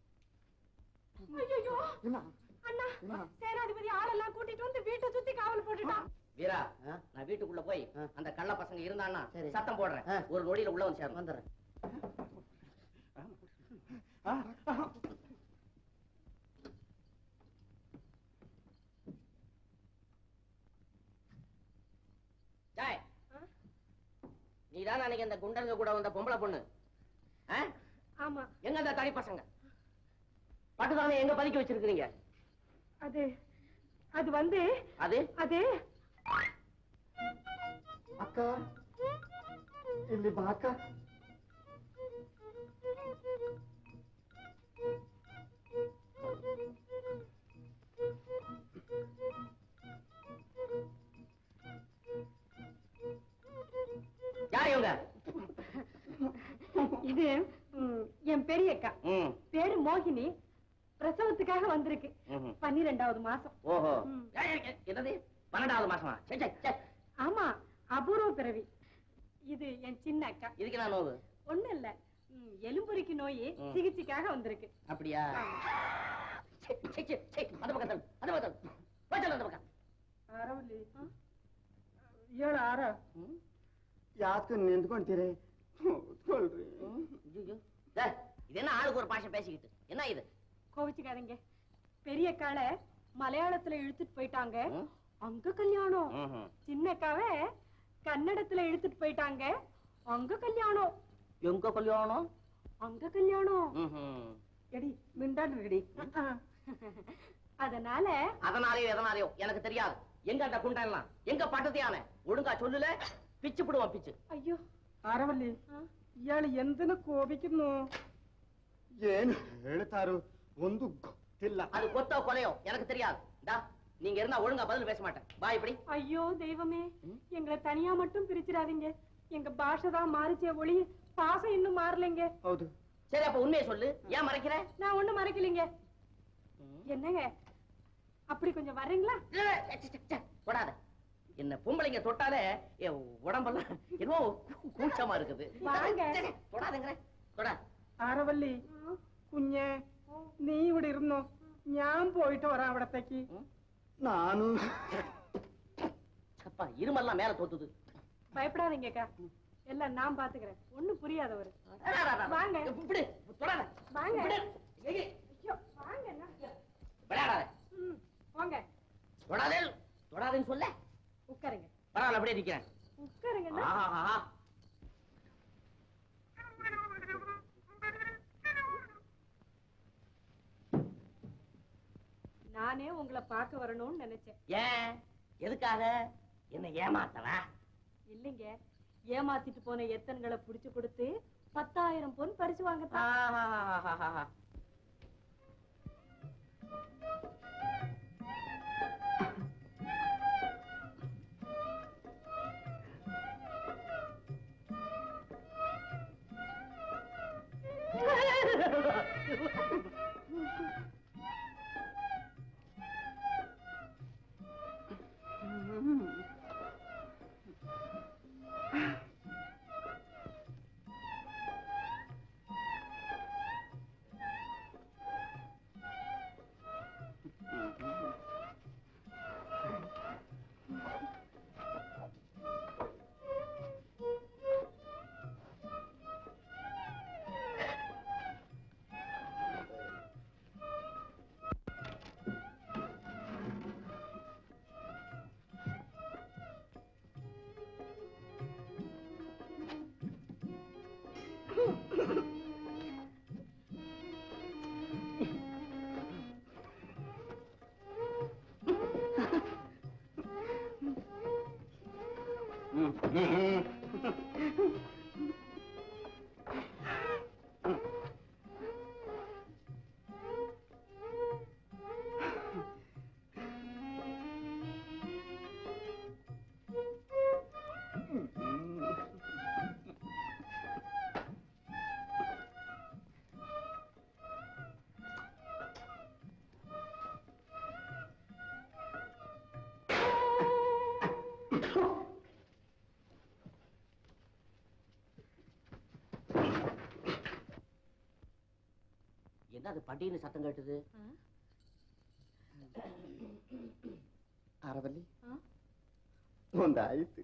Speaker 1: ஐயோ அண்ணா சேனாதிபதி ஆளெல்லாம் கூட்டிட்டு வந்து வீட்டை சுத்தி காவல் போட்டுட்டான்
Speaker 9: வீரா நான் வீட்டுக்குள்ள போய் அந்த கள்ள பசங்க இருந்தான்னா
Speaker 11: சரி.
Speaker 9: சத்தம் போடுறேன் ஒரு நொடியில உள்ள வந்து சேரணும்
Speaker 11: வந்துடுறேன்
Speaker 9: டேய் நீதான் அன்னைக்கு அந்த குண்டங்க கூட வந்த பொம்பளை பொண்ணு ஆ?
Speaker 1: ஆமா
Speaker 9: எங்க அந்த தனி பசங்க பட்டுதானே எங்க பதுக்கி வச்சிருக்கீங்க
Speaker 1: அது அது வந்து
Speaker 9: அது
Speaker 1: அது
Speaker 11: அக்கா ಇಲ್ಲಿ ಬಾ ಅಕ್ಕ
Speaker 9: யார் இவங்க
Speaker 1: இது ம், என் பெரிய அக்கா
Speaker 9: ம்
Speaker 1: பேரு மோகினி பிரசவத்துக்காக வந்திருக்கு
Speaker 9: ம்ஹும்.
Speaker 1: பன்னிரெண்டாவது மாசம்
Speaker 9: ஓஹோ
Speaker 1: ம்.
Speaker 9: ஏய், ஏய், ஏய், என்னது பன்னெண்டாவது மாசமா சே, சே, சே.
Speaker 1: ஆமா அபூர்வ பிறவி இது என் சின்ன அக்கா
Speaker 9: இதுக்கு நான் நோவு
Speaker 1: ஒண்ணு இல்ல ம், எலும்புரிக்கு நோய்
Speaker 9: ம்.
Speaker 1: சிகிச்சைக்காக வந்திருக்கு
Speaker 9: அப்படியா சே, சே, சே, சே, அந்த பக்கம் தள்ளு, அந்த பக்கம் தள்ளு. போய் தள்ளு, அந்த பக்கம்
Speaker 1: ಅರವಲ್ಲಿ ಏಳು ಆರ
Speaker 11: ಯಾಕೆ ನಿಂತ್ಕೊಂತೀರಿ ಕೂತ್ಕೊಳ್ರಿ
Speaker 9: ஐயையோ. டேய், இது என்ன ஆளுக்கு ஒரு பாஷை பேசிக்கிட்டு என்ன இது
Speaker 1: கோவிச்சுக்காதீங்க பெரிய அக்காளை மலையாளத்துல இழுத்துட்டு போயிட்டாங்க
Speaker 9: ம்?
Speaker 1: அங்க கல்யாணம்
Speaker 9: ம்ஹும்.
Speaker 1: சின்ன அக்காவை கன்னடத்துல இழுத்துட்டு போயிட்டாங்க அங்க கல்யாணம்
Speaker 9: எங்க கல்யாணம்
Speaker 1: அங்க கல்யாணம்
Speaker 9: ம்ஹும்.
Speaker 1: எடி மிண்டாடுடி அதனால
Speaker 9: அதனாலயோ எதனாலயோ எனக்கு தெரியாது எங்க அந்த குண்டெல்லாம் எங்க பட்டத்தையான ஒழுங்கா சொல்லல பிச்சு பிடுவான் பிச்சு
Speaker 1: ಅಯ್ಯೋ
Speaker 8: ಅರವಲ್ಲಿ ಇಯಾಳು ಎಂದನ ಕೋಪಿക്കുന്നു
Speaker 11: ಏನು ಹೇಳ್ತಾರು ಒಂದು ಗೊತ್ತಿಲ್ಲ
Speaker 9: அது கொத்தோ கொலையோ எனக்கு தெரியாது டா நீங்க இருந்தா ஒழுங்கா பதில் பேச மாட்டேன் பா இப்படி
Speaker 1: ஐயோ தெய்வமே எங்களை தனியா மட்டும் பிரிச்சிடாதீங்க எங்க பாஷை தான் மாறிச்சே ஒளி பாசம் இன்னும் மாறலைங்க
Speaker 11: ಹೌದು
Speaker 9: சரி அப்ப உண்மையை சொல்லு ஏன் மறைக்கிற
Speaker 1: நான் ஒண்ணும் மறைக்கலைங்க என்னங்க அப்படி கொஞ்சம் வர்றீங்களா
Speaker 9: இல்ல, இல்ல, ச்சே, ச்சே, ச்சே, தொடாத என்ன பொம்பளைங்க தொட்டாலே என் உடம்பெல்லாம் என்னவோ கூ- கூச்சமா இருக்குது
Speaker 1: வாங்க.
Speaker 9: சே, சே, தொடாதங்கிற தொடா
Speaker 8: അരവല്ലി കുഞ്ഞെ നീ ഇവിടെ ഇരുന്നോ ഞാൻ പോയിട്ട് വരാം അവിടത്തേക്ക്
Speaker 11: ನಾನು
Speaker 9: அப்பா இருமெல்லாம் மேல தொத்துது
Speaker 1: பயப்படாதீங்க அக்கா எல்லாம் நான் பாத்துக்கிறேன் ஒண்ணும் புரியாதவர்
Speaker 9: அடா, அடா, அடா.
Speaker 1: வாங்க.
Speaker 9: இப்படி தொடாத
Speaker 1: வாங்க
Speaker 9: இப்படி. ஏய், ஏய்,
Speaker 1: ஐயோ, வாங்க அண்ணா.
Speaker 9: விளையாடாத
Speaker 1: ம், போங்க
Speaker 9: தொடாதே தொடாதேன்னு சொல்ல
Speaker 1: உட்காருங்க
Speaker 9: பரவாயில்ல அப்படியே நிக்கிறேன்
Speaker 1: உட்காருங்க
Speaker 9: ஆஹா
Speaker 1: நானே உங்களை பார்க்க வரணும்னு நினைச்சேன்
Speaker 9: ஏன் எதுக்காக என்ன ஏமாத்தவா
Speaker 1: இல்லைங்க ஏமாத்திட்டு போன எத்தன்களை புடிச்சு கொடுத்து பத்தாயிரம் பொன் பரிசு வாங்கத்தான்
Speaker 9: ஆஹாஹாஹாஹா. என்னது படின்னு சத்தம் கேட்டுது
Speaker 12: அரவல்லி உண்டாயித்து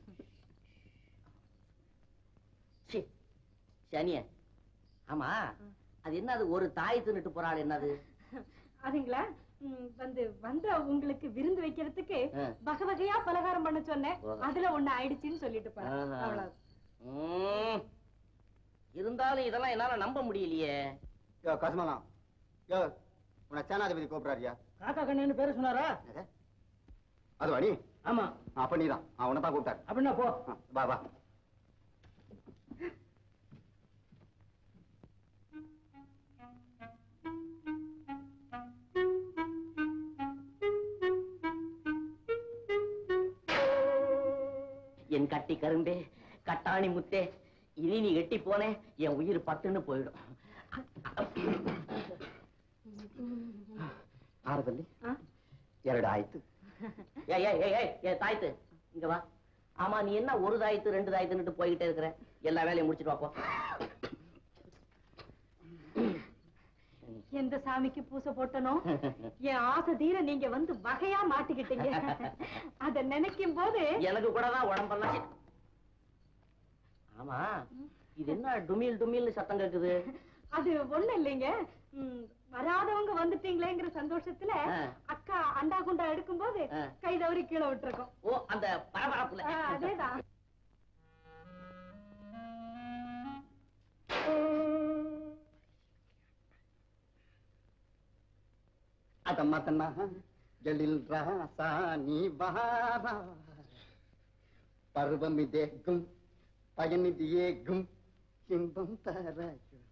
Speaker 9: சி சனிய ஆமா அது என்னது ஒரு தாய் தின்னுட்டு போறாள் என்னது
Speaker 1: அதுங்களா ம், வந்து வந்த உங்களுக்கு விருந்து வைக்கிறதுக்கு
Speaker 9: ஆ.
Speaker 1: வகை வகையா பலகாரம் பண்ண சொன்னேன்
Speaker 9: ஓஹோ.
Speaker 1: அதுல ஒண்ணு ஆயிடுச்சுன்னு சொல்லிட்டு போறேன்
Speaker 9: ஆஹா.
Speaker 1: அவ்வளவு
Speaker 9: ம். இருந்தாலும் இதெல்லாம் என்னால நம்ப முடியலையே
Speaker 12: யோ கசுமலாம் யோ உன்னை சேனாதிபதி கூப்பிடுறாரியா
Speaker 5: காக்கா கண்ணு பேரு சொன்னாரா
Speaker 12: அது வாணி
Speaker 5: ஆமா
Speaker 12: அப்ப நீதான் அவனை தான் கூப்பிட்டாரு
Speaker 5: அப்படின்னா போ
Speaker 12: ஆ, வா வா
Speaker 9: என் கட்டி கரும்பே கட்டாணி முத்தே இனி நீ எட்டி போனே என் உயிர் பட்டுன்னு போயிடும்
Speaker 12: ஆரவல்லி
Speaker 1: ஆ?
Speaker 12: ಎರಡು ಆಯ್ತು
Speaker 9: ஏய் ஏய் ஏய் ஏய் ஏய் தாய்த்து இங்க வா ஆமா நீ என்ன ஒரு தாயத்து ரெண்டு தாயத்துன்னுட்டு போய்கிட்டே இருக்கிற எல்லா வேலையும் முடிச்சிட்டு வா போ
Speaker 1: எந்த சாமிக்கு பூசை போட்டனோ என் ஆசை தீர நீங்க வந்து வகையா மாட்டிக்கிட்டீங்க அத நினைக்கும் போது
Speaker 9: எனக்கு கூட தான் உடம்பெல்லாம் சி- ஆமா இது என்ன டுமில் டுமில்னு சத்தம் கேக்குது
Speaker 1: அது ஒண்ணு இல்லைங்க ம், வராதவங்க வந்துட்டீங்களேங்கிற சந்தோஷத்துல
Speaker 9: ஆ.
Speaker 1: அக்கா அண்டா குண்டா எடுக்கும்போது
Speaker 9: ஆ.
Speaker 1: கை தவறி கீழே விட்டுருக்கோம்
Speaker 9: ஓ அந்த பரபரப்புல
Speaker 1: ஆ, அதேதான்
Speaker 12: அதம்மா தன்னா எழில் ராசா நீ வாரா பருவம் இதேக்கும் பயனிது ஏகும் இன்பம் தர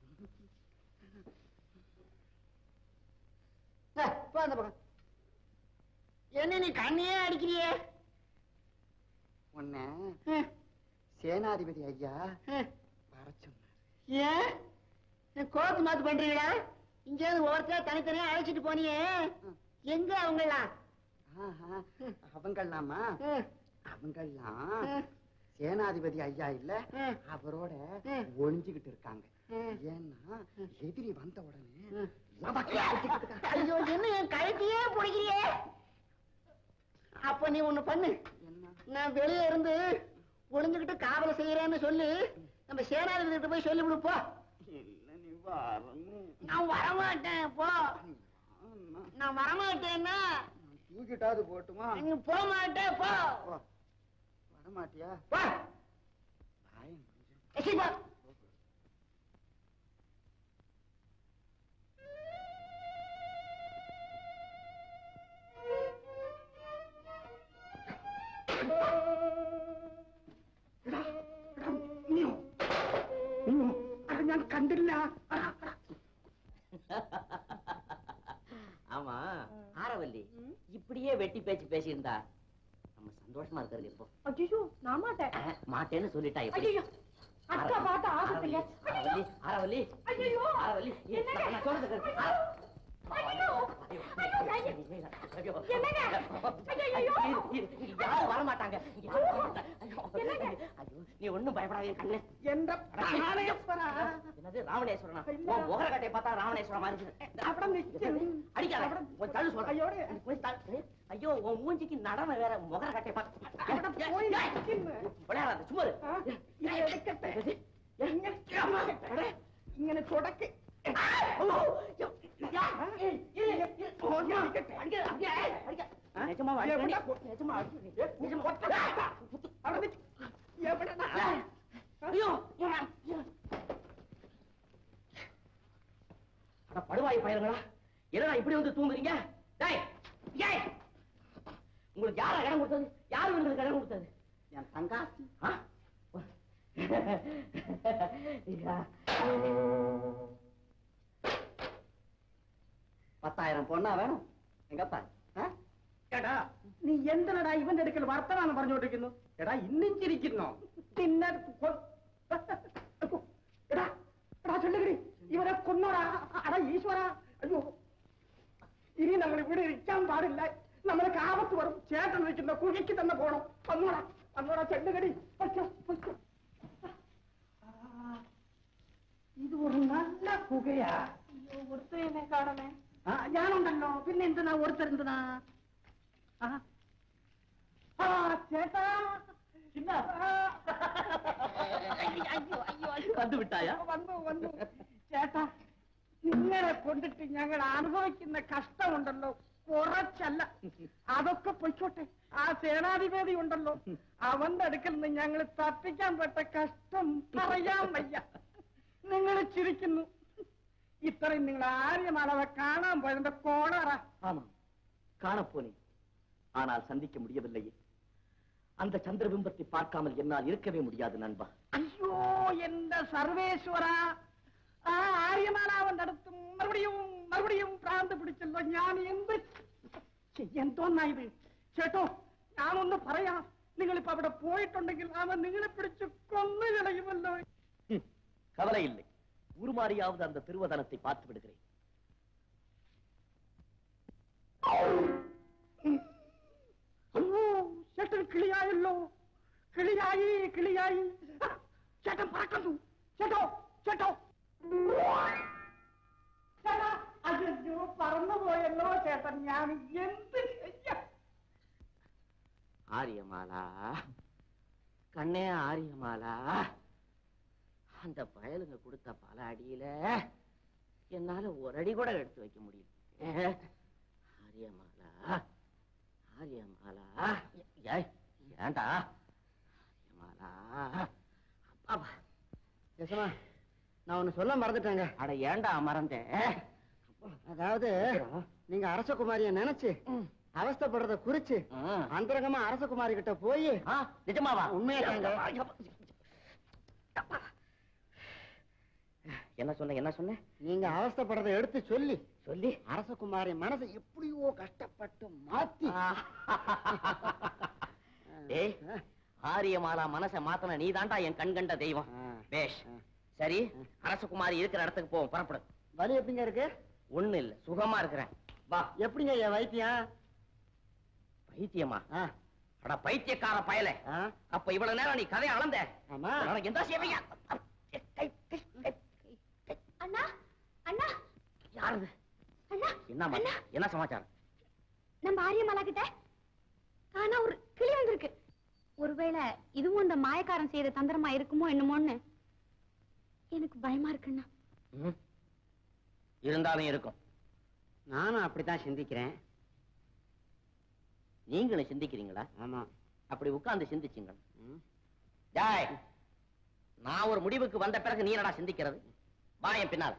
Speaker 12: அந்த பக்கம்
Speaker 11: என்ன நீ கண்ணையே அடிக்கிறியே
Speaker 12: உன்ன சேனாதிபதி ஐயா வர சொன்னார்
Speaker 11: ஏன் நீ கோத்து மாத்து பண்றீங்களா இங்க இருந்து ஒவ்வொருத்தர தனித்தனியா அழைச்சிட்டு போனியே எங்க அவங்கெல்லாம்
Speaker 12: ஆஹா, அவங்கெல்லாமா அவங்கெல்லாம் சேனாதிபதி ஐயா இல்ல அவரோட ஒளிஞ்சுகிட்டு இருக்காங்க ஏன்னா எதிரி வந்த உடனே லபக்கா அடிச்சுக்கிட்டு இருக்காங்க.
Speaker 11: ஐயோ என்ன என் கழுத்தையே பிடிக்கிறியே அப்ப நீ ஒண்ணு பண்ணு நான் வெளியே இருந்து ஒளிஞ்சுக்கிட்டு காவலை செய்யறேன்னு சொல்லி நம்ம சேனாதிபதி கிட்ட போய் சொல்லி போ நான் வரமாட்டேன் போ நான் வரமாட்டேன்னா
Speaker 12: தூக்கிட்டாவது போட்டுமா
Speaker 11: நீ போக மாட்டேன் போ
Speaker 12: வரமாட்டியா
Speaker 11: போ எச்சி போ
Speaker 5: ഞാൻ കണ്ടില്ല
Speaker 9: ஆமா ஆரவல்லி இப்படியே வெட்டி பேச்சு பேசியிருந்தா நம்ம சந்தோஷமா இருக்கிறது எப்போ
Speaker 1: ஐயோ நான் மாட்டேன்
Speaker 9: அஹ், மாட்டேன்னு சொல்லிட்டா எப்படி
Speaker 1: ஐயோ அக்கா பார்த்து ஆபத்துங்க
Speaker 9: ஆரவல்லி ஆரவல்லி
Speaker 1: ஐயோ
Speaker 9: ஆரவல்லி
Speaker 1: என்னங்க?
Speaker 9: நான் சொல்றது கேளு. ஆ.
Speaker 1: ஐயோ
Speaker 9: ஐயோ.
Speaker 1: என்னங்க? ஐயையோ.
Speaker 9: இரு, இரு, இரு, யாரும் வரமாட்டாங்க யாரும் வரமாட்டாங்க. ஐயோ. ஐயோ, நீ ஒண்ணும் பயப்படாதே கண்ணு
Speaker 5: എന്റെ പ്രാണേശ്വര
Speaker 9: என்னது ராவணேஸ்வரனா உன் முகர கட்டையை பார்த்தா ராவணேஸ்வரம் மாதிரி இருக்குது
Speaker 5: അവിടെ നിൽക്കുന്നു
Speaker 9: அடிக்காத கொஞ்சம் தள்ளு சொல்றேன் கொஞ்சம் தள்ளு. ஐயோ உன் மூஞ்சிக்கு நடன வேற முகர கட்டையை பார்த்து
Speaker 5: അവിടെ പോയി നിൽക്കുന്നു
Speaker 9: விளையாடாத சும்மா இரு.
Speaker 5: ആ, ഇത് എടുക്കട്ടെ ഇങ്ങനെ എടേ, ഇങ്ങനെ തുടക്കി
Speaker 9: நிஜமா அடிக்க நிஜமா அடிக்க நிஜமா ஐயோ அட படுவாய் பயிர்களா என்னடா இப்படி வந்து தூங்குறீங்க டேய் ஏய் உங்களுக்கு யாரா இடம் கொடுத்தது யார் உங்களுக்கு இடம் கொடுத்தது
Speaker 12: என் தங்காசி
Speaker 9: ஆ? யா.
Speaker 12: பத்தாயிரம் பொண்ணா வேணும் எங்கப்பா ஆ?
Speaker 5: എടാ നീ എന്തിനടാ ഇവന്റെ അടുക്കൽ വർത്തമാനം പറഞ്ഞുകൊണ്ടിരിക്കുന്നു എടാ ഇന്നും ചിരിക്കുന്നു പിന്നെ കൊ- എടാ എടാ ചൊല്ലുകടി ഇവരെ കൊന്നോടാ അടാ ഈശ്വര അയ്യോ ഇനി നമ്മൾ ഇവിടെ ഇരിക്കാൻ പാടില്ല നമ്മളെ കാവത്ത് വരും ചേട്ടൻ നിൽക്കുന്ന കുഴിക്ക് തന്നെ പോണം വന്നോടാ വന്നോടാ ചെല്ലുകടി പൊയ്ക്കോ, പൊയ്ക്കോ. ആ, ഇത് ഒരു നല്ല കുകയാ
Speaker 11: ഒരുത്തനെ കാണണേ ആ ഞാനുണ്ടല്ലോ പിന്നെ എന്തിനാ ഒരുത്തരുന്നതാ ആ ആ, ചേട്ടാ
Speaker 7: சின்ன
Speaker 11: അയ്യോ അയ്യോ അയ്യോ
Speaker 7: வந்து விட்டாயா
Speaker 11: വന്നു വന്നു ചേട്ടാ നിങ്ങളെ കൊണ്ടിട്ട് ഞങ്ങൾ അനുഭവിക്കുന്ന കഷ്ടമുണ്ടല്ലോ കുറച്ചല്ല അതൊക്കെ പൊയ്ക്കോട്ടെ ആ സേനാധിപതി ഉണ്ടല്ലോ അവന്റെ അടുക്കൽ നിന്ന് ഞങ്ങൾ തപ്പിക്കാൻ പെട്ട കഷ്ടം പറയാൻ വയ്യ നിങ്ങൾ ചിരിക്കുന്നു ഇത്രയും നിങ്ങൾ ആര്യമാളവെ കാണാൻ പോയതിന്റെ കോണറ
Speaker 7: ஆமாம் காணப்போனேன் ஆனால் சந்திக்க முடியவில்லையே அந்த சந்திரபிம்பத்தை பார்க்காமல் என்னால் இருக்கவே முடியாது நண்பா
Speaker 11: അയ്യോ എന്റെ സർവേശ്വര ആ ആര്യമാലാവന്റെ അടുത്തും മറുപടിയും മറുപടിയും ഭ്രാന്ത് പിടിച്ചല്ലോ ഞാൻ എന്ത് ചെയ്യാൻ തോന്നായത് ചേട്ടോ ഞാനൊന്ന് പറയാം നിങ്ങളിപ്പോ അവിടെ പോയിട്ടുണ്ടെങ്കിൽ അവൻ നിങ്ങളെ പിടിച്ച് കൊന്നു കളയുമല്ലോ
Speaker 7: ஹம், கவலை இல்லை உருமாறியாவது அந்த திருவதனத்தை பார்த்து விடுகிறேன்
Speaker 11: അയ്യോ ചേട്ടൻ കിളിയായല്ലോ കിളിയായി കിളിയായി ആ, ചേട്ടൻ പറക്കുന്നു ചേട്ടോ ചേട്ടോ ചേട്ടാ അയ്യോ പറന്നുപോയല്ലോ ചേട്ടൻ ഞാൻ എന്ത് ചെയ്യാം
Speaker 9: ஆரியமாலா கண்ணே ஆரியமாலா அந்த பயலுங்க கொடுத்த பல அடியில என்னால ஒரு அடி கூட எடுத்து வைக்க முடியல ஆரியமாலா ஆரியமாலா ஏய், ஏன்டா ஆரியமாலா அப்பா
Speaker 10: யசமா நான் ஒண்ணு சொல்ல மறந்துட்டேங்க
Speaker 9: அட ஏன்டா மறந்தேன்
Speaker 10: அதாவது நீங்க அரசகுமாரிய நினைச்சு அவஸ்தைப்படுறத குறிச்சு அந்தரங்கமா அரசகுமாரி கிட்ட போய்
Speaker 9: நிஜமாவா
Speaker 10: உண்மையாட்டாங்க
Speaker 9: என்ன சொன்ன என்ன சொன்ன
Speaker 10: நீங்க அவஸ்தைப்படுறத எடுத்து சொல்லி
Speaker 9: சொல்லி
Speaker 10: அரசகுமாரி மனசை எப்படியோ கஷ்டப்பட்டு மாத்தி
Speaker 9: டேய் ஆரியமாலா மனச மாத்தன நீ தாண்டா என் கண் கண்ட தெய்வம் பேஷ் சரி அரசகுமாரி இருக்கிற இடத்துக்கு போவோம் புறப்படு
Speaker 10: வலி எப்படிங்க இருக்கு
Speaker 9: ஒண்ணு இல்ல சுகமா இருக்கிறேன் வா
Speaker 10: எப்படிங்க என் வைத்தியம்
Speaker 9: பைத்தியமா அட பைத்தியக்கார பயல அப்ப இவ்வளவு நேரம் நீ கதையை அளந்த
Speaker 10: ஆமா
Speaker 9: உனக்கு எந்த சேவையா
Speaker 1: அண்ணா அண்ணா
Speaker 9: யாரு
Speaker 1: அண்ணா
Speaker 9: என்ன என்ன சமாச்சாரம்
Speaker 1: நம்ம ஆரியமாலா கிட்ட ஆனா ஒரு கிளி வந்திருக்கு ஒருவேளை இதுவும் அந்த மாயக்காரன் செய்த தந்திரமா இருக்குமோ என்னமோன்னு எனக்கு பயமா இருக்குண்ணா
Speaker 9: ம். இருந்தாலும் இருக்கும்
Speaker 10: நானும் அப்படித்தான் சிந்திக்கிறேன்
Speaker 9: நீங்களும் சிந்திக்கிறீங்களா
Speaker 10: ஆமா
Speaker 9: அப்படி உட்கார்ந்து சிந்திச்சுங்க ஜாய் நான் ஒரு முடிவுக்கு வந்த பிறகு நீ என்னடா சிந்திக்கிறது வா என் பின்னால்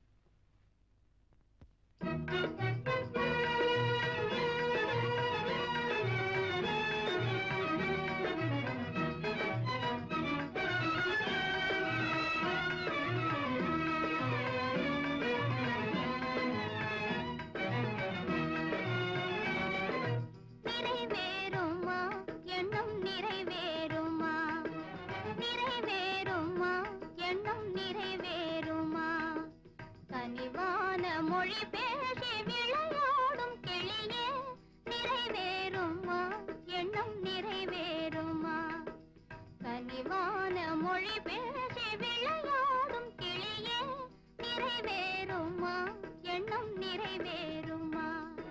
Speaker 4: நிறைவேறுமா எண்ணம் நிறைவேறுமா நிறைவேறுமா எண்ணம் நிறைவேறுமா கனிவான மொழி பேசி விளையாடும் கிளியே நிறைவேறுமா எண்ணம் நிறைவேறுமா கனிவான மொழி பேசி விளையாடும் கிளியே நிறைவேறுமா எண்ணம் நிறைவேறுமா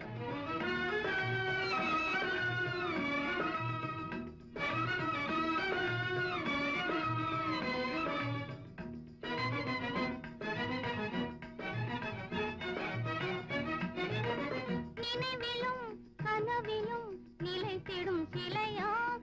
Speaker 4: நினைவிலும் கனவிலும் நிலைத்திடும் சிலையாக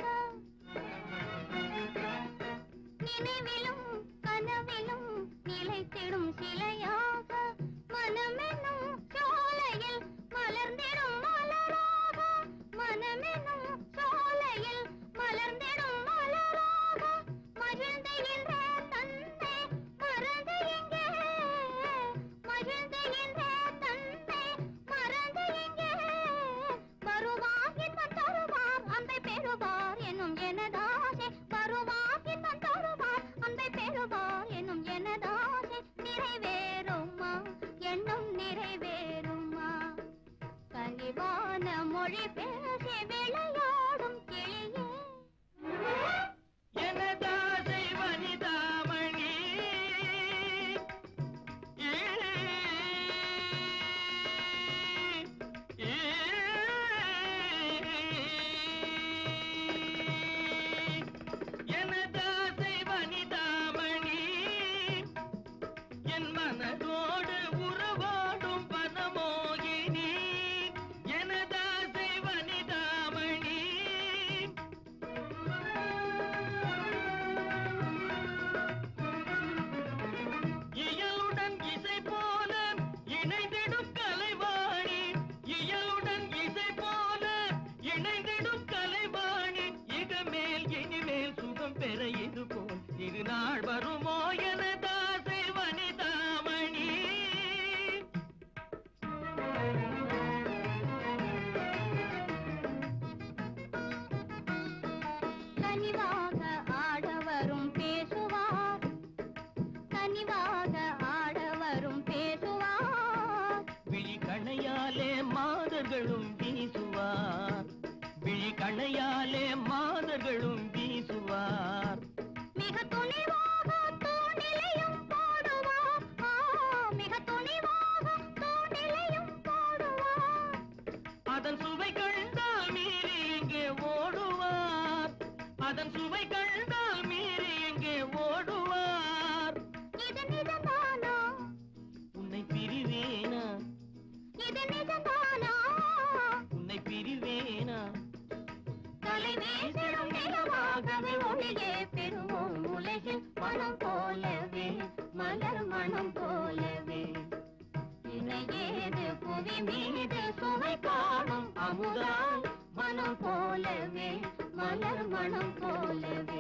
Speaker 4: நினைவிலும் கனவிலும் நிலைத்திடும் சிலையாக மனமெனும் சோலையில் மலர்ந்திடும் மலராக மனமெனும் சோலையில் மலர்ந்திடும் மலராக மகிழ்ந்துகின்ற தந்தை மறந்து எங்கே மகிழ்ந்துகின்ற தந்தை மறந்து எங்கே வருவார் இன்பம் தருவார் அன்பை பெறுவார் என்னும் எனதாசை வருவார் இன்பம் தருவார் அன்பை பெறுவார் என்னும் எனதாசை நிறைவேறுமா எண்ணம் நிறைவேறுமா கனிவான மொழி பேசி விளையாடும் கிளியே
Speaker 5: எனதாசை வனிதாமணி மனதோடு உறவாடும் பனமோகினி எனதாசை வனிதாமணி இயலுடன் இசை போல இணைந்திடும் கலைவாணி இயலுடன் இசை போல இணைந்திடும் கலைவாணி இகமேல் இனிமேல் சுகம் பெற இது போல் திருநாள் வருமோ எனதாசை வனிதாமணி
Speaker 4: கனிவாக ஆடவரும் பேசுவார் கனிவாக ஆடவரும் பேசுவார்
Speaker 5: விழி கணையாலே மாதர்களும் வீசுவார் விழி கணையாலே மாதர்களும் வீசுவார்
Speaker 4: மிக துணிவாக தூணிலையும் போடுவார் ஆ, மிக துணிவாக தூணிலையும் போடுவார்
Speaker 5: அதன் சுவை கண்டால் மீறி எங்கே ஓடுவார் அதன் சுவை கண்டால் மீறி எங்கே ஓடுவார்
Speaker 4: இது நிஜம்தானா
Speaker 5: உன்னை பிரிவேனா
Speaker 4: இது நிஜம்தானா
Speaker 5: உன்னை பிரிவேனா
Speaker 4: தலை வீசிடும் நிலமாகவே ஒளியே பெறுவோம் உலகில் மனம் போலவே மலர் மனம் போலவே இணையேது புவி மீது சுவை காணும் அமுதால் மனம் போலவே மலர் மனம் போலவே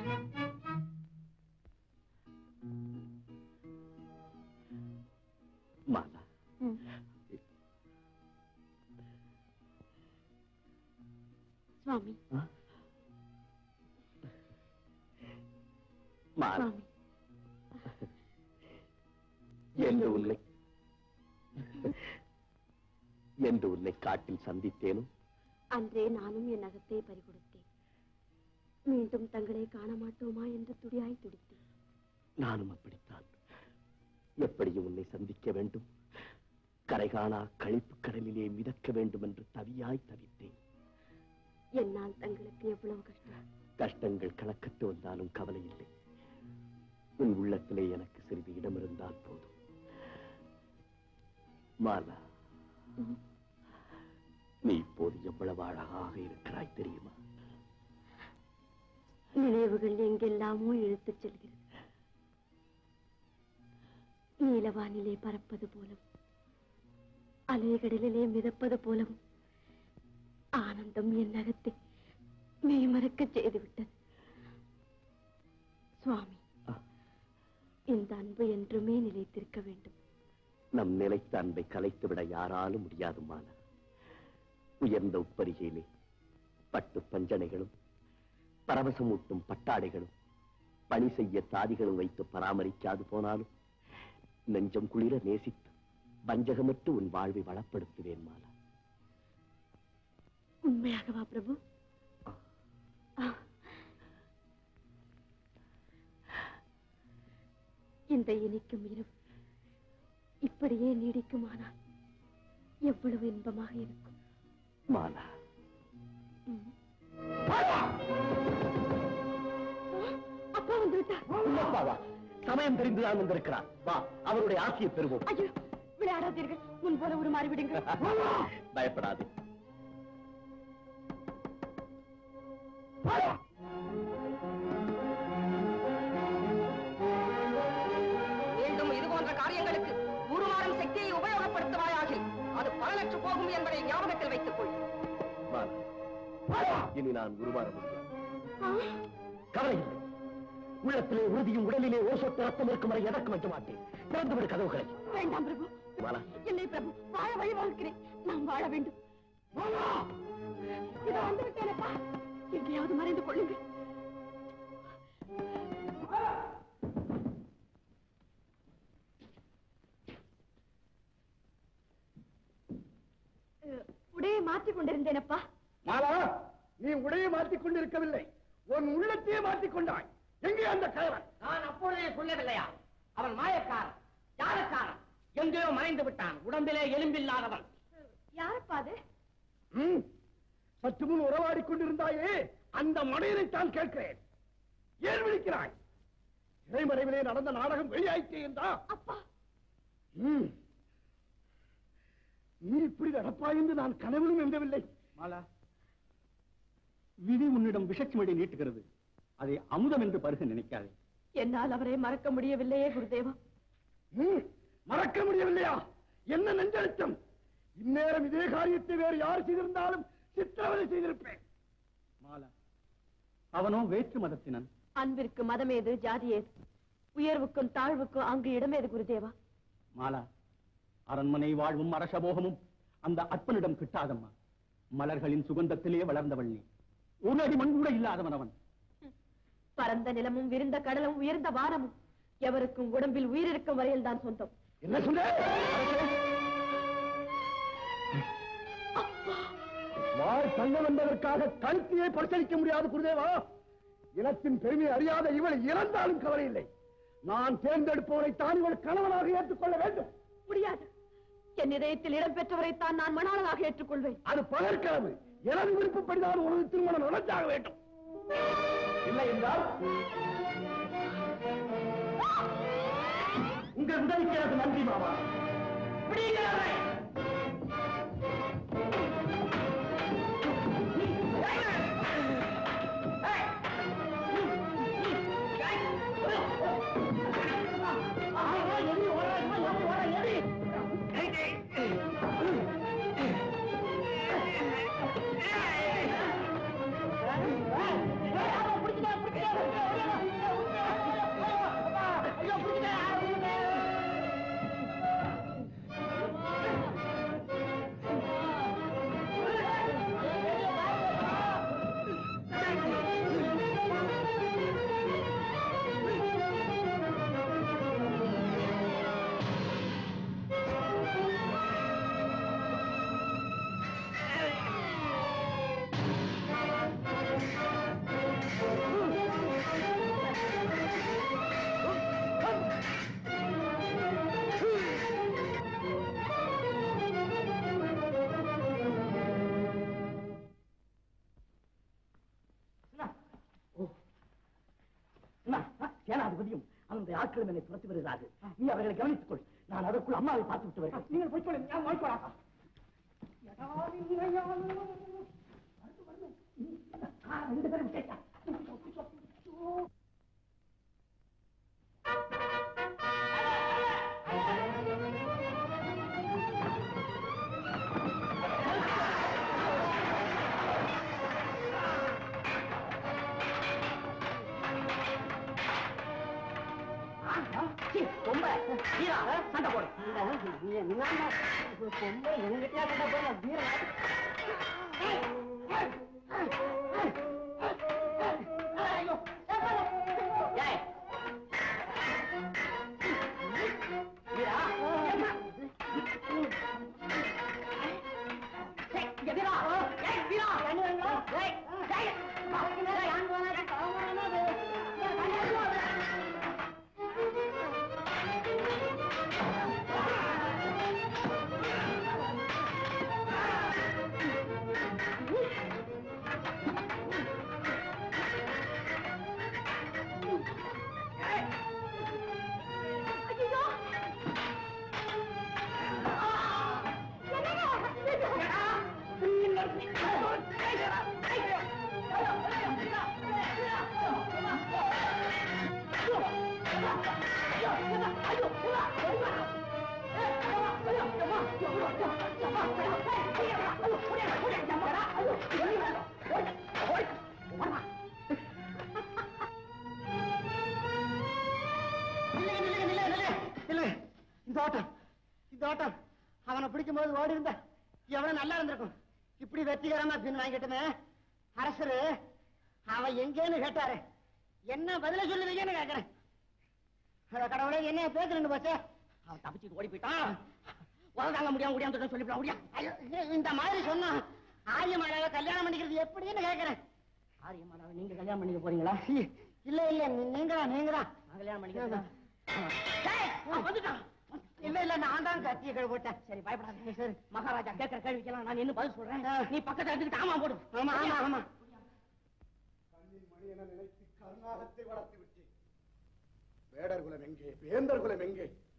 Speaker 7: மாலா
Speaker 1: சுவாமி
Speaker 7: மாலா
Speaker 1: சுவாமி
Speaker 7: என்று உன்னை என்று உன்னை காட்டில் சந்தித்தேனோ
Speaker 1: அன்றே நானும் என் நகத்தை பறிகொடுத்தேன் மீண்டும் தங்களை காண மாட்டோமா என்று துடியாய் துடித்தேன்
Speaker 7: நானும் அப்படித்தான் எப்படியும் உன்னை சந்திக்க வேண்டும் கரைகாணா கழிப்பு கடலிலே மிதக்க வேண்டும் என்று தவியாய் தவித்தேன்
Speaker 1: என்னால் தங்களுக்கு எவ்வளவு கஷ்டம்
Speaker 7: கஷ்டங்கள் கணக்கத்து வந்தாலும் கவலை இல்லை உன் உள்ளத்திலே எனக்கு சிறிது இடம் இருந்தால் போதும் மாலா நீ இப்போது எவ்வளவு அழகாக இருக்கிறாய் தெரியுமா
Speaker 1: நினைவுகள் எங்கெல்லாமோ இழுத்துச் செல்கிறது நீலவானிலே பறப்பது போலும் அலைகடலிலே மிதப்பது போலவும் ஆனந்தம் என் நகத்தை மெய்மறக்கச் செய்துவிட்டது சுவாமி இந்த அன்பு என்றுமே நிலைத்திருக்க வேண்டும்
Speaker 7: நம் நிலைத்த அன்பை கலைத்துவிட யாராலும் முடியாது மாலா உயர்ந்த உப்பரிகையிலே பட்டு பஞ்சனைகளும் பரவசமூட்டும் பட்டாடைகளும் பணி செய்ய தாதிகளும் வைத்து பராமரிக்காது போனாலும் நெஞ்சம் குளிர நேசித்து வஞ்சகமற்று உன் வாழ்வை வளப்படுத்துவேன் மாலா
Speaker 1: உண்மையாகவா பிரபு ஆ. இந்த இனிக்கும் இரவு இப்படியே நீடிக்குமானால் எவ்வளவு இன்பமாக இருக்கும்
Speaker 7: மாலா
Speaker 1: ம். அப்பா வந்து விட்டார்
Speaker 7: அப்பாவா சமயம் தெரிந்துதான் வந்திருக்கிறார் வா அவருடைய ஆசையை பெறுவோம்
Speaker 1: ஐயோ விளையாடாதீர்கள் முன் போல உருமாறி விடுங்கள்
Speaker 7: பயப்படாதே
Speaker 14: மீண்டும் இது போன்ற காரியங்களுக்கு உருமாறும் சக்தியை உபயோகப்படுத்துவாயாகில் அது பலனற்று போகும் என்பதை ஞாபகத்தில் வைத்துக் கொள்
Speaker 7: மாலா இனி நான் உருமாற முடியும் கவலை இல்லை உள்ளத்திலே உறுதியும் உடலிலே ஒரு சொட்டு ரத்தம் இருக்கும் வரை எதற்கும் வைக்க மாட்டேன் திறந்து விடு கதவுகளை
Speaker 1: வேண்டாம் பிரபு
Speaker 7: மாலா
Speaker 1: இல்லை பிரபு வாழ வழி வாழ்க்கிறேன் நாம் வாழ வேண்டும் இதோ வந்து விட்டேனப்பா எங்கேயாவது மறைந்து கொள்ளுங்கள் அஹ், உடையை மாற்றிக் கொண்டிருந்தேனப்பா
Speaker 6: மாலா நீ உடையை மாற்றிக் கொண்டிருக்கவில்லை உன் உள்ளத்தையே மாற்றிக் கொண்டாய் எங்கே அந்த கயவன்
Speaker 9: நான் அப்பொழுதே சொல்லவில்லையா அவன் மாயக்காரன் யாரக்காரன் எங்கேயோ மறைந்து விட்டான் உடம்பிலே எலும்பில்லாதவன்
Speaker 1: யாரப்பா அது
Speaker 6: ம், சற்று முன் உறவாடிக் கொண்டிருந்தாயே அந்த மடையனைத்தான் கேட்கிறேன் ஏன் விழிக்கிறாய் இறைமறைவிலே நடந்த நாடகம் வெளியாயிற்றே என்றா
Speaker 1: அப்பா
Speaker 6: ம். நீ இப்படி நடப்பாய் என்று நான் கனவிலும் எங்கவில்லை
Speaker 3: மாலா விதி உன்னிடம் விஷச்சுமடி நீட்டுகிறது அதை அமுதம் என்று பருக நினைக்காதே
Speaker 1: என்னால் அவரை மறக்க முடியவில்லையே குருதேவா
Speaker 6: ம், மறக்க முடியவில்லையா என்ன நெஞ்சழுத்தம் இந்நேரம் இதே காரியத்தை வேறு யார் செய்திருந்தாலும் சித்திரவதை செய்திருப்பேன்
Speaker 3: மாலா அவனோ வேற்று மதத்தினன்
Speaker 1: அன்பிற்கு மதமேது ஜாதியேது உயர்வுக்கும் தாழ்வுக்கும் அங்கு இடமேது குருதேவா
Speaker 3: மாலா அரண்மனை வாழ்வும் அரசபோகமும் அந்த அற்பனிடம் கிட்டாதம்மா மலர்களின் சுகந்தத்திலே வளர்ந்தவள் நீ ஒரு அடி மண் கூட இல்லாதவன் அவன்
Speaker 1: பரந்த நிலமும் விரிந்த கடலும் உயர்ந்த வானமும் எவருக்கும் உடம்பில் உயிர் இருக்கும் வரையில் தான் சொந்தம்
Speaker 6: என்ன சொன்ன வாழ் தங்கம் என்பதற்காக கழுத்தியை பரிசளிக்க முடியாது குருதேவா இனத்தின் பெருமை அறியாத இவளை இறந்தாலும் கவலை இல்லை நான் தேர்ந்தெடுப்பவரை தான் இவள் கணவனாக ஏற்றுக்கொள்ள வேண்டும்
Speaker 1: முடியாது என் இதயத்தில் இடம்பெற்றவரைத்தான் நான் மணாளனாக ஏற்றுக்கொள்வேன்
Speaker 6: அது பகற்கனவு எனது விருப்பப்படிதான் உனது திருமணம் நடந்தாக வேண்டும் இல்லை என்றால் உங்கள் உதவிக்கு எனக்கு நன்றி மாமா
Speaker 7: சேனாதிபதியும் அந்த ஆட்களும் என்னை துரத்தி வருகிறார்கள் நீ அவர்களை கவனித்துக் கொள் நான் அதற்குள் அம்மாவை பார்த்து விட்டு வருகிறேன்
Speaker 11: நீங்கள் போய் சொல்லுங்க நான் வாய்க்கோடா
Speaker 7: ரெண்டு பேரும் கேட்டா ரொம்ப வீரா சண்டை போடு
Speaker 11: பொம்பை எங்கிட்டயா சண்டை போட வீர
Speaker 7: ஏய். வீரா, ஏம்மா? ஏய், இங்க வீரா. ஏய், வீரா. ஏய், ஏய், வா. ஏய்.
Speaker 11: நில்லுங்க, நில்லுங்க, நில்லுங்க, நில்லுங்க, நில்லுங்க. இந்த ஓட்டம் இந்த ஓட்டம் அவனை பிடிக்கும் போது ஓடி இருந்தா எவ்வளவு நல்லா இருந்திருக்கும் இப்படி வெற்றிகரமா பின் வாங்கிட்டுமே அரசரு அவன் எங்கேன்னு கேட்டாரு என்ன பதில சொல்லுவீங்கன்னு கேக்குறேன் அட கடவுளே என்ன பேசுறேன்னு போச்சு
Speaker 7: அவன் தப்பிச்சு ஓடி போயிட்டான் உதவ தாங்க முடியாம முடியாம சொல்லிவிடலாம் முடியா
Speaker 11: ஐயோ, இந்த மாதிரி சொன்னா ஆரியமாலாவை கல்யாணம் பண்ணிக்கிறது எப்படின்னு கேக்குறேன்
Speaker 7: ஆரியம்மாவை நீங்க கல்யாணம் பண்ணிக்க போறீங்களா
Speaker 11: இல்ல இல்ல நீங்களா நீங்களா
Speaker 7: நான் கல்யாணம் பண்ணிக்கிறேன்
Speaker 11: டேய், அவன் வந்துட்டான் இல்ல இல்ல நான் தான் கத்திய கழு போட்டேன்
Speaker 7: சரி பயப்படாத சரி மகாராஜா கேட்கிற கேள்விக்கெல்லாம் நான் என்ன பதில் சொல்றேன் நீ பக்கத்துல இருந்துட்டு ஆமா போடு
Speaker 11: ஆமா ஆமா ஆமா
Speaker 6: மணி என நினைத்து கருணாகத்தை வளர்த்து விட்டேன் வேடர் குலம் எங்கே வேந்தர் குலம் எங்கே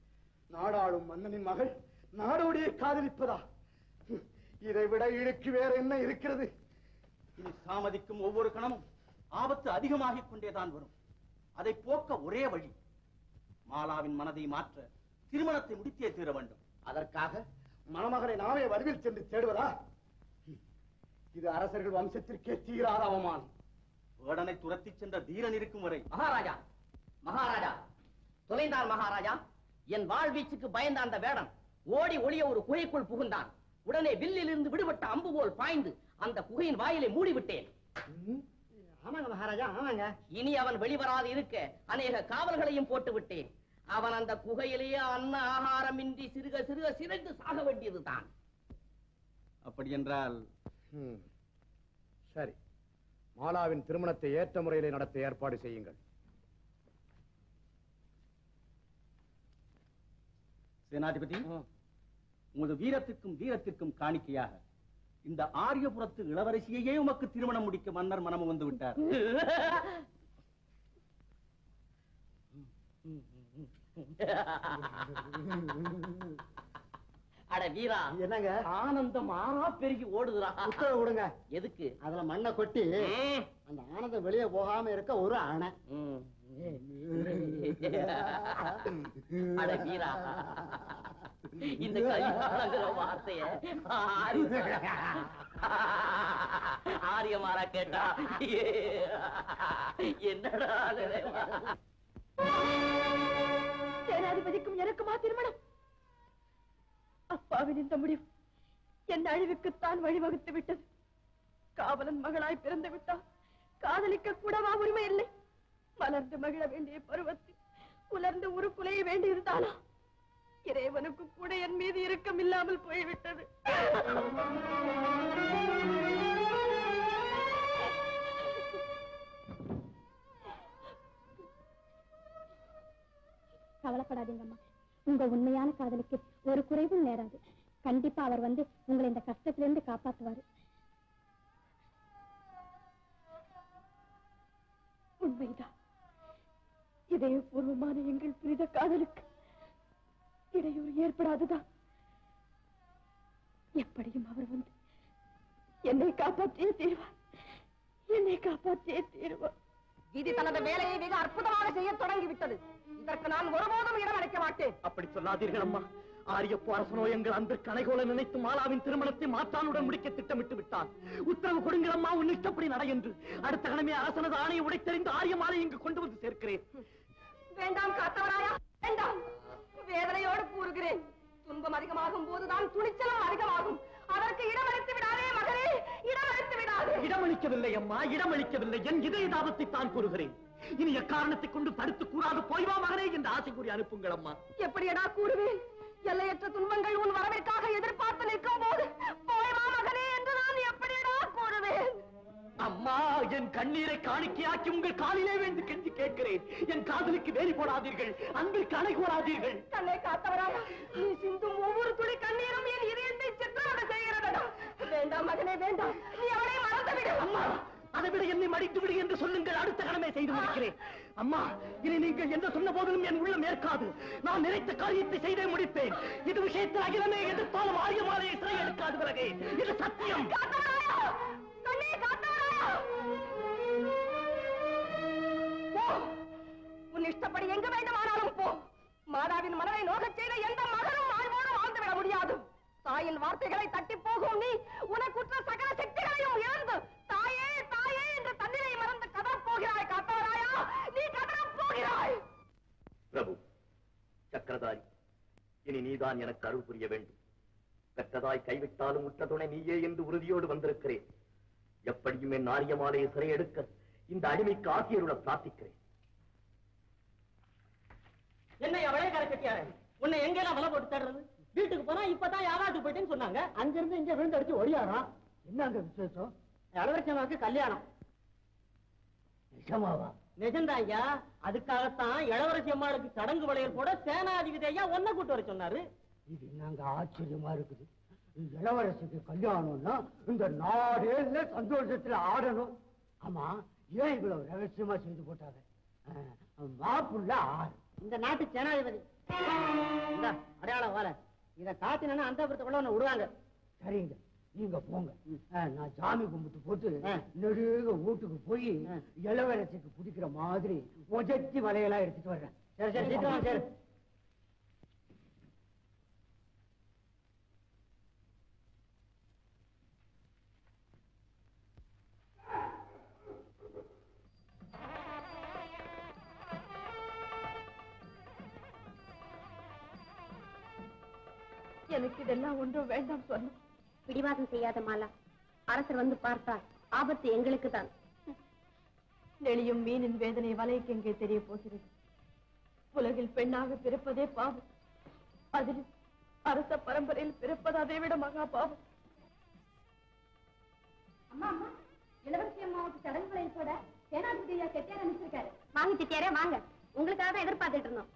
Speaker 6: நாடாளும் மன்னனின் மகள் நாடோடியை காதலிப்பதா ஹம், இதை விட இழுக்கு வேற என்ன இருக்கிறது
Speaker 7: இனி தாமதிக்கும் ஒவ்வொரு கணமும் ஆபத்து அதிகமாகிக் கொண்டேதான் வரும் அதை போக்க ஒரே வழி மாலாவின் மனதை மாற்ற திருமணத்தை முடித்தே தீர வேண்டும்
Speaker 6: அதற்காக மணமகனை நாமே வடிவில் சென்று தேடுவதா ஹம், இது அரசர்கள் வம்சத்திற்கே தீராத அவமானம்
Speaker 7: வேடனை துரத்திச் சென்ற தீரன் இருக்கும் வரை
Speaker 9: மகாராஜா மகாராஜா தொலைந்தான் மகாராஜா என் வாழ்வீச்சுக்கு பயந்த அந்த வேடன் ஓடி ஒளிய ஒரு குகைக்குள் புகுந்தான் உடனே வில்லில் இருந்து விடுபட்ட அம்பு போல் பாய்ந்து அந்த குகையின் வாயிலை மூடிவிட்டேன்
Speaker 8: ஆமாங்க மகாராஜா ஆமாங்க
Speaker 9: இனி அவன் வெளிவராது இருக்க அநேக காவல்களையும் போட்டு விட்டேன் அவன் அந்த குகையிலேயே அன்ன ஆகாரமின்றி சிறுக சிறுக சிதைந்து சாக வேண்டியதுதான்
Speaker 7: அப்படி என்றால்
Speaker 6: ஹம், சரி மாலாவின் திருமணத்தை ஏற்ற முறையிலே நடத்த ஏற்பாடு செய்யுங்கள்
Speaker 7: சேனாதிபதி உமது வீரத்திற்கும் வீரத்திற்கும் காணிக்கையாக இந்த ஆரியபுரத்து இளவரசியையே உமக்கு திருமணம் முடிக்க மன்னர் மனமு வந்து விட்டார்
Speaker 9: அட வீரா
Speaker 8: என்னங்க
Speaker 9: ஆனந்தம் ஆறா பெருகி ஓடுதுடா
Speaker 8: உத்தரவு விடுங்க
Speaker 6: எதுக்கு
Speaker 8: அதுல மண்ணை கொட்டி அந்த ஆனந்தம் வெளியே போகாம இருக்க ஒரு அணை
Speaker 9: அட வீரா இந்த கல்யாணங்கிற வார்த்தைய ஆரிய- ஆரியமாரா கேட்டா என்னடா நினைவா?
Speaker 1: சேனாதிபதிக்கும் எனக்குமா திருமணம் அப்பாவின் இந்த முடிவு என் அழிவுக்குத்தான் வழிவகுத்து விட்டது காவலன் மகளாய் பிறந்து விட்டால் காதலிக்க கூடவா உரிமை இல்லை மலர்ந்து மகிழ வேண்டிய பருவத்தில் உலர்ந்து உருக்குலைய வேண்டியிருந்தானா இறைவனுக்கு கூட என் மீது இரக்கம் இல்லாமல் போய்விட்டது
Speaker 15: கவலைப்படாதீங்கம்மா உங்க உண்மையான காதலுக்கு ஒரு குறைவும் நேராது கண்டிப்பா அவர் வந்து உங்களை இந்த கஷ்டத்திலிருந்து காப்பாத்துவாரு
Speaker 1: உண்மைதான் இதயபூர்வமான எங்கள் புனித காதலுக்கு இடையூறு ஏற்படாதுதான் எப்படியும் அவர் வந்து என்னை காப்பாற்றியே தீர்வார் என்னை காப்பாற்றியே தீர்வார்
Speaker 14: விதி தனது வேலையை மிக அற்புதமாக செய்ய தொடங்கிவிட்டது இதற்கு நான் ஒருபோதும் இடம் அளிக்க மாட்டேன்
Speaker 7: அப்படி சொல்லாதீர்கள் அம்மா ஆரியப்போ அரசனோ எங்கள் அன்பு கனைகோல நினைத்து மாலாவின் திருமணத்தை மாற்றானுடன் முடிக்க திட்டமிட்டு விட்டான் உத்தரவு கொடுங்கள் அம்மா உன் இஷ்டப்படி நட என்று அடுத்த கணமே அரசனது ஆணையை உடைத்தெறிந்து ஆரிய மாலை இங்கு கொண்டு வந்து சேர்க்கிறேன்
Speaker 14: வேண்டாம் காத்தவராயா வேண்டாம் வேதனையோடு கூறுகிறேன் துன்பம் அதிகமாகும் போதுதான் துணிச்சலும் அதிகமாகும் அதற்கு இடமளித்து விடாதே மகனே இடமளித்து விடாதே
Speaker 7: இடமளிக்கவில்லை அம்மா இடமளிக்கவில்லை என் இதய தாபத்தை தான் கூறுகிறேன் இனி எக்காரணத்தை கொண்டு தடுத்து கூறாது போய் வா மகனே என்று ஆசை கூறி அனுப்புங்கள் அம்மா
Speaker 14: எப்படியடா கூறுவேன் எல்லையற்ற துன்பங்கள் உன் வரவிற்காக எதிர்பார்த்து நிற்கும் போது போய் வா மகனே என்று நான் எப்படியடா கூறுவேன்
Speaker 7: அம்மா என் கண்ணீரை காணிக்கையாக்கி உங்கள் காலிலே வேண்டு கெஞ்சி கேட்கிறேன் என் காதலுக்கு வேலி போடாதீர்கள் அன்பிற்கு அணை கூறாதீர்கள்
Speaker 14: கண்ணை காத்தவராயா நீ சிந்தும் ஒவ்வொரு துளி கண்ணீரும் என் இதயத்தை சித்திரவதை செய்கிறதடா வேண்டாம் மகனே வேண்டாம் நீ அவனை மறந்து விடு
Speaker 7: அம்மா அதை விட என்னை மடித்து விடு என்று சொல்லுங்கள் அடுத்த கடமை செய்து முடிக்கிறேன் அம்மா இனி நீங்கள் எந்த சொன்ன போதிலும் என் உள்ளம் ஏற்காது நான் நினைத்த காரியத்தை செய்தே முடிப்பேன் இது விஷயத்தில் அகிலமே எதிர்த்தாலும் ஆரிய மாலையை சிறை எடுக்காது விலகே இது சத்தியம்
Speaker 14: கண்ணே காத்தவராயா போ உன் இஷ்டப்படி எங்க வேண்டுமானாலும் போ மாதாவின் மனதை நோகச் செய்த எந்த மகனும் வாழ்வோடு வாழ்ந்து விட முடியாது தாயின் வார்த்தைகளை தட்டி போகும் நீ உனக்குற்ற சகல சக்திகளையும் இழந்து தாயே தாயே என்று தன்னிலை மறந்து கதறப் போகிறாய் காத்தவராயா நீ கதறப் போகிறாய்
Speaker 13: பிரபு சக்கரதாரி இனி நீதான் எனக்கு அருள் புரிய வேண்டும் பெற்றதாய் கைவிட்டாலும் உற்ற துணை நீயே என்று உறுதியோடு வந்திருக்கிறேன் எப்படியும் என் ஆரியமாலையை சிறையெடுக்க இந்த அடிமைக்கு ஆசிரியருட பிரார்த்திக்கிறேன்
Speaker 9: என்னையா விளையாட கட்டியாரு உன்னை எங்கெல்லாம் வலை போட்டு தேடுறது வீட்டுக்கு போனா இப்பதான் யாராட்டு போயிட்டேன்னு சொன்னாங்க
Speaker 8: அங்கிருந்து இங்க விழுந்து அடிச்சு ஒடியாராம் என்ன அங்க விசேஷம்
Speaker 9: இளவரசமாவுக்கு கல்யாணம்
Speaker 8: நிஜமாவா
Speaker 9: நிஜம்தான் ஐயா அதுக்காகத்தான் இளவரசி அம்மாளுக்கு சடங்கு வளையல் போட சேனாதிபதி ஐயா ஒன்ன கூட்டு வர சொன்னாரு
Speaker 8: இது நாங்க ஆச்சரியமா இருக்குது இளவரசிக்கு கல்யாணம்னா இந்த நாடே இல்ல சந்தோஷத்துல ஆடணும் ஆமா ஏன் இவ்வளவு ரகசியமா செய்து போட்டாங்க அஹ், மாப்பிள்ள ஆறு
Speaker 9: இந்த நாட்டு சேனாதிபதி
Speaker 11: இந்த அடையாளம் வாழ இத காத்தினா அந்த புறத்துக்குள்ள ஒண்ணு விடுவாங்க
Speaker 16: சரிங்க நீங்க போங்க ஆ, நான் சாமி கும்பிட்டு போட்டு நெடுக வீட்டுக்கு போய் இளவரசிக்கு பிடிக்கிற மாதிரி உதச்சி வலையெல்லாம் எடுத்துட்டு வர்றேன்
Speaker 11: சரி சரி சீக்கிரம் வா, சரி
Speaker 1: எனக்கு இதெல்லாம் ஒன்றும் வேண்டாம் சொன்ன
Speaker 15: பிடிவாதம் செய்யாத மாலா அரசர் வந்து பார்த்தால் ஆபத்து எங்களுக்கு தான்
Speaker 1: நெளியும் மீனின் வேதனை வலைக்கு எங்கே தெரிய போகிறது உலகில் பெண்ணாக பிறப்பதே பாவம் அதில் அரச பரம்பரையில் பிறப்பது அதை விட மகா பாவம்
Speaker 15: அம்மா அம்மா இளவரசி அம்மாவுக்கு சடங்குகளை கூட சேனாதிபதியா செட்டியார் அனுப்பிச்சிருக்காரு வாங்க செட்டியாரே வாங்க உங்களுக்காக தான் எதிர்பார்த்துட்டு இருந்தோம்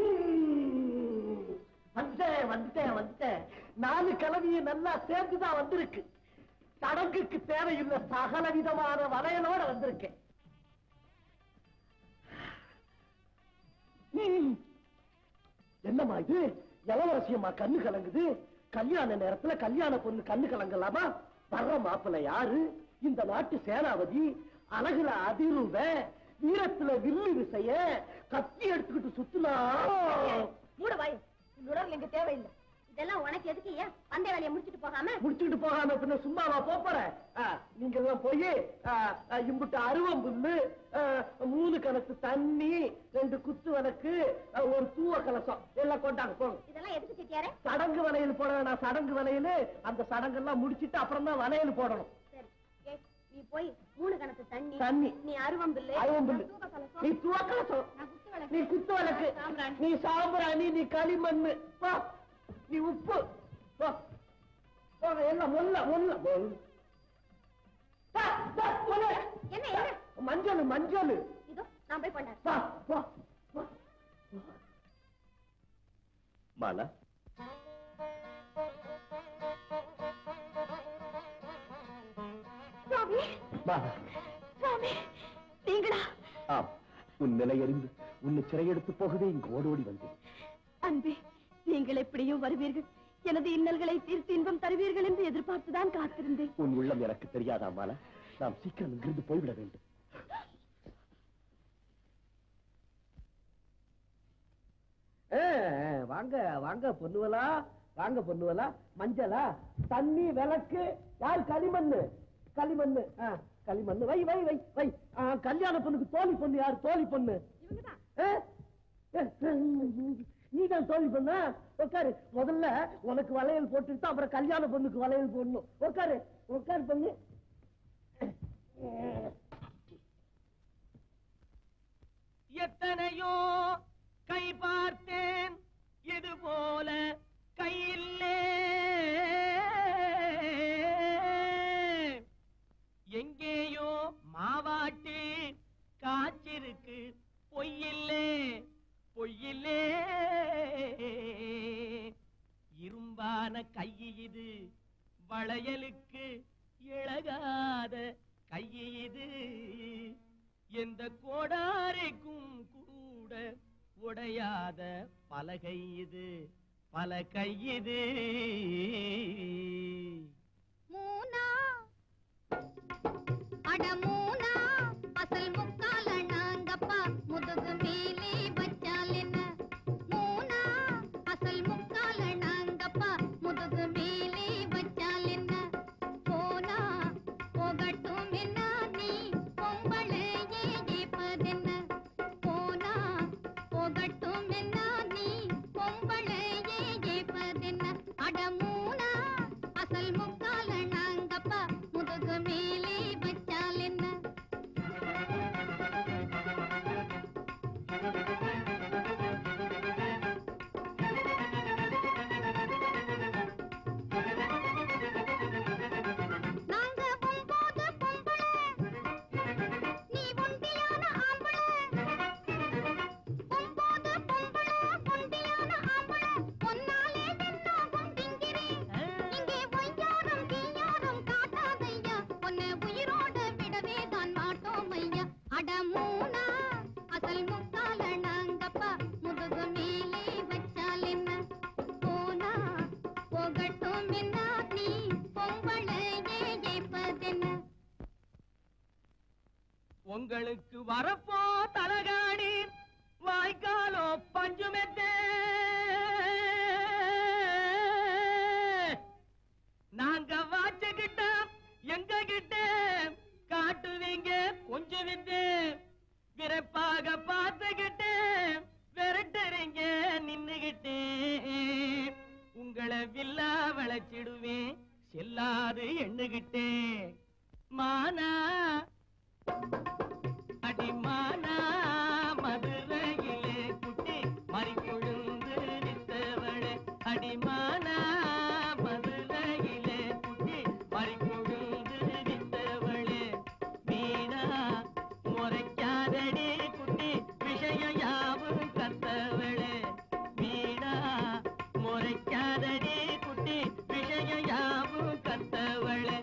Speaker 11: வந்துட்டேன் வந்துட்டேன் வந்துட்டேன் நாலு கிழமையும் நல்லா சேர்ந்துதான் வந்திருக்கு சடங்குக்கு தேவையுள்ள சகல விதமான வளையலோட வந்திருக்கேன் ம். என்னம்மா இது இளவரசியம்மா கண்ணு கலங்குது கல்யாண நேரத்துல கல்யாண பொண்ணு கண்ணு கலங்கலாமா வர்ற மாப்பிள்ளை யாரு இந்த நாட்டு சேனாபதி அழகுல அதிருவ வீரத்துல வில்லு விசைய கத்தி எடுத்துக்கிட்டு சுத்துனா
Speaker 15: மூட வாய் உடல் இங்க தேவையில்லை இதெல்லாம் உனக்கு எதுக்கு ஏன் பந்தய வேலையை முடிச்சிட்டு போகாம
Speaker 11: முடிச்சுட்டு போகாம பின்ன சும்மாவா போற நீங்க எல்லாம் போய் இம்புட்டு அருவம்புல்லு ஆ, மூணு கணக்கு தண்ணி ரெண்டு குத்து வனக்கு ஒரு தூவ கலசம் எல்லாம் கொண்டாங்க போங்க
Speaker 15: இதெல்லாம் எதுக்கு செட்டியாரே
Speaker 11: சடங்கு வளையல் போட வேணாம் சடங்கு வளையல் அந்த சடங்கெல்லாம் முடிச்சிட்டு அப்புறம் தான் வளையல் போடணும்
Speaker 15: சரி ஏய், நீ போய் மூணு கணக்கு தண்ணி
Speaker 11: தண்ணி.
Speaker 15: நீ அருவம்பில்லு
Speaker 11: அருவம்பில்லு.
Speaker 15: நான் தூக்க கலசம்.
Speaker 11: நீ தூவ கலசம்
Speaker 15: நான் குத்து விளக்கு.
Speaker 11: நீ குத்து விளக்கு
Speaker 15: நான் சாம்பிராணி.
Speaker 11: நீ சாம்பிராணி நீ களிமண்ணு போ நீ உப்பு போ போங்க எல்லாம் முல்ல முல்ல முல். டா, டா, முல்ல.
Speaker 15: என்ன என்ன
Speaker 11: மஞ்சள் மஞ்சள்
Speaker 15: இதோ நான் போய் கொண்டாடு
Speaker 11: வா வா வா
Speaker 13: மாலா
Speaker 1: சுவாமி
Speaker 13: மாலா
Speaker 1: சுவாமி நீங்களா
Speaker 13: ஆம் உன் நிலை அறிந்து உன்னை சிறையெடுத்து போகவே இங்கு ஓடோடி வந்தேன்
Speaker 1: அன்பே நீங்கள் எப்படியும் வருவீர்கள் எனது இன்னல்களை தீர்த்து இன்பம் தருவீர்கள் என்று எதிர்பார்த்துதான் காத்திருந்தேன்
Speaker 13: உன் உள்ளம் எனக்கு தெரியாதா மாலா நாம் சீக்கிரம் இங்கிருந்து போய்விட வேண்டும்
Speaker 11: ஏ, வாங்க வாங்க பொண்ணுவலா வாங்க பொண்ணுவலா மஞ்சளா தண்ணி விளக்கு யார் களிமண்ணு களிமண்ணு ஆ, களிமண்ணு வை வை வை வை ஆ, கல்யாண பொண்ணுக்கு தோழி பொண்ணு யார் தோழி பொண்ணு ஏ? ஏ, நீ தான் தோழி பொண்ணா உட்காரு முதல்ல உனக்கு வளையல் போட்டுட்டு அப்புறம் கல்யாண பொண்ணுக்கு வளையல் போடணும் உட்காரு உட்காரு பொண்ணு
Speaker 5: எத்தனையோ கை பார்த்தேன் இது போல கையில்லே எங்கேயோ மாவாட்டி காய்ச்சிருக்கு பொய்யில்லே பொய்யில்லே இரும்பான கை இது வளையலுக்கு இழகாத கை இது எந்த கோடாரைக்கும் கூட உடையாத பலகை இது பல கையுது
Speaker 4: மூனா அட மூனா அசல் முக்கால நாங்கப்பா முதுகு மேலே வச்சால் என்ன மூனா அசல் முக்கால நாங்கப்பா முதுகு மேலே வச்சால் என்ன போனா போகட்டும் என்ன நீ பொம்பளையே ஏப்பதென்ன போனா போகட்டும் என்ன நீ பொம்பளையே ஏப்பதென்ன அட மூனா அசல் முக்கால நாங்கப்பா என்ன நீ பொங்கலையே ஏற்பதென்ன
Speaker 5: உங்களுக்கு வரப்போ தலகாணி வாய்க்காலோ பஞ்சுமெத்தே நாங்க வாச்சுக்கிட்ட எங்க கிட்ட காட்டுவீங்க கொஞ்சம் வித்து விரைப்பாக பார்த்துக்கிட்டு விரட்டுறீங்க நின்னுகிட்டு உங்களை வில்லா வளைச்சிடுவேன் செல்லாது எண்ணுகிட்டே மானா அடிமானா மதுரையிலே குட்டி மறிக்கொழுந்து நித்தவளே அடிமானா மதுரையிலே குட்டி மறிக்கொழுந்து நித்தவளே மீனா முறைக்காதடி குட்டி விஷயம் யாவும் கத்தவளே மீனா முறைக்காதடி குட்டி விஷயம் யாவும் கத்தவளே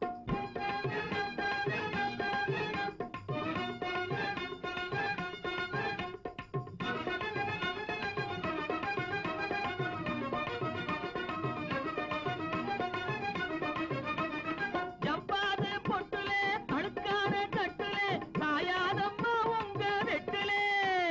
Speaker 5: ஜப்பாது பொட்டுலே அழுக்கான கட்டுலே சாயாதம்மா உங்க வெட்டுலே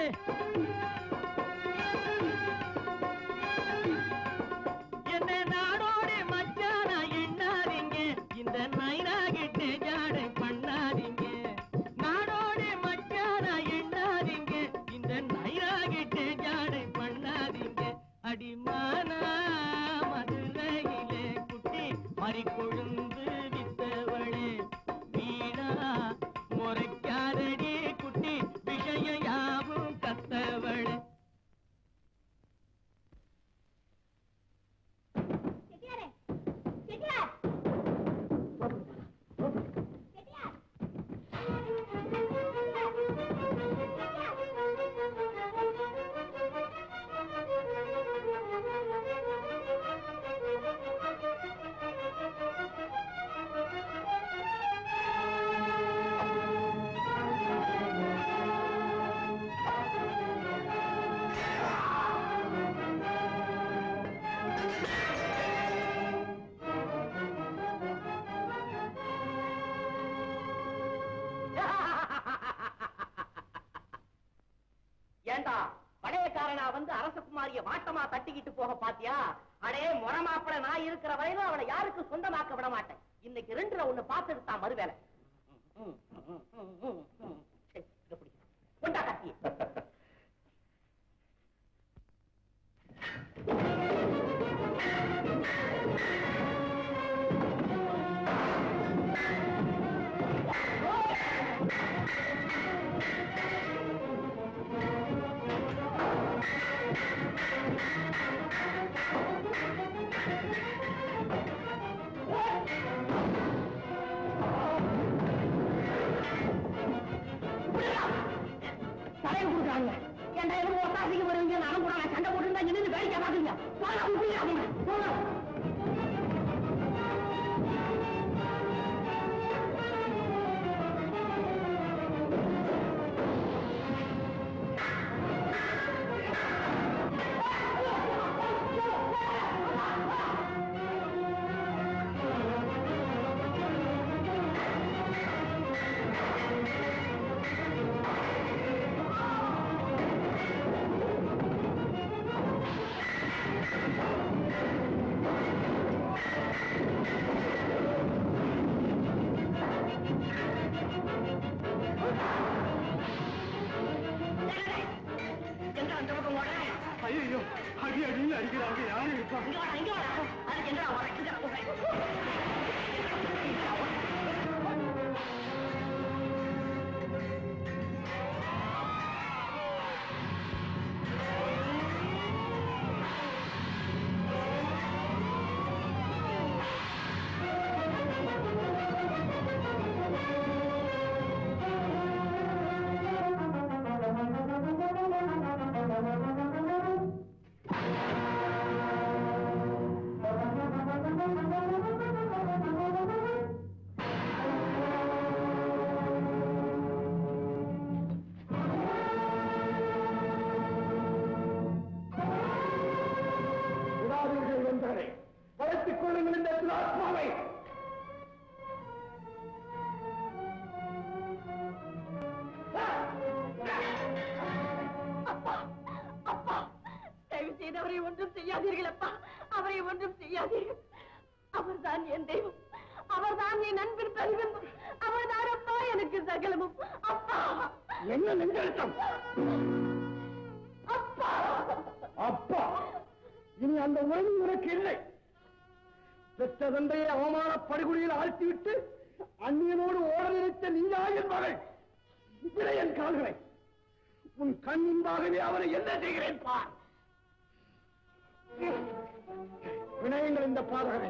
Speaker 5: என்ன நாடோடி மச்சான எண்ணாதீங்க இந்த நைனாகிட்டே ஜாடை பண்ணாதீங்க நாடோடி மச்சான எண்ணாதீங்க இந்த நைனாகிட்டே ஜாடை பண்ணாதீங்க அடிமானா மதுரையிலே குட்டி மறிக்கொழுந்து வித்தவளே வீணா முறைக்காதடி குட்டி விஷயம் யாவும் கத்தவளே
Speaker 4: செட்டியாரே செட்டியார்
Speaker 9: ஏண்டா பழையக்காரனா வந்து அரசகுமாரிய வாட்டமா தட்டிக்கிட்டு போக பாத்தியா அடே முறமாப்பட நான் இருக்கிற வரையிலும் அவளை யாருக்கு சொந்தமாக்க விட மாட்டேன் இன்னைக்கு ரெண்டுல ஒண்ணு பார்த்துட்டு தான் மறுவேலை சரி, இதை பிடி. கொண்டா கத்திய
Speaker 5: தலையை கொடுக்குறாங்க ஏன்டா எதுவும் ஒத்தாசிக்கு வருவீங்க நானும் கூட நான் சண்டை போட்டு நின்று வேடிக்கை பாக்குறீங்க போங்க, உருப்படியா போங்க, போங்க. எங்க அந்த பக்கம் ஓட
Speaker 3: ஐயோ அடி அடி அடிக்கிறாங்க யாரு இருக்கா
Speaker 5: இங்க வாடா இங்க வாடா அதுக்கு எங்க வர இங்க
Speaker 4: Thank you.
Speaker 14: அவர்தான் என் தெய்வம் அவர்தான் என் அன்பின் பிரதிபிம்பம் அவர்தான் அப்பா எனக்கு சகலமும் அப்பா
Speaker 3: என்ன நெஞ்செழுத்தம்
Speaker 14: அப்பா
Speaker 3: அப்பா இனி அந்த உறவு உனக்கு இல்லை பெற்ற தந்தையை அவமான படுகொலியில் ஆழ்த்திவிட்டு அந்நியனோடு ஓட நினைத்த நீயா என் மகள் விட என் கால்களை உன் கண் முன்பாகவே அவனை என்ன செய்கிறேன் பார் வினயங்கள் இந்த பாதகமே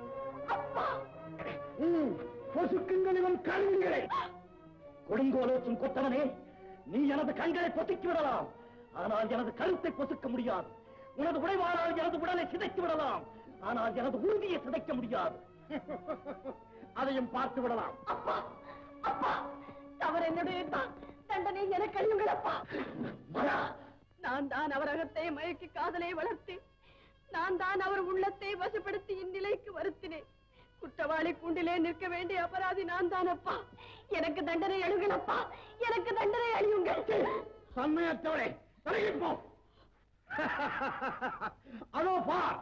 Speaker 3: ம், பொசுக்குங்கள் இவன் கண்களை
Speaker 7: கொடுங்கோலோச்சும் கொத்தவனே நீ எனது கண்களை பொசுக்கி விடலாம் ஆனால் எனது கருத்தை பொசுக்க முடியாது உனது உடைவாளால் எனது உடலை சிதைத்து விடலாம் ஆனால் எனது உறுதியை சிதைக்க முடியாது
Speaker 3: அதையும் பார்த்து விடலாம்
Speaker 14: அப்பா அப்பா தவறு என்னுடைய தான் தண்டனை எனக்கு அழியுங்கள் அப்பா நான் தான் அவர் அகத்தை மயக்கி காதலை வளர்த்து நான் தான் அவர் உள்ளத்தை வசப்படுத்தி இந்நிலைக்கு வருத்தினேன் குற்றவாளி கூண்டிலே நிற்க வேண்டிய அபராதி நான் தான் அப்பா எனக்கு தண்டனை அழுங்கள் அப்பா எனக்கு தண்டனை அழியுங்கள்
Speaker 3: சண்மையற்றவளே விலகி போ அதோ பார்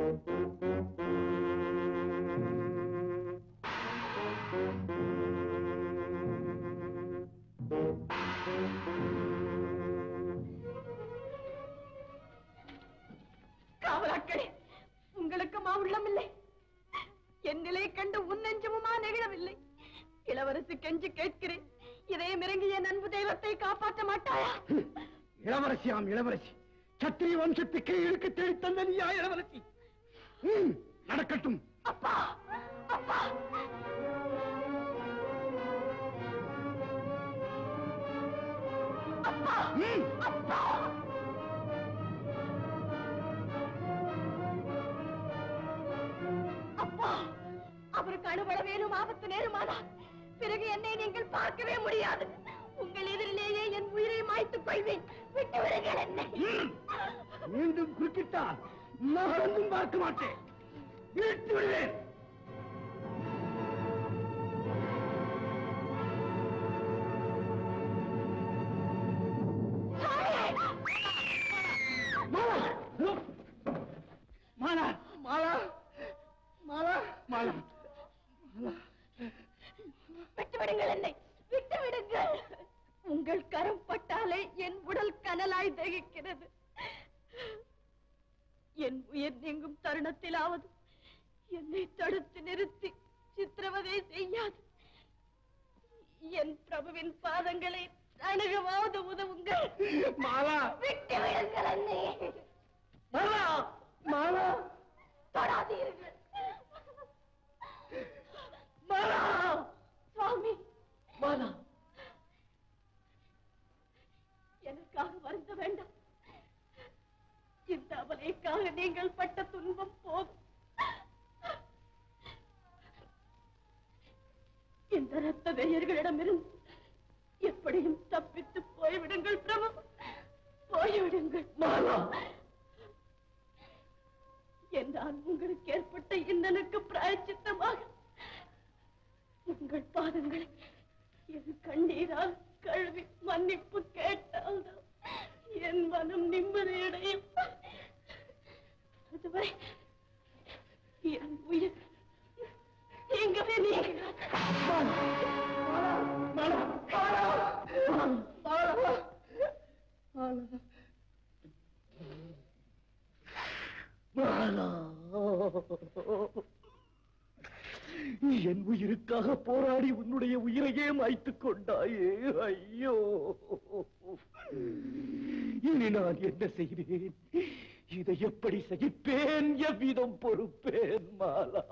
Speaker 14: காவலாக்களே உங்களுக்குமா உள்ளமில்லை என் நிலை கண்டு உன் நெஞ்சமுமா நெகிழவில்லை இளவரசி கெஞ்சி கேட்கிறேன் இதயம் இறங்கி என் அன்பு தெய்வத்தை காப்பாற்ற மாட்டாயா
Speaker 3: இளவரசியாம் இளவரசி சத்திரிய வம்சத்துக்கு இழுக்கு தேடி தந்த நீயா இளவரசி ம், நடக்கட்டும்
Speaker 14: அப்பா அப்பா அப்பா அப்பா அப்பா அவருக்கு அணுவளவேனும் ஆபத்து நேருமானா பிறகு என்னை நீங்கள் பார்க்கவே முடியாது உங்கள் எதிரிலேயே என் உயிரை மாய்த்துக் கொள்வேன் விட்டு விடுங்கள் என்னை
Speaker 3: மீண்டும் குறுக்கிட்டால் நகர்ந்தும் பார்க்க மாட்டேன் வீழ்த்தி விடுவேன் மாலா மாலா மாலா மாலா
Speaker 14: விட்டு விடுங்கள் என்னை விட்டு விடுங்கள் உங்கள் கரம் பட்டாலே என் உடல் கனலாய் தகிக்கிறது என் உயிர் நீங்கும் தருணத்திலாவது என்னை தடுத்து நிறுத்தி சித்திரவதை செய்யாது என் பிரபுவின் பாதங்களை அணுகவாவது உதவுங்கள்
Speaker 3: மாலா
Speaker 14: விட்டு விடுங்கள் என்னை
Speaker 3: மாலா மாலா
Speaker 14: தொடாதீர்கள்
Speaker 3: மாலா
Speaker 14: சுவாமி
Speaker 3: மாலா
Speaker 14: எனக்காக வருந்த வேண்டாம் இந்த அவலைக்காக நீங்கள் பட்ட துன்பம் போதும் இந்த ரத்த வெறியர்களிடமிருந்து எப்படியும் தப்பித்து போய்விடுங்கள் பிரபு போய்விடுங்கள் என்றால் உங்களுக்கு ஏற்பட்ட இன்னலுக்கு பிராயச்சித்தமாக உங்கள் பாதங்களை என் கண்ணீரால் கழுவி மன்னிப்பு கேட்டால்தான் என் மனம் நிம்மதியடையும் அதுவரை என் உயிர் எங்கவே நீங்கிறார்
Speaker 7: என் உயிருக்காக போராடி உன்னுடைய உயிரையே மாய்த்துக் கொண்டாயே ஐயோ இனி நான் என்ன செய்வேன் இதை எப்படி சகிப்பேன் எவ்விதம் பொறுப்பேன் மாலா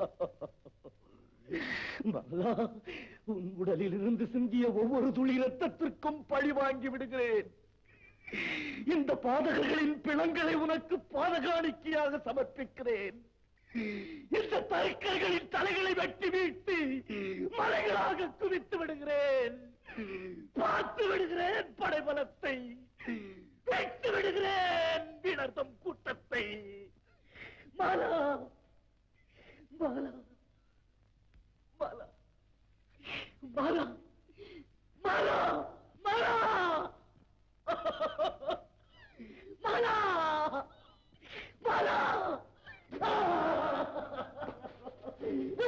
Speaker 7: மாலா உன் உடலில் இருந்து சிந்திய ஒவ்வொரு துளி ரத்தத்திற்கும் பழி வாங்கி விடுகிறேன் இந்த பாதகர்களின் பிணங்களை உனக்கு பாதகாணிக்கையாக சமர்ப்பிக்கிறேன் இந்த தருக்கர்களின் தலைகளை வெட்டி வீழ்த்தி மலைகளாக குவித்து விடுகிறேன் பார்த்து விடுகிறேன் படைபலத்தை வெட்டு விடுகிறேன் வினர்தம் கூட்டத்தை மாலா மாலா மாலா மாலா மாலா மாலா மாலா மாலா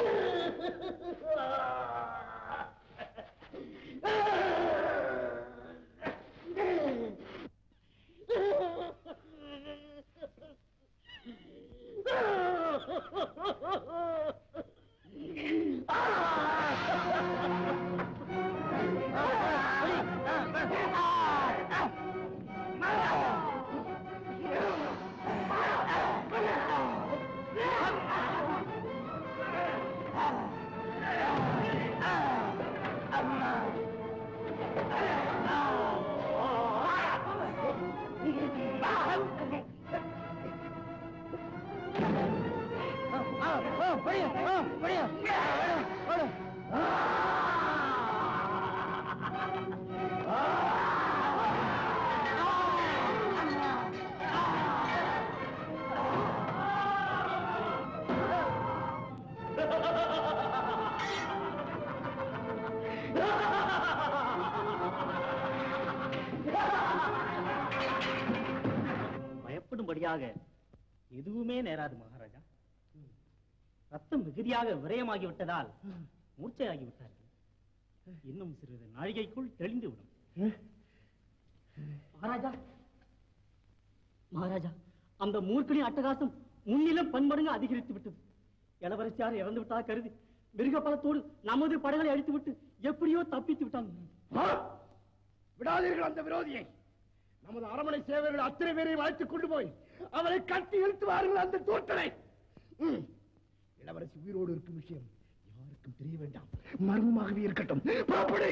Speaker 7: பயப்படும்படியாக எதுவுமே நேராது மகாராஜா ரத்தம் மிகுதியாக விரயமாகி விட்டதால் மூர்ச்சையாகி விட்டார்கள் இன்னும் சிறிது நாழிகைக்குள் தெளிந்து விடும் மகாராஜா மகாராஜா அந்த மூர்க்கனின் அட்டகாசம் முன்னிலும் பன்மடங்கு அதிகரித்து விட்டது இளவரசியார் இறந்து விட்டா கருதி மிருக பலத்தோடு நமது படைகளை அழித்து விட்டு எப்படியோ தப்பித்து விட்டாங்க
Speaker 6: விடாதீர்கள் அந்த விரோதியை நமது அரமனை சேவர்கள் அத்தனை பேரையும் அழைத்துக் கொண்டு போய் அவரை கட்டி இழுத்து வாருங்கள் அந்த தோட்டனை ம். இளவரசி உயிரோடு இருக்கும் விஷயம் யாருக்கும் தெரிய வேண்டாம் மர்மமாகவே இருக்கட்டும் புறப்படு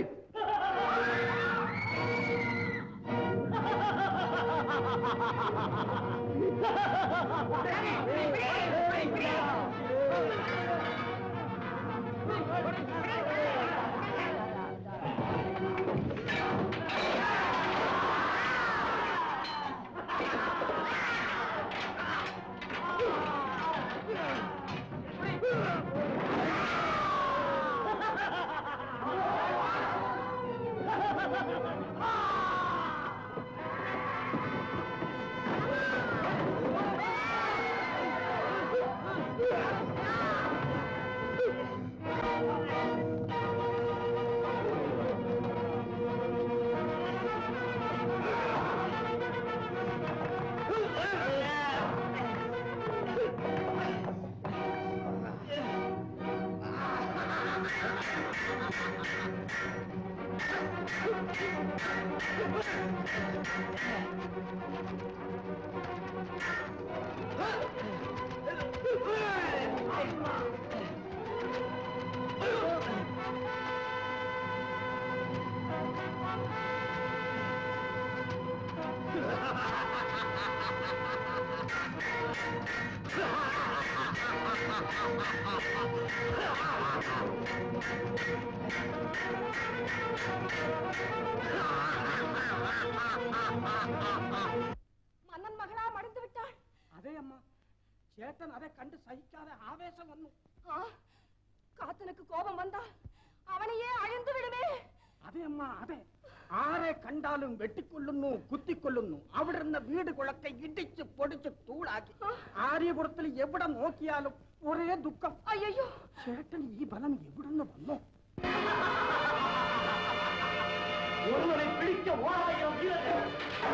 Speaker 11: மன்னன் மகளா மடிந்து விட்டாள் அதே அம்மா சேட்டன் அதை கண்டு சகிக்காத ஆவேசம் வந்தோம்
Speaker 14: காத்தனுக்கு கோபம் வந்தா அவனையே அழிந்து விடுமே
Speaker 11: அதே அம்மா அதே ആരെ കണ്ടാലും വെട്ടിക്കൊല്ലുന്നു കുത്തിക്കൊല്ലുന്നു അവിടെ നിന്ന് വീട് കുളക്കെ ഇടിച്ച് പൊടിച്ച് തൂളാക്കി ആര്യപുരത്തിൽ എവിടെ നോക്കിയാലും ഒരേ ദുഃഖം
Speaker 14: അയ്യോ
Speaker 11: ചേട്ടൻ ഈ ബലം എവിടുന്ന് വന്നോ
Speaker 7: ஒருவனை பிடிக்க ஓராயிரம் வீரர்கள்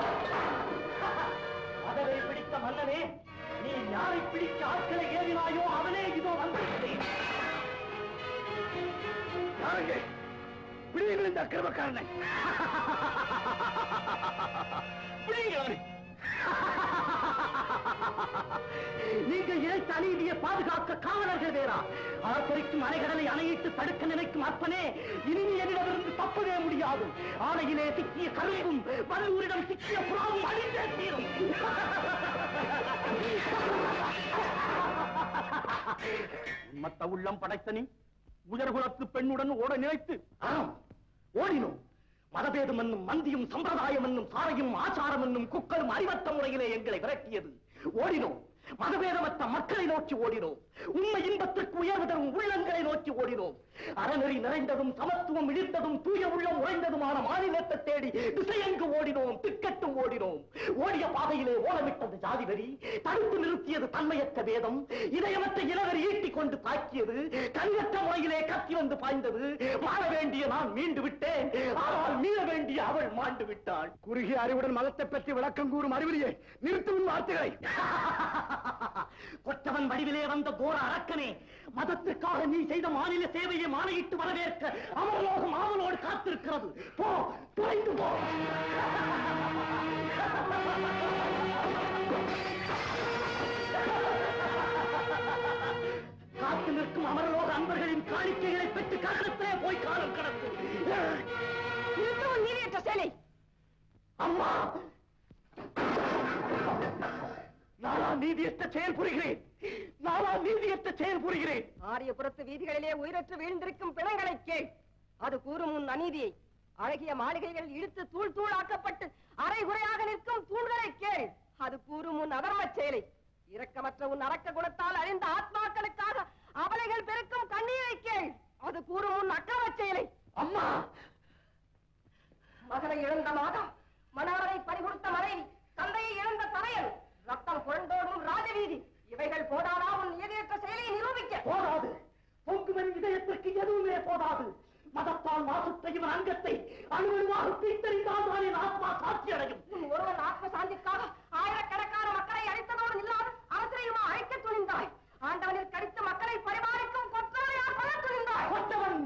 Speaker 7: அதனை பிடித்த மன்னனே நீ யாரை பிடிக்க ஆட்களை ஏறினாயோ அவனே இதோ வந்திருக்கிறேன்
Speaker 6: யாருங்க பிடிங்கள் இந்த அக்கிரமக்காரனை
Speaker 7: பிடிங்கள் அவனை. நீங்கள் இழைத்த அநீதியை பாதுகாக்க காவலர்கள் வேறா ஆர்ப்பரிக்கும் அணைகடலை அணையிட்டு தடுக்க நினைக்கும் அற்பனே இனி என்னிடமிருந்து தப்பவே முடியாது ஆணையிலே சிக்கிய கரும்பும் வல்லூரிடம் சிக்கிய புறாவும் அழிந்தே தீரும் மத்த உள்ளம் படைத்த நீ உயர்குலத்து பெண்ணுடன் ஓட நினைத்து ஆம் ஓடினோம் மதபேதம் என்னும் மந்தியும் சம்பிரதாயம் என்னும் சாரையும் ஆச்சாரம் என்னும் குக்கரும் அறிவற்ற முறையிலே எங்களை விரட்டியது ஓடினோம் மதபேதமற்ற மக்களை நோக்கி ஓடினோம் உண்மை இன்பத்திற்கு உயர்வு தரும் உள்ளங்களை நோக்கி ஓடினோம் அறநெறி நிறைந்ததும் சமத்துவம் இழித்ததும் தூய உள்ளம் உறைந்ததுமான மாநிலத்தை தேடி திசையெங்கு ஓடினோம் திக்கட்டும் ஓடினோம் ஓடிய பாதையிலே ஓலமிட்டது ஜாதி வரி தடுத்து நிறுத்தியது தன்மையற்ற வேதம் இதயமற்ற இளவரி ஈட்டிக் கொண்டு தாக்கியது கண்ணற்ற முறையிலே கத்தி வந்து பாய்ந்தது வாழ வேண்டிய நான் மீண்டு விட்டேன் ஆனால் மீள வேண்டிய அவள் மாண்டு விட்டாள்
Speaker 6: குறுகிய அறிவுடன் மதத்தை பற்றி விளக்கம் கூறும் அறிவிலியே நிறுத்தும் வார்த்தைகளை
Speaker 7: கொற்றவன் வடிவிலே வந்த கோர அரக்கனே மதத்திற்காக நீ செய்த மாநில சேவையை மாலையிட்டு வரவேற்க அமரலோகம் ஆவலோடு காத்திருக்கிறது போ தொலைந்து போ காத்து நிற்கும் அமரலோக அன்பர்களின் காணிக்கைகளை பெற்று கரணத்திலே போய் காலம் கடந்து
Speaker 14: நிறுத்தவும் நீதியற்ற சேலை
Speaker 7: அம்மா நானா நீதியற்ற செயல் புரிகிறேன் நானா நீதியற்ற
Speaker 5: நீதியற்ற செயல் புரிகிறேன்
Speaker 14: ஆரியபுரத்து வீதிகளிலே உயிரற்று வீழ்ந்திருக்கும் பிணங்களை கேள் அது கூறும் உன் அநீதியை அழகிய மாளிகைகள் இழுத்து தூள் தூளாக்கப்பட்டு அரைகுறையாக நிற்கும் தூண்களை கேள் அது கூறும் உன் அதர்மச் செயலை இரக்கமற்ற உன் அரக்க குணத்தால் அழிந்த ஆத்மாக்களுக்காக அவலைகள் பெருக்கும் கண்ணீரை கேள் அது கூறும் உன் அக்கிரமச் செயலை
Speaker 5: அம்மா
Speaker 14: மகனை இழந்த மாதம் மணவரை பறிகொடுத்த மனைவி தந்தையை இழந்த தரையன் ரத்தம் குழந்தோடும் ராஜவீதி இவைகள் போதாதா உன் நீதியற்ற செயலை நிரூபிக்க
Speaker 5: போதாது பொங்குவன் இதயத்திற்கு எதுவுமே போதாது மதத்தால் மாசுத்த இவன் அங்கத்தை அணுவணுவாக பிரித்தறிந்தால் தான் என் ஆத்மா சாட்சி அடையும்
Speaker 14: உன் ஒருவன் ஆத்ம சாந்திக்காக ஆயிரக்கணக்கான மக்களை அழித்ததோடு இல்லாது அவசரையுமா அழைக்க துணிந்தாய் ஆண்டவனில் கடித்து மக்களை பரிமாறிக்கும் கொற்றவனையா கொல்ல துணிந்தாய்
Speaker 5: கொற்றவன்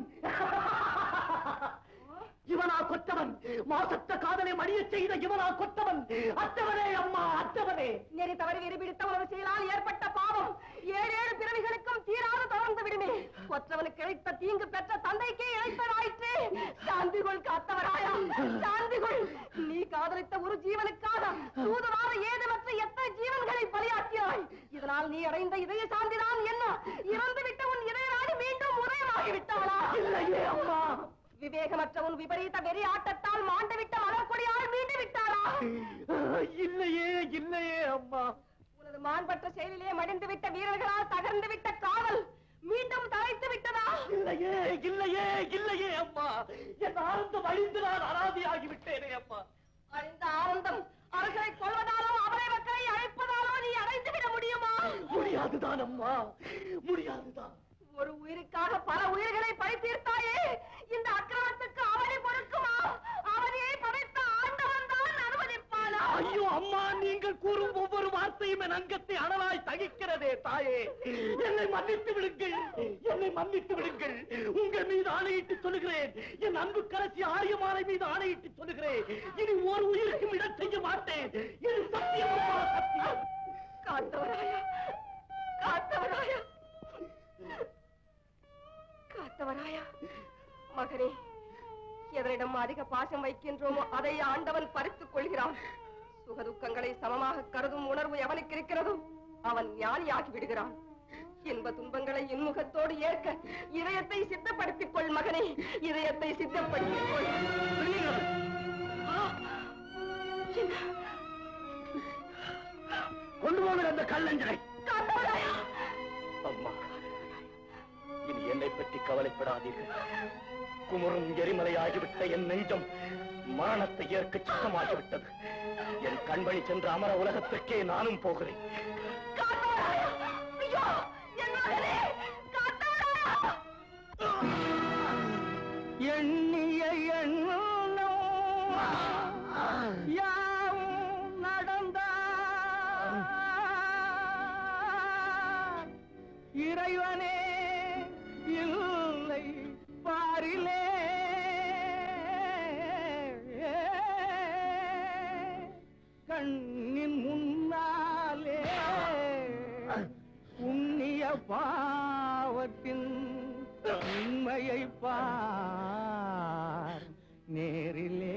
Speaker 5: இவனா கொற்றவன் மாசத்த காதலை மடியச் செய்த இவனா கொற்றவன் அத்தவனே அம்மா அத்தவனே
Speaker 14: நெறி தவறி வெறி பிடித்த உணவு செயலால் ஏற்பட்ட பாவம் ஏழு ஏழு பிறவிகளுக்கும் தீராது தொடர்ந்து விடுமே கொற்றவனுக்கு இழைத்த தீங்கு பெற்ற தந்தைக்கே இழைத்ததாயிற்று சாந்திகுள் காத்தவராயா சாந்திகுள் நீ காதலித்த ஒரு ஜீவனுக்காக தூதுவார ஏதுமற்ற எத்தனை ஜீவன்களை பலியாக்கினாய் இதனால் நீ அடைந்த இதய சாந்திதான் என்ன இறந்து விட்ட உன் இதயராணி மீண்டும் உதயமாகி விட்டாளா
Speaker 5: இல்லையே அம்மா
Speaker 14: விவேகமற்ற உன் விபரீத வெறி ஆட்டத்தால் மாண்டு விட்ட மலர்கொடியால் மீண்டு விட்டாளா
Speaker 5: இல்லையே இல்லையே அம்மா
Speaker 14: உனது மாண்பற்ற செயலிலே மடிந்து விட்ட வீரர்களால் தகர்ந்து விட்ட காவல் மீண்டும் தலைத்து விட்டதா
Speaker 5: இல்லையே இல்லையே இல்லையே அம்மா என் ஆனந்தம் அழிந்து நான் அனாதியாகி விட்டேனே அம்மா
Speaker 14: அழிந்த ஆனந்தம் அரசரை கொள்வதாலோ அவரை மக்களை அழைப்பதாலோ நீ அடைந்து விட முடியுமா
Speaker 5: முடியாதுதான் அம்மா முடியாதுதான்
Speaker 14: ஒரு உயிருக்காக பல உயிர்களை பழி தீர்த்தாயே இந்த அக்கிரமத்துக்கு அவனை பொறுக்குமா அவனையே படைத்த ஆண்டவன் தான் அனுமதிப்பானா
Speaker 5: ஐயோ அம்மா நீங்கள் கூறும் ஒவ்வொரு வார்த்தையும் என் அங்கத்தை அனலாய் தகிக்கிறதே தாயே என்னை மன்னித்து விடுங்கள் என்னை மன்னித்து விடுங்கள் உங்கள் மீது ஆணையிட்டு சொல்லுகிறேன் என் அன்பு கரசி ஆரியமானை மீது ஆணையிட்டு சொல்லுகிறேன் இனி ஒரு உயிருக்கும் இடம் செய்ய மாட்டேன் இது சத்தியம் அம்மா, சத்தியம்
Speaker 14: காத்தவராயா காத்தவராயா காத்தவராயா மகனே எவரிடம் அதிக பாசம் வைக்கின்றோமோ அதை ஆண்டவன் பறித்துக் கொள்கிறான் சுகதுக்கங்களை சமமாக கருதும் உணர்வு எவனுக்கு இருக்கிறதோ அவன் ஞானியாகி விடுகிறான் இன்ப துன்பங்களை இன்முகத்தோடு ஏற்க இதயத்தை சித்தப்படுத்திக் கொள் மகனே இதயத்தை சித்தப்படுத்திக் கொள் ஆ! என்ன?
Speaker 5: கொண்டு போகிற அந்த கல்லஞ்சனை
Speaker 14: காத்தவராயா
Speaker 5: அம்மா இனி என்னை பற்றி கவலைப்படாதீர்கள் குமரும் எரிமலையாகிவிட்ட என் நெஞ்சம் மரணத்தை ஏற்க சித்தமாகிவிட்டது என் கண்மணி சென்ற அமர உலகத்திற்கே நானும் போகிறேன்
Speaker 14: காத்தவராயா ஐயோ என் மகனே காத்தவராயா
Speaker 5: எண்ணிய எண்ணம் யாவும் நடந்த இறைவனே இல்லை பாரிலே கண்ணின் முன்னாலே புண்ணிய பாவத்தின் உண்மையை பார் நேரிலே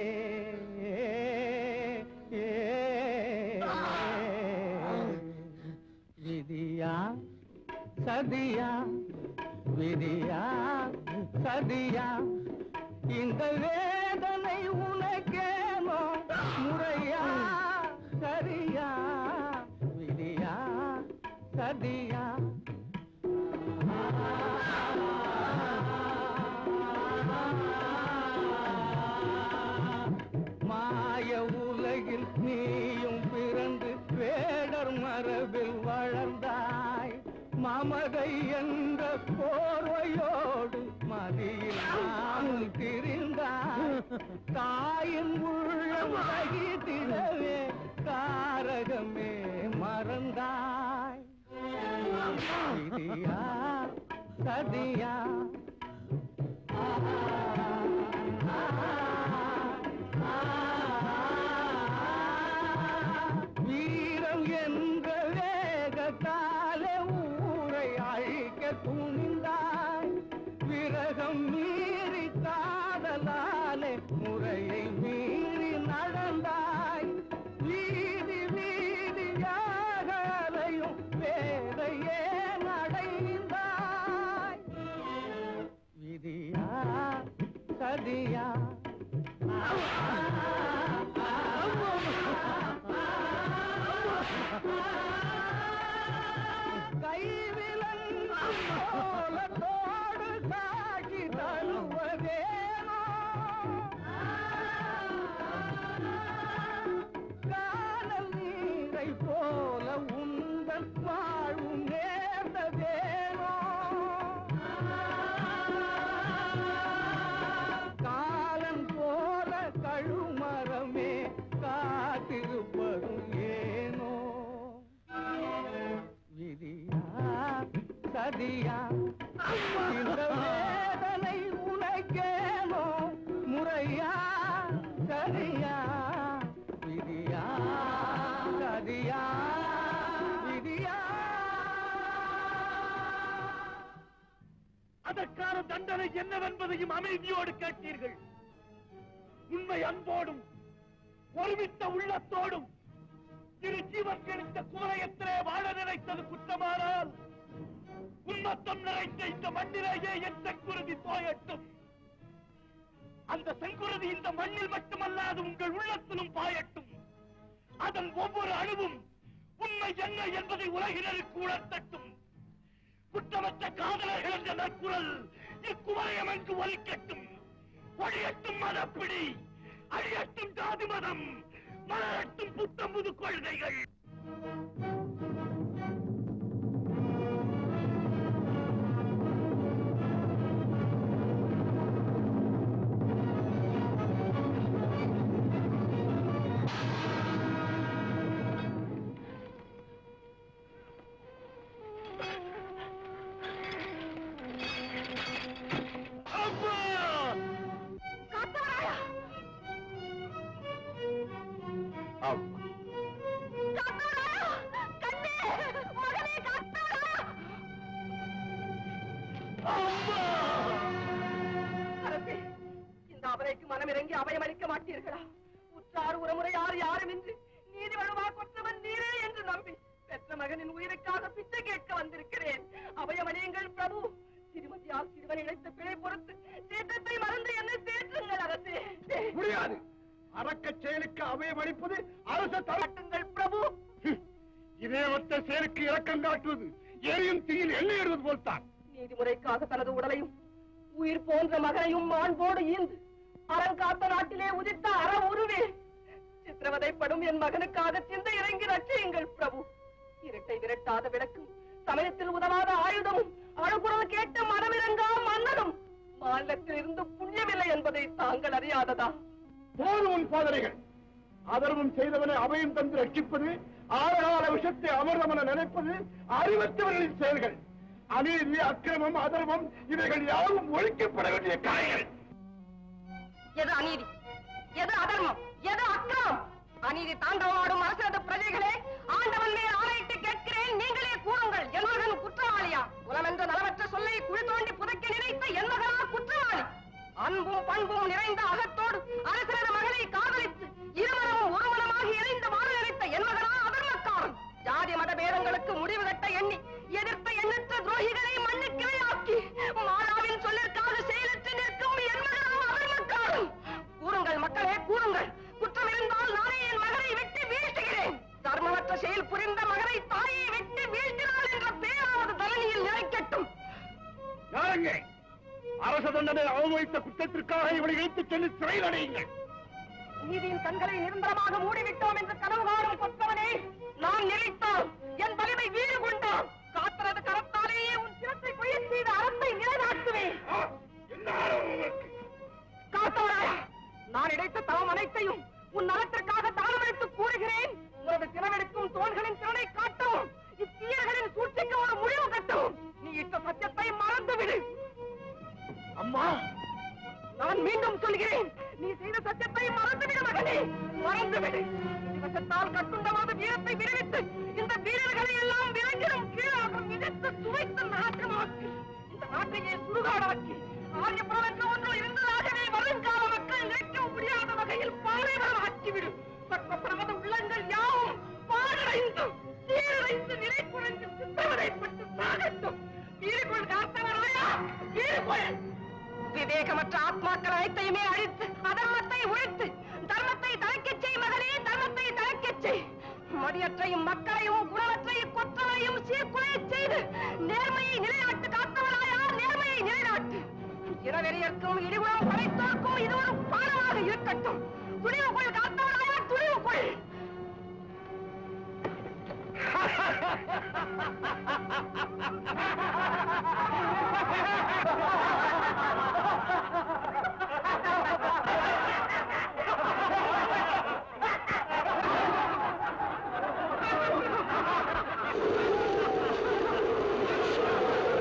Speaker 5: விதியா சதியா விதியா சதியா இந்த வேதனை உனக்கேனோ முறையா சரியா விதியா சதியா மாய உலகில் நீயும் பிறந்து வேடர் மரபில் வளர்ந்தாய் மமதை என்ற போர்வையோடு மதியில் நாமும் திரிந்தாய் தாயின் உள்ளம் தகித்திடவே தாரகமே மறந்தாய் விதியா சதியா வீரம் என்ற வேகத்தாலே ஊரை அழிக்க துணிந்தாய் விரகம் மீறி காதலாலே முறையை மீறி நடந்தாய் வீதி வீதியாக அலையும் வேதையே நட சதியா இந்த வேதனை உனக்கேனோ முறையா சரியா விதியா சதியா விதியா
Speaker 3: அதற்கான தண்டனை என்னவென்பதையும் அமைதியோடு கேட்டீர்கள் உண்மை அன்போடும் ஒருமித்த உள்ளத்தோடும் இரு ஜீவன் கிடைத்த குமரயத்திலே வாழ நினைத்தது குற்றமானால் உன்மத்தம் நிறைந்த இந்த மண்ணிலேயே என் செங்குருதி பாயட்டும் அந்த செங்குருதி இந்த மண்ணில் மட்டுமல்லாது உங்கள் உள்ளத்திலும் பாயட்டும் அதன் ஒவ்வொரு அணுவும் உண்மை என்ன என்பதை உலகினருக்கு உணர்த்தட்டும் குற்றமற்ற காதலர்கள் என்ற நற்குரல் இக்குமரயம் என்று ஒலிக்கட்டும் ஒழியட்டும் மதப்பிடி அழியட்டும் ஜாதி மதம் மலரட்டும் புத்தம் புது கொள்கைகள்
Speaker 14: காத்தவராயா
Speaker 13: ஆமா
Speaker 14: காத்தவராயா கண்ணே மகனே காத்தவராயா அரசே இந்த அவரைக்கு மனமிறங்கி அபயமளிக்க மாட்டீர்களா உற்றார் உறமுறை யார் யாருமின்றி நீதி வழுவா கொற்றவன் நீரே என்று நம்பி பெற்ற மகனின் உயிருக்காக பிச்சை கேட்க வந்திருக்கிறேன் அபயமணியுங்கள் பிரபு திருமதியால் சிறுவன் இழைத்த பிழை பொறுத்து சீற்றத்தை மறந்து என்னை தேற்றுங்கள் அரசே
Speaker 3: முடியாது அறக்கச் செயலுக்கு அபயம் அளிப்பது அரச தரட்டுங்கள் பிரபு இதே ஒத்த செயலுக்கு இறக்கம் காட்டுவது எரியும் தீயில் எண்ணெயிடுவது போல்தான்
Speaker 14: நீதிமுறைக்காக தனது உடலையும் உயிர் போன்ற மகனையும் மாண்போடு ஈந்து அறங்காத்த நாட்டிலே உதித்த அற உருவே சித்திரவதைப்படும் என் மகனுக்காக சிந்தை இறங்கி ரட்சியுங்கள் பிரபு இரட்டை விரட்டாத விளக்கும் சமயத்தில் உதவாத ஆயுதமும் அழுகுரல் கேட்ட மனமிறங்கா மன்னனும் மாநிலத்தில் இருந்து புண்ணியமில்லை என்பதை தாங்கள் அறியாததா
Speaker 3: போதும் உன் போதனைகள் அதர்வம் செய்தவனை அபயம் தந்து ரட்சிப்பது ஆழகால விஷத்தை அமர்தம் என நினைப்பது அறிவற்றவர்களின் செயல்கள் அநீதி அக்கிரமம் அதர்வம் இவைகள் யாவும் ஒழிக்கப்பட வேண்டிய காயங்கள்
Speaker 14: எது அநீதி எது அதர்மம் எது அக்கிரமம் அநீதி தாண்டவாடும் அரசனது பிரஜைகளே ஆண்டவன் மேல் ஆணையிட்டு கேட்கிறேன் நீங்களே கூறுங்கள் என் மகன் குற்றவாளியா குலமென்ற நலமற்ற சொல்லை குழி தோண்டி புதைக்க நினைத்த என் மகனா குற்றவாளி அன்பும் பண்பும் நிறைந்த அகத்தோடு அரசனது மகனை காதலித்து இருமனமும் ஒரு மனமாகி இணைந்து வாழ நினைத்த என் மகனா அதர்மக்காரன் ஜாதி மத பேதங்களுக்கு முடிவு கட்ட எண்ணி எதிர்த்த எண்ணற்ற துரோகிகளை மண்ணுக்கிளை ஆக்கி மாறாவின் சொல்லிற்காக செயலற்று நிற்கும் என் மகனா அதர்மக்காரன் கூறுங்கள் மக்களே கூறுங்கள் குற்றம் இருந்தால் நானே என் மகனை வெட்டி வீழ்த்துகிறேன் தர்மமற்ற செயல் புரிந்த மகனை தாயை வெட்டி வீழ்த்தினாள் என்ற பேராவது தரணியில் நிறைக்கட்டும்
Speaker 3: யாருங்க அரச தண்டனை அவமதித்த குற்றத்திற்காக இவனை இழுத்துச் சென்று சிறையில் அடையுங்கள்
Speaker 14: நீதியின் கண்களை நிரந்தரமாக மூடிவிட்டோம் என்று கனவு காணும் கொத்தவனே நான் நினைத்தோம் என் வலிமை வீறு கொண்டோம் காத்தனது கரத்தாலேயே உன் சிரத்தை கொய்ய செய்த அரசை நிலைநாட்டுவேன் காத்தவராயா நான் இடைத்த தவம் அனைத்தையும் உன் நலத்திற்காக தானமளித்து கூறுகிறேன் உனது திறமெடுக்கும் தோள்களின் திறனை காட்டவும் இத்தீயர்களின் சூழ்ச்சிக்கு ஒரு முடிவு கட்டவும் நீ இட்ட சத்தியத்தை மறந்துவிடு
Speaker 3: அம்மா
Speaker 14: நான் மீண்டும் சொல்கிறேன் நீ செய்த சத்தியத்தை மறந்துவிடு மகனே மறந்துவிடு இவசத்தால் கட்டுண்டவாத வீரத்தை விடுவித்து இந்த வீரர்களை எல்லாம் விலங்கிலும் கீழாக மிதித்து சுவைத்து நாட்டமாக்கி இந்த நாட்டையே சுடுகாடாக்கி ஆரியபுரம் என்ற ஒன்று இருந்ததாகவே வருங்கால மக்கள் நினைக்க முடியாத வகையில் பாலைவரம் ஆக்கிவிடும் சர்வபிரமத உள்ளங்கள் யாவும் பாழடைந்து சீரடைந்து நிலை குறைந்து சித்திரவதைப்பட்டு சாகட்டும் வீரகுள் காத்தவராயா வீரகுள் விவேகமற்ற ஆத்மாக்கள் அனைத்தையுமே அழித்து அதர்மத்தை ஒழித்து தர்மத்தை தலைக்கச் செய் மகனே தர்மத்தை தலைக்கச் செய் மதியற்றையும் மக்களையும் குணமற்றையும் கொற்றவையும் சீர்குலையச் செய்து நேர்மையை நிலைநாட்டு காத்தவராயா நேர்மையை நிலைநாட்டு இரவெறியர்க்கும் இடிகுளம் படைத்தோர்க்கும் இது ஒரு பாடமாக இருக்கட்டும் துணிவு கொள் காத்தவராயா துணிவு கொள்
Speaker 3: ஆ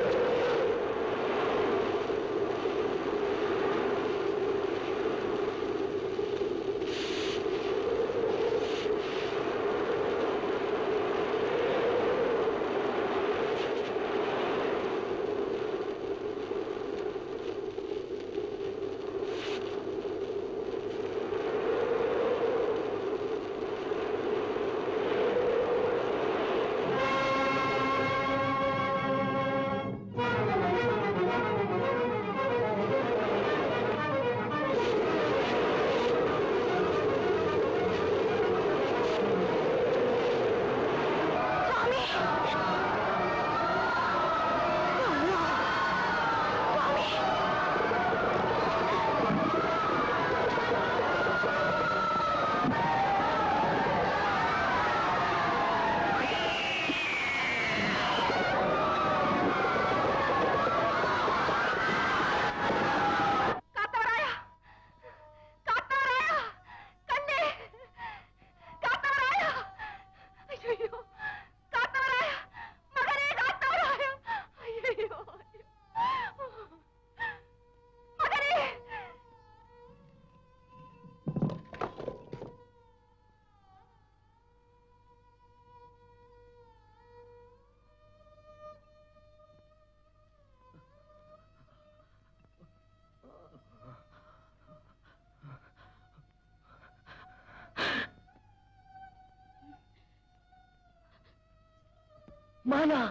Speaker 5: மாலா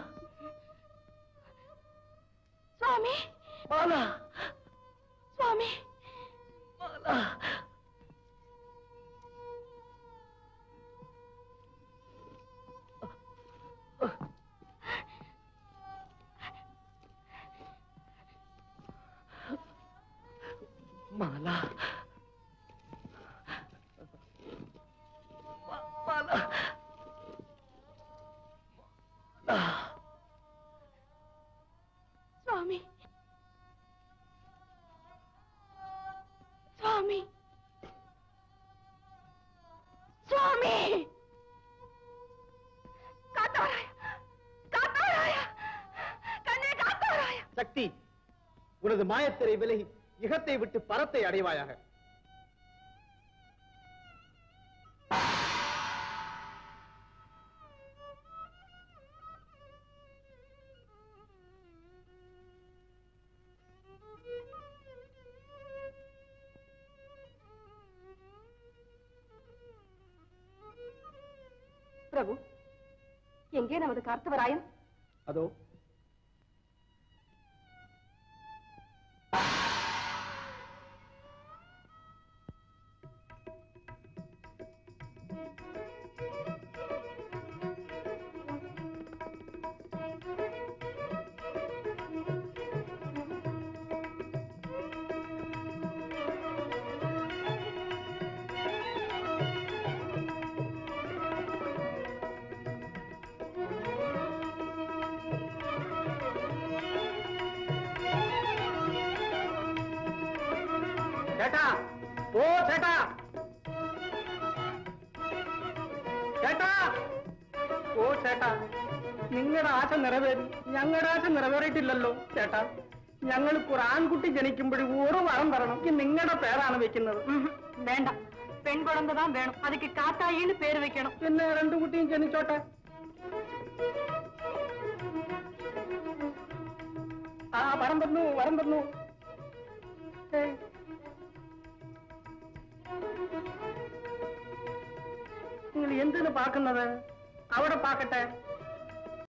Speaker 14: சுவாமி
Speaker 5: மாலா
Speaker 14: சுவாமி
Speaker 5: மாலா மாலா மா- மாலா மாலா
Speaker 14: சுவாமி சுவாமி சுவாமி காத்தவராய காத்தவராய கண்ணே காத்தவராய
Speaker 2: சக்தி உனது மாயத்திரை விலகி இகத்தை விட்டு பரத்தை அடைவாயாக
Speaker 14: பிரபு எங்கே நமது கார்த்தவராயன்
Speaker 2: அதோ
Speaker 5: ചേട്ടാ ഓ ചേട്ടാ ചേട്ടാ ഓ ചേട്ടാ നിങ്ങളുടെ ആശ നിറവേറി ഞങ്ങളുടെ ആശ നിറവേറിയിട്ടില്ലല്ലോ ചേട്ടാ ഞങ്ങൾക്ക് ഒരു ആൺകുട്ടി ജനിക്കുമ്പോൾ ഒരു വരം തരണം ഈ നിങ്ങളുടെ പേരാണ് വെക്കുന്നത്
Speaker 14: വേണ്ട പെൺകുഴந்தை தான் வேணும் அதுக்கு காத்தாயின்னு பேர் வைக்கணும்
Speaker 5: പിന്നെ രണ്ടു കുട്ടിയും ജനിച്ചോട്ടെ ആ വരം തന്നു വരം തന്നു ഏയ്. നിങ്ങൾ എന്തിനു പാക്കുന്നത് അവിടെ പാക്കട്ടെ